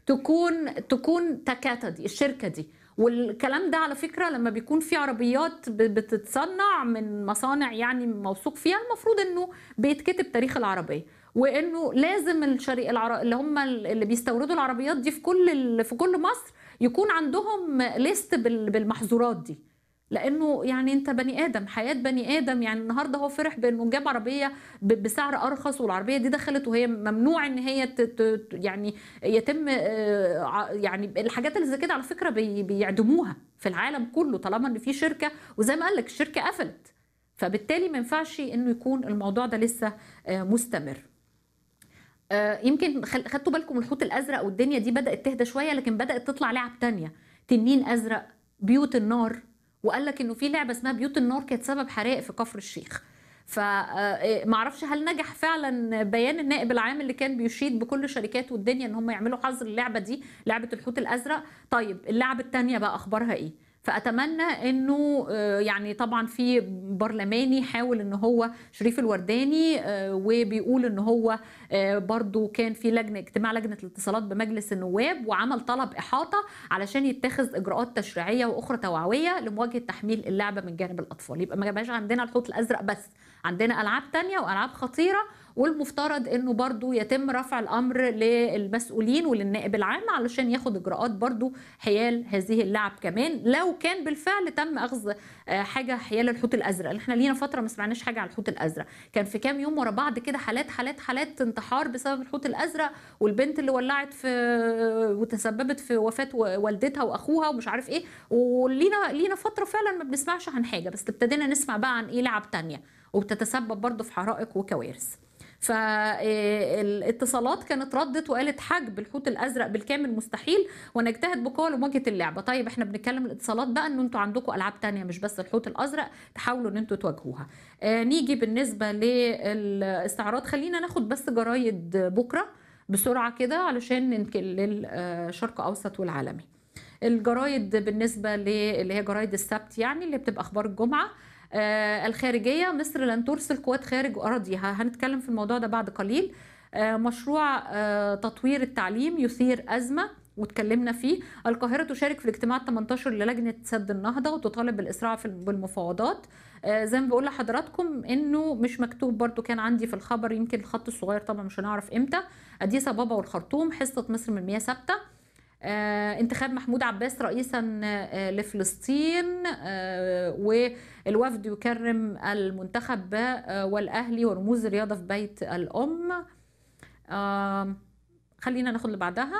تكون تكون تكاتا دي الشركه دي والكلام ده على فكره لما بيكون في عربيات ب- بتتصنع من مصانع يعني موثوق فيها المفروض انه بيتكتب تاريخ العربيه وانه لازم الشري العر... اللي هم اللي بيستوردوا العربيات دي في كل ال... في كل مصر يكون عندهم ليست بال... بالمحظورات دي لانه يعني انت بني ادم حياه بني ادم يعني النهارده هو فرح بانه جاب عربيه ب- بسعر ارخص والعربيه دي دخلت وهي ممنوع ان هي ت... ت... يعني يتم آه، ع- يعني الحاجات اللي زي كده على فكره بي... بيعدموها في العالم كله طالما ان في شركه وزي ما قال لك الشركه قفلت فبالتالي ما ينفعش انه يكون الموضوع ده لسه آه، مستمر آه، يمكن خل- خدتوا بالكم الحوت الازرق والدنيا دي بدات تهدى شويه لكن بدات تطلع لعب تانية تنين ازرق بيوت النار وقال لك انه في لعبه اسمها بيوت النار كانت سبب حرائق في كفر الشيخ فمعرفش هل نجح فعلا بيان النائب العام اللي كان بيشيد بكل شركات والدنيا ان هم يعملوا حظر اللعبه دي لعبه الحوت الازرق طيب اللعبه التانية بقى اخبارها ايه فاتمنى انه آه، يعني طبعا في برلماني حاول ان هو شريف الورداني آه، وبيقول ان هو آه، برضو كان في لجنه اجتماع لجنه الاتصالات بمجلس النواب وعمل طلب احاطه علشان يتخذ اجراءات تشريعيه واخرى توعويه لمواجهه تحميل اللعبه من جانب الاطفال يبقى ما بقاش عندنا الحوت الازرق بس عندنا العاب تانية والعاب خطيره والمفترض انه برضو يتم رفع الامر للمسؤولين وللنائب العام علشان ياخد اجراءات برضو حيال هذه اللعب كمان لو كان بالفعل تم اخذ آه، حاجه حيال الحوت الازرق لأن احنا لينا فتره ما سمعناش حاجه على الحوت الازرق كان في كام يوم ورا بعض كده حالات حالات حالات انتحار بسبب الحوت الازرق والبنت اللي ولعت في وتسببت في وفاه والدتها واخوها ومش عارف ايه ولينا لينا فتره فعلا ما بنسمعش عن حاجه بس ابتدينا نسمع بقى عن ايه لعب تانية وبتتسبب برضه في حرائق وكوارث فالاتصالات كانت ردت وقالت حجب الحوت الازرق بالكامل مستحيل ونجتهد بقوه لمواجهه اللعبه طيب احنا بنتكلم الاتصالات بقى ان انتوا عندكم العاب تانية مش بس الحوت الازرق تحاولوا ان انتوا تواجهوها آه نيجي بالنسبه للاستعراض خلينا ناخد بس جرايد بكره بسرعه كده علشان ننقل للشرق اوسط والعالمي الجرايد بالنسبه ل- اللي هي جرايد السبت يعني اللي بتبقى اخبار الجمعه آه، الخارجيه مصر لن ترسل قوات خارج اراضيها هنتكلم في الموضوع ده بعد قليل آه، مشروع آه، تطوير التعليم يثير ازمه واتكلمنا فيه القاهرة تشارك في الاجتماع 18 للجنة سد النهضة وتطالب بالإسراع في بالمفاوضات آه، زي ما بقول لحضراتكم انه مش مكتوب برضو كان عندي في الخبر يمكن الخط الصغير طبعا مش هنعرف امتى اديس ابابا والخرطوم حصة مصر من المياه ثابتة آه، انتخاب محمود عباس رئيسا آه، لفلسطين آه، والوفد يكرم المنتخب آه، والاهلي ورموز الرياضه في بيت الام آه، خلينا ناخد اللي بعدها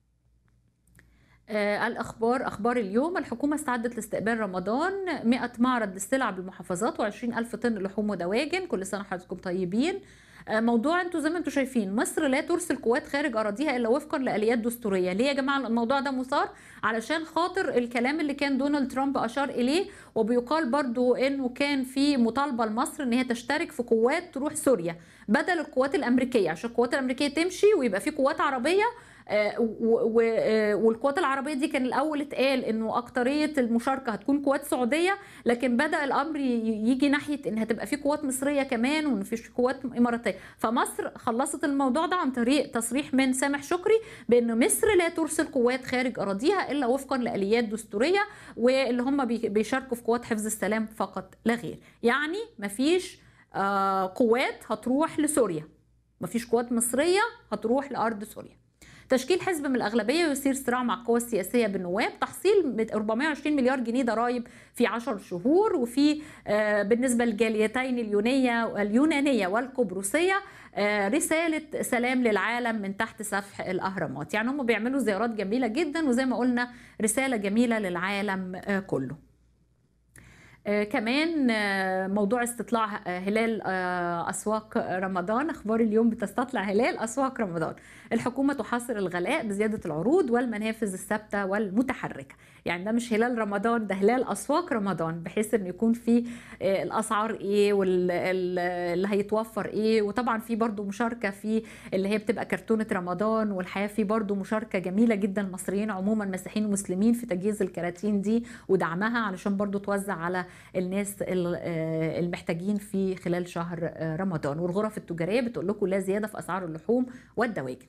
آه، الأخبار أخبار اليوم الحكومة استعدت لاستقبال رمضان 100 معرض للسلع بالمحافظات و20 ألف طن لحوم ودواجن كل سنة وحضراتكم طيبين آه، موضوع انتوا زي ما انتوا شايفين مصر لا ترسل قوات خارج اراضيها الا وفقا لاليات دستوريه ليه يا جماعه الموضوع ده مثار علشان خاطر الكلام اللي كان دونالد ترامب اشار اليه وبيقال برضو انه كان في مطالبه لمصر ان هي تشترك في قوات تروح سوريا بدل القوات الامريكيه عشان القوات الامريكيه تمشي ويبقى في قوات عربيه آه، و- و- آه، والقوات العربيه دي كان الاول اتقال انه اكتريه المشاركه هتكون قوات سعوديه لكن بدا الامر ي- يجي ناحيه ان هتبقى في قوات مصريه كمان وان في قوات اماراتيه فمصر خلصت الموضوع ده عن طريق تصريح من سامح شكري بان مصر لا ترسل قوات خارج اراضيها الا وفقا لاليات دستوريه واللي هم بي- بيشاركوا في قوات حفظ السلام فقط لا غير يعني مفيش آه، قوات هتروح لسوريا مفيش قوات مصريه هتروح لارض سوريا تشكيل حزب من الأغلبية يثير صراع مع القوى السياسية بالنواب تحصيل 420 مليار جنيه ضرائب في 10 شهور وفي آه، بالنسبة للجاليتين اليونية اليونانية والقبرصية آه، رسالة سلام للعالم من تحت سفح الأهرامات يعني هم بيعملوا زيارات جميلة جدا وزي ما قلنا رسالة جميلة للعالم آه، كله آه، كمان آه، موضوع استطلاع آه، هلال آه، أسواق رمضان أخبار اليوم بتستطلع هلال أسواق رمضان الحكومة تحاصر الغلاء بزيادة العروض والمنافذ الثابتة والمتحركة يعني ده مش هلال رمضان ده هلال أسواق رمضان بحيث إن يكون في آه، الأسعار إيه واللي هيتوفر إيه وطبعا في برضو مشاركة في اللي هي بتبقى كرتونة رمضان والحياة في برضو مشاركة جميلة جدا المصريين عموما مسيحيين ومسلمين في تجهيز الكراتين دي ودعمها علشان برضو توزع على الناس ال- آه، المحتاجين في خلال شهر آه، رمضان والغرف التجارية بتقول لكم لا زيادة في أسعار اللحوم والدواجن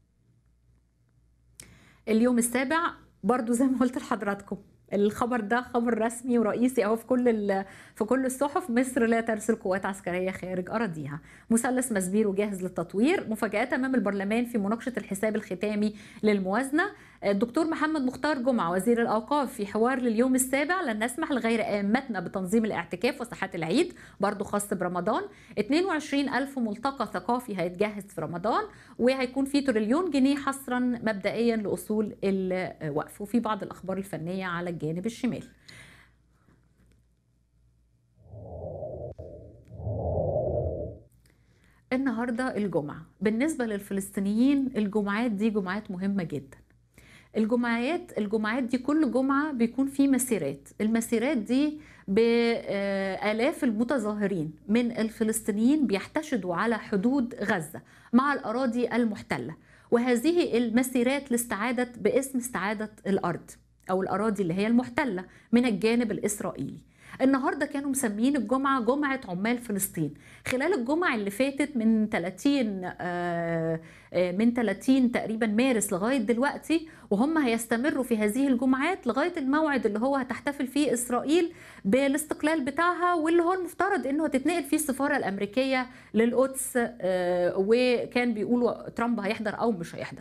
اليوم السابع برضو زي ما قلت لحضراتكم الخبر ده خبر رسمي ورئيسي اهو في كل ال- في كل الصحف مصر لا ترسل قوات عسكريه خارج اراضيها مثلث مسبيرو جاهز للتطوير مفاجات امام البرلمان في مناقشه الحساب الختامي للموازنه الدكتور محمد مختار جمعه وزير الاوقاف في حوار لليوم السابع لن نسمح لغير ائمتنا بتنظيم الاعتكاف وساحات العيد برضو خاص برمضان 22 ألف ملتقى ثقافي هيتجهز في رمضان وهيكون في تريليون جنيه حصرا مبدئيا لأصول الوقف وفي بعض الأخبار الفنية على الجانب الشمال النهارده الجمعه بالنسبه للفلسطينيين الجمعات دي جمعات مهمه جدا الجمعات الجمعات دي كل جمعه بيكون في مسيرات المسيرات دي بآلاف المتظاهرين من الفلسطينيين بيحتشدوا على حدود غزة مع الأراضي المحتلة وهذه المسيرات لاستعادة باسم استعادة الأرض أو الأراضي اللي هي المحتلة من الجانب الإسرائيلي النهارده كانوا مسميين الجمعه جمعه عمال فلسطين خلال الجمعه اللي فاتت من 30 آه، آه، من 30 تقريبا مارس لغايه دلوقتي وهم هيستمروا في هذه الجمعات لغايه الموعد اللي هو هتحتفل فيه اسرائيل بالاستقلال بتاعها واللي هو المفترض انه هتتنقل فيه السفاره الامريكيه للقدس آه، وكان بيقولوا ترامب هيحضر او مش هيحضر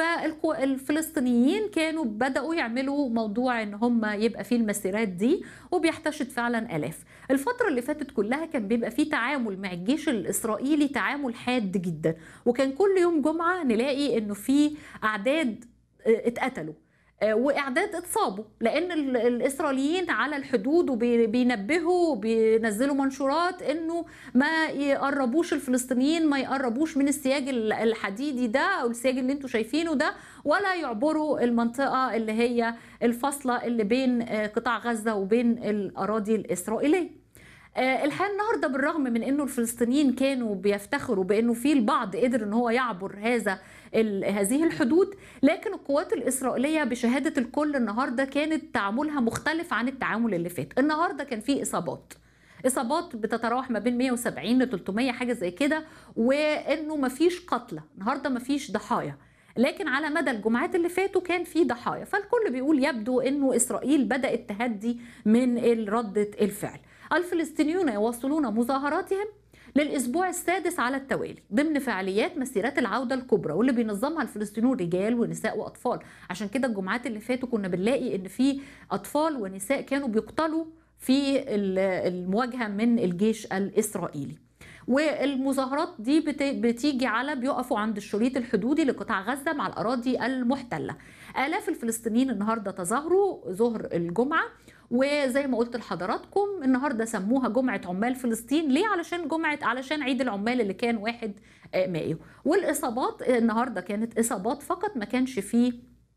فالفلسطينيين كانوا بداوا يعملوا موضوع ان هم يبقى فيه المسيرات دي وبيحتشد فعلا الاف الفتره اللي فاتت كلها كان بيبقى فيه تعامل مع الجيش الاسرائيلي تعامل حاد جدا وكان كل يوم جمعه نلاقي انه في اعداد آه، اتقتلوا آه، واعداد اتصابوا لان ال- الاسرائيليين على الحدود وبينبهوا وبينزلوا منشورات انه ما يقربوش الفلسطينيين ما يقربوش من السياج ال- الحديدي ده او السياج اللي انتم شايفينه ده ولا يعبروا المنطقه اللي هي الفاصله اللي بين آه، قطاع غزه وبين الاراضي الاسرائيليه آه، الحقيقه النهارده بالرغم من انه الفلسطينيين كانوا بيفتخروا بانه في البعض قدر ان هو يعبر هذا ال- هذه الحدود لكن القوات الاسرائيليه بشهاده الكل النهارده كانت تعاملها مختلف عن التعامل اللي فات النهارده كان في اصابات اصابات بتتراوح ما بين 170 ل 300 حاجه زي كده وانه ما فيش قتلى النهارده ما فيش ضحايا لكن على مدى الجمعات اللي فاتوا كان في ضحايا فالكل بيقول يبدو انه اسرائيل بدات تهدي من ردة الفعل الفلسطينيون يواصلون مظاهراتهم للأسبوع السادس على التوالي ضمن فعاليات مسيرات العودة الكبرى واللي بينظمها الفلسطينيون رجال ونساء وأطفال عشان كده الجمعات اللي فاتوا كنا بنلاقي إن في أطفال ونساء كانوا بيقتلوا في ال- المواجهة من الجيش الإسرائيلي والمظاهرات دي بت- بتيجي على بيقفوا عند الشريط الحدودي لقطاع غزة مع الأراضي المحتلة آلاف الفلسطينيين النهاردة تظاهروا ظهر الجمعة وزي ما قلت لحضراتكم النهارده سموها جمعه عمال فلسطين ليه علشان جمعه علشان عيد العمال اللي كان 1 مايو والاصابات النهارده كانت اصابات فقط ما كانش فيه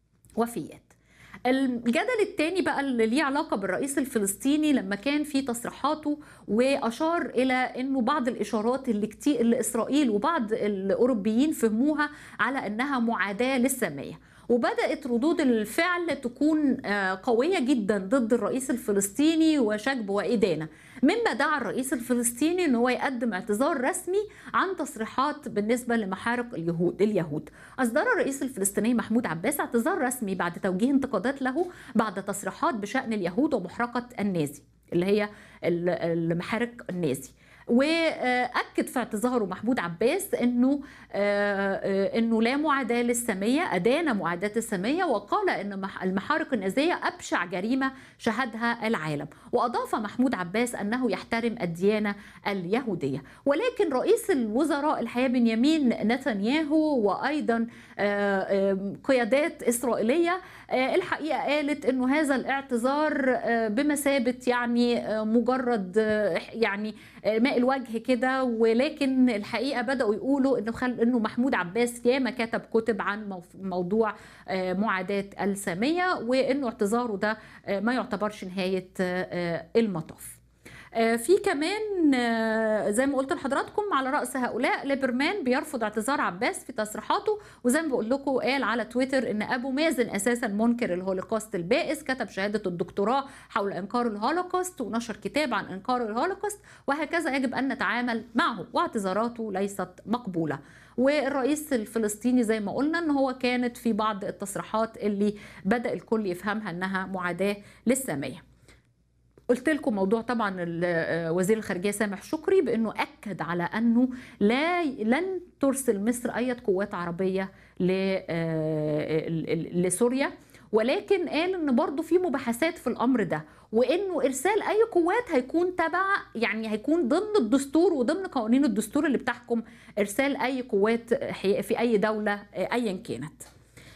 وفيات الجدل الثاني بقى اللي ليه علاقه بالرئيس الفلسطيني لما كان في تصريحاته واشار الى انه بعض الاشارات اللي كتير اللي اسرائيل وبعض الاوروبيين فهموها على انها معاداه للساميه وبدات ردود الفعل تكون آه، قويه جدا ضد الرئيس الفلسطيني وشجب وادانه مما دعا الرئيس الفلسطيني ان هو يقدم اعتذار رسمي عن تصريحات بالنسبه لمحارق اليهود اليهود اصدر الرئيس الفلسطيني محمود عباس اعتذار رسمي بعد توجيه انتقادات له بعد تصريحات بشان اليهود ومحرقه النازي اللي هي ال- المحارق النازي واكد في اعتذاره محمود عباس انه آه، آه، انه لا معاداه للساميه ادان معاداه الساميه وقال ان مح- المحارق النازيه ابشع جريمه شهدها العالم واضاف محمود عباس انه يحترم الديانه اليهوديه ولكن رئيس الوزراء الحقيقه بنيامين نتنياهو وايضا آه، آه، قيادات اسرائيليه آه، الحقيقه قالت انه هذا الاعتذار آه، بمثابه يعني آه، مجرد آه، يعني آه، ماء الوجه كده ولكن الحقيقه بداوا يقولوا انه خل... انه محمود عباس ياما كتب كتب عن موف- موضوع آه، معاداه الساميه وانه اعتذاره ده آه، ما يعتبرش نهايه آه، آه، المطاف آه، في كمان آه، زي ما قلت لحضراتكم على راس هؤلاء ليبرمان بيرفض اعتذار عباس في تصريحاته وزي ما بقول لكم قال على تويتر ان ابو مازن اساسا منكر الهولوكوست البائس كتب شهاده الدكتوراه حول انكار الهولوكوست ونشر كتاب عن انكار الهولوكوست وهكذا يجب ان نتعامل معه واعتذاراته ليست مقبوله والرئيس الفلسطيني زي ما قلنا ان هو كانت في بعض التصريحات اللي بدا الكل يفهمها انها معاداه للساميه قلت لكم موضوع طبعا ال- وزير الخارجيه سامح شكري بانه اكد على انه لا لن ترسل مصر اي قوات عربيه ل- آه، ل- لسوريا ولكن قال ان برضه في مباحثات في الامر ده وانه ارسال اي قوات هيكون تبع يعني هيكون ضمن الدستور وضمن قوانين الدستور اللي بتحكم ارسال اي قوات في اي دوله ايا كانت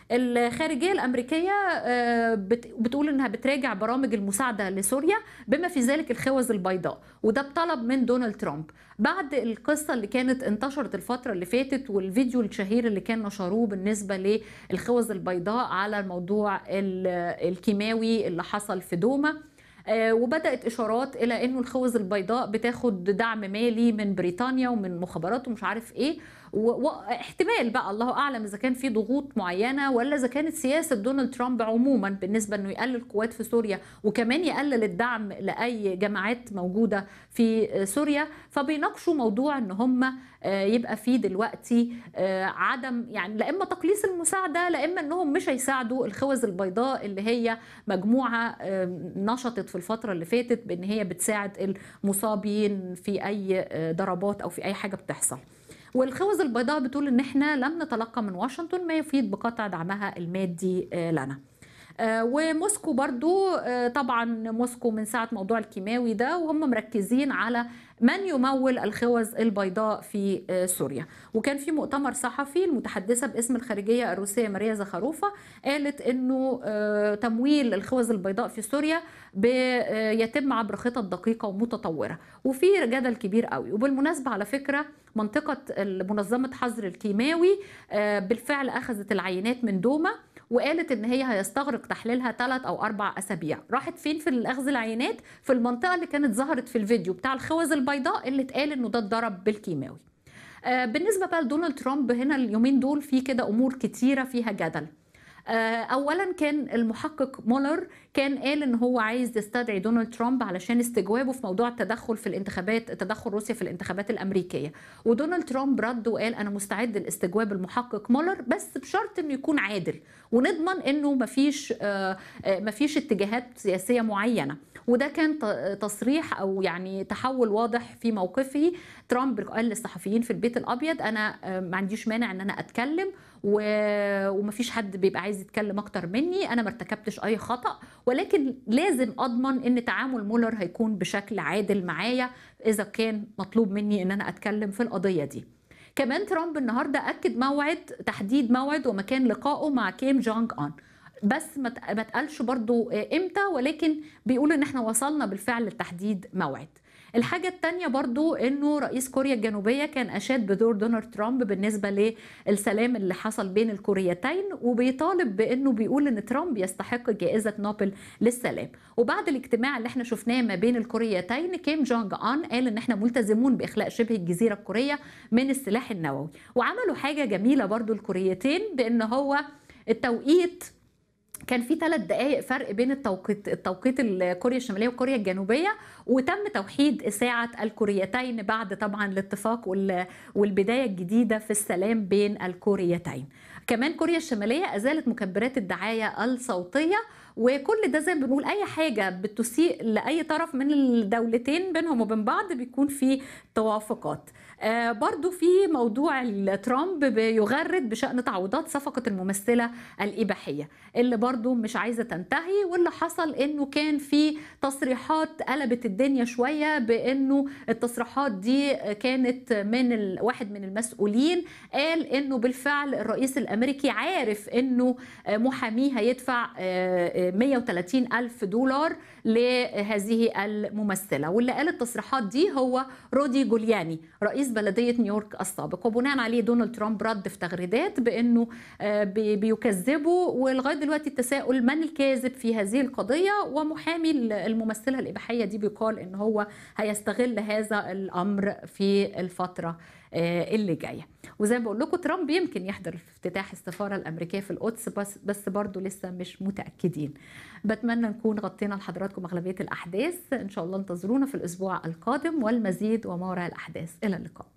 الخارجيه الامريكيه آه، بت- بتقول انها بتراجع برامج المساعده لسوريا بما في ذلك الخوذ البيضاء وده بطلب من دونالد ترامب بعد القصه اللي كانت انتشرت الفتره اللي فاتت والفيديو الشهير اللي كان نشروه بالنسبه للخوذ البيضاء على الموضوع ال- الكيماوي اللي حصل في دوما آه، وبدات اشارات الى انه الخوذ البيضاء بتاخد دعم مالي من بريطانيا ومن مخابرات ومش عارف ايه و- واحتمال بقى الله اعلم اذا كان في ضغوط معينه ولا اذا كانت سياسه دونالد ترامب عموما بالنسبه انه يقلل القوات في سوريا وكمان يقلل الدعم لاي جماعات موجوده في سوريا فبيناقشوا موضوع ان هم آه، يبقى في دلوقتي آه، عدم يعني لا اما تقليص المساعده لا اما انهم مش هيساعدوا الخوذ البيضاء اللي هي مجموعه آه، نشطت في الفتره اللي فاتت بان هي بتساعد المصابين في اي آه، ضربات او في اي حاجه بتحصل والخوذ البيضاء بتقول ان احنا لم نتلقى من واشنطن ما يفيد بقطع دعمها المادي آه، لنا آه، وموسكو برضو آه، طبعا موسكو من ساعة موضوع الكيماوي ده وهم مركزين على من يمول الخوذ البيضاء في آه، سوريا وكان في مؤتمر صحفي المتحدثة باسم الخارجية الروسية ماريا زخاروفا قالت انه آه، تمويل الخوذ البيضاء في سوريا ب- آه، يتم عبر خطط دقيقة ومتطورة وفي جدل كبير قوي وبالمناسبة على فكرة منطقة منظمة حظر الكيماوي آه، بالفعل أخذت العينات من دوما وقالت ان هي هيستغرق تحليلها ثلاث او اربع اسابيع راحت فين في اخذ العينات في المنطقه اللي كانت ظهرت في الفيديو بتاع الخوذ البيضاء اللي اتقال انه ده اتضرب بالكيماوي آه، بالنسبه بقى لدونالد ترامب هنا اليومين دول في كده امور كتيره فيها جدل آه، اولا كان المحقق مولر كان قال ان هو عايز يستدعي دونالد ترامب علشان استجوابه في موضوع التدخل في الانتخابات تدخل روسيا في الانتخابات الامريكيه ودونالد ترامب رد وقال انا مستعد لاستجواب المحقق مولر بس بشرط انه يكون عادل ونضمن انه مفيش آه، آه، مفيش اتجاهات سياسيه معينه وده كان ت- تصريح او يعني تحول واضح في موقفه ترامب قال للصحفيين في البيت الابيض انا آه، ما عنديش مانع ان انا اتكلم و- ومفيش حد بيبقى عايز يتكلم اكتر مني انا ما ارتكبتش اي خطا ولكن لازم اضمن ان تعامل مولر هيكون بشكل عادل معايا اذا كان مطلوب مني ان انا اتكلم في القضيه دي كمان ترامب النهارده اكد موعد تحديد موعد ومكان لقائه مع كيم جونج ان بس ما ت- ما اتقالش برضو امتى ولكن بيقول ان احنا وصلنا بالفعل لتحديد موعد الحاجة التانية برضو انه رئيس كوريا الجنوبية كان اشاد بدور دونالد ترامب بالنسبة للسلام اللي حصل بين الكوريتين وبيطالب بانه بيقول ان ترامب يستحق جائزة نوبل للسلام وبعد الاجتماع اللي احنا شفناه ما بين الكوريتين كيم جونج ان قال ان احنا ملتزمون باخلاء شبه الجزيرة الكورية من السلاح النووي وعملوا حاجة جميلة برضو الكوريتين بان هو التوقيت كان في ثلاث دقائق فرق بين التوقيت التوقيت الكوريا الشماليه وكوريا الجنوبيه وتم توحيد ساعه الكوريتين بعد طبعا الاتفاق وال- والبدايه الجديده في السلام بين الكوريتين كمان كوريا الشماليه ازالت مكبرات الدعايه الصوتيه وكل ده زي ما بنقول اي حاجه بتسيء لاي طرف من الدولتين بينهم وبين بعض بيكون في توافقات آه برضو في موضوع ترامب بيغرد بشأن تعويضات صفقة الممثلة الإباحية اللي برضو مش عايزة تنتهي واللي حصل إنه كان في تصريحات قلبت الدنيا شوية بإنه التصريحات دي كانت من ال... واحد من المسؤولين قال إنه بالفعل الرئيس الأمريكي عارف إنه محاميه هيدفع آه، آه، 130 ألف دولار لهذه الممثلة واللي قال التصريحات دي هو رودي جولياني رئيس بلدية نيويورك السابق وبناء عليه دونالد ترامب رد في تغريدات بأنه آه، بي- بيكذبوا ولغاية دلوقتي التساؤل من الكاذب في هذه القضية ومحامي الممثلة الإباحية دي بيقال إن هو هيستغل هذا الأمر في الفترة آه، اللي جايه وزي ما بقول لكم ترامب يمكن يحضر افتتاح السفاره الامريكيه في القدس بس بس برضه لسه مش متاكدين بتمنى نكون غطينا لحضراتكم اغلبيه الاحداث ان شاء الله انتظرونا في الاسبوع القادم والمزيد وما وراء الاحداث الى اللقاء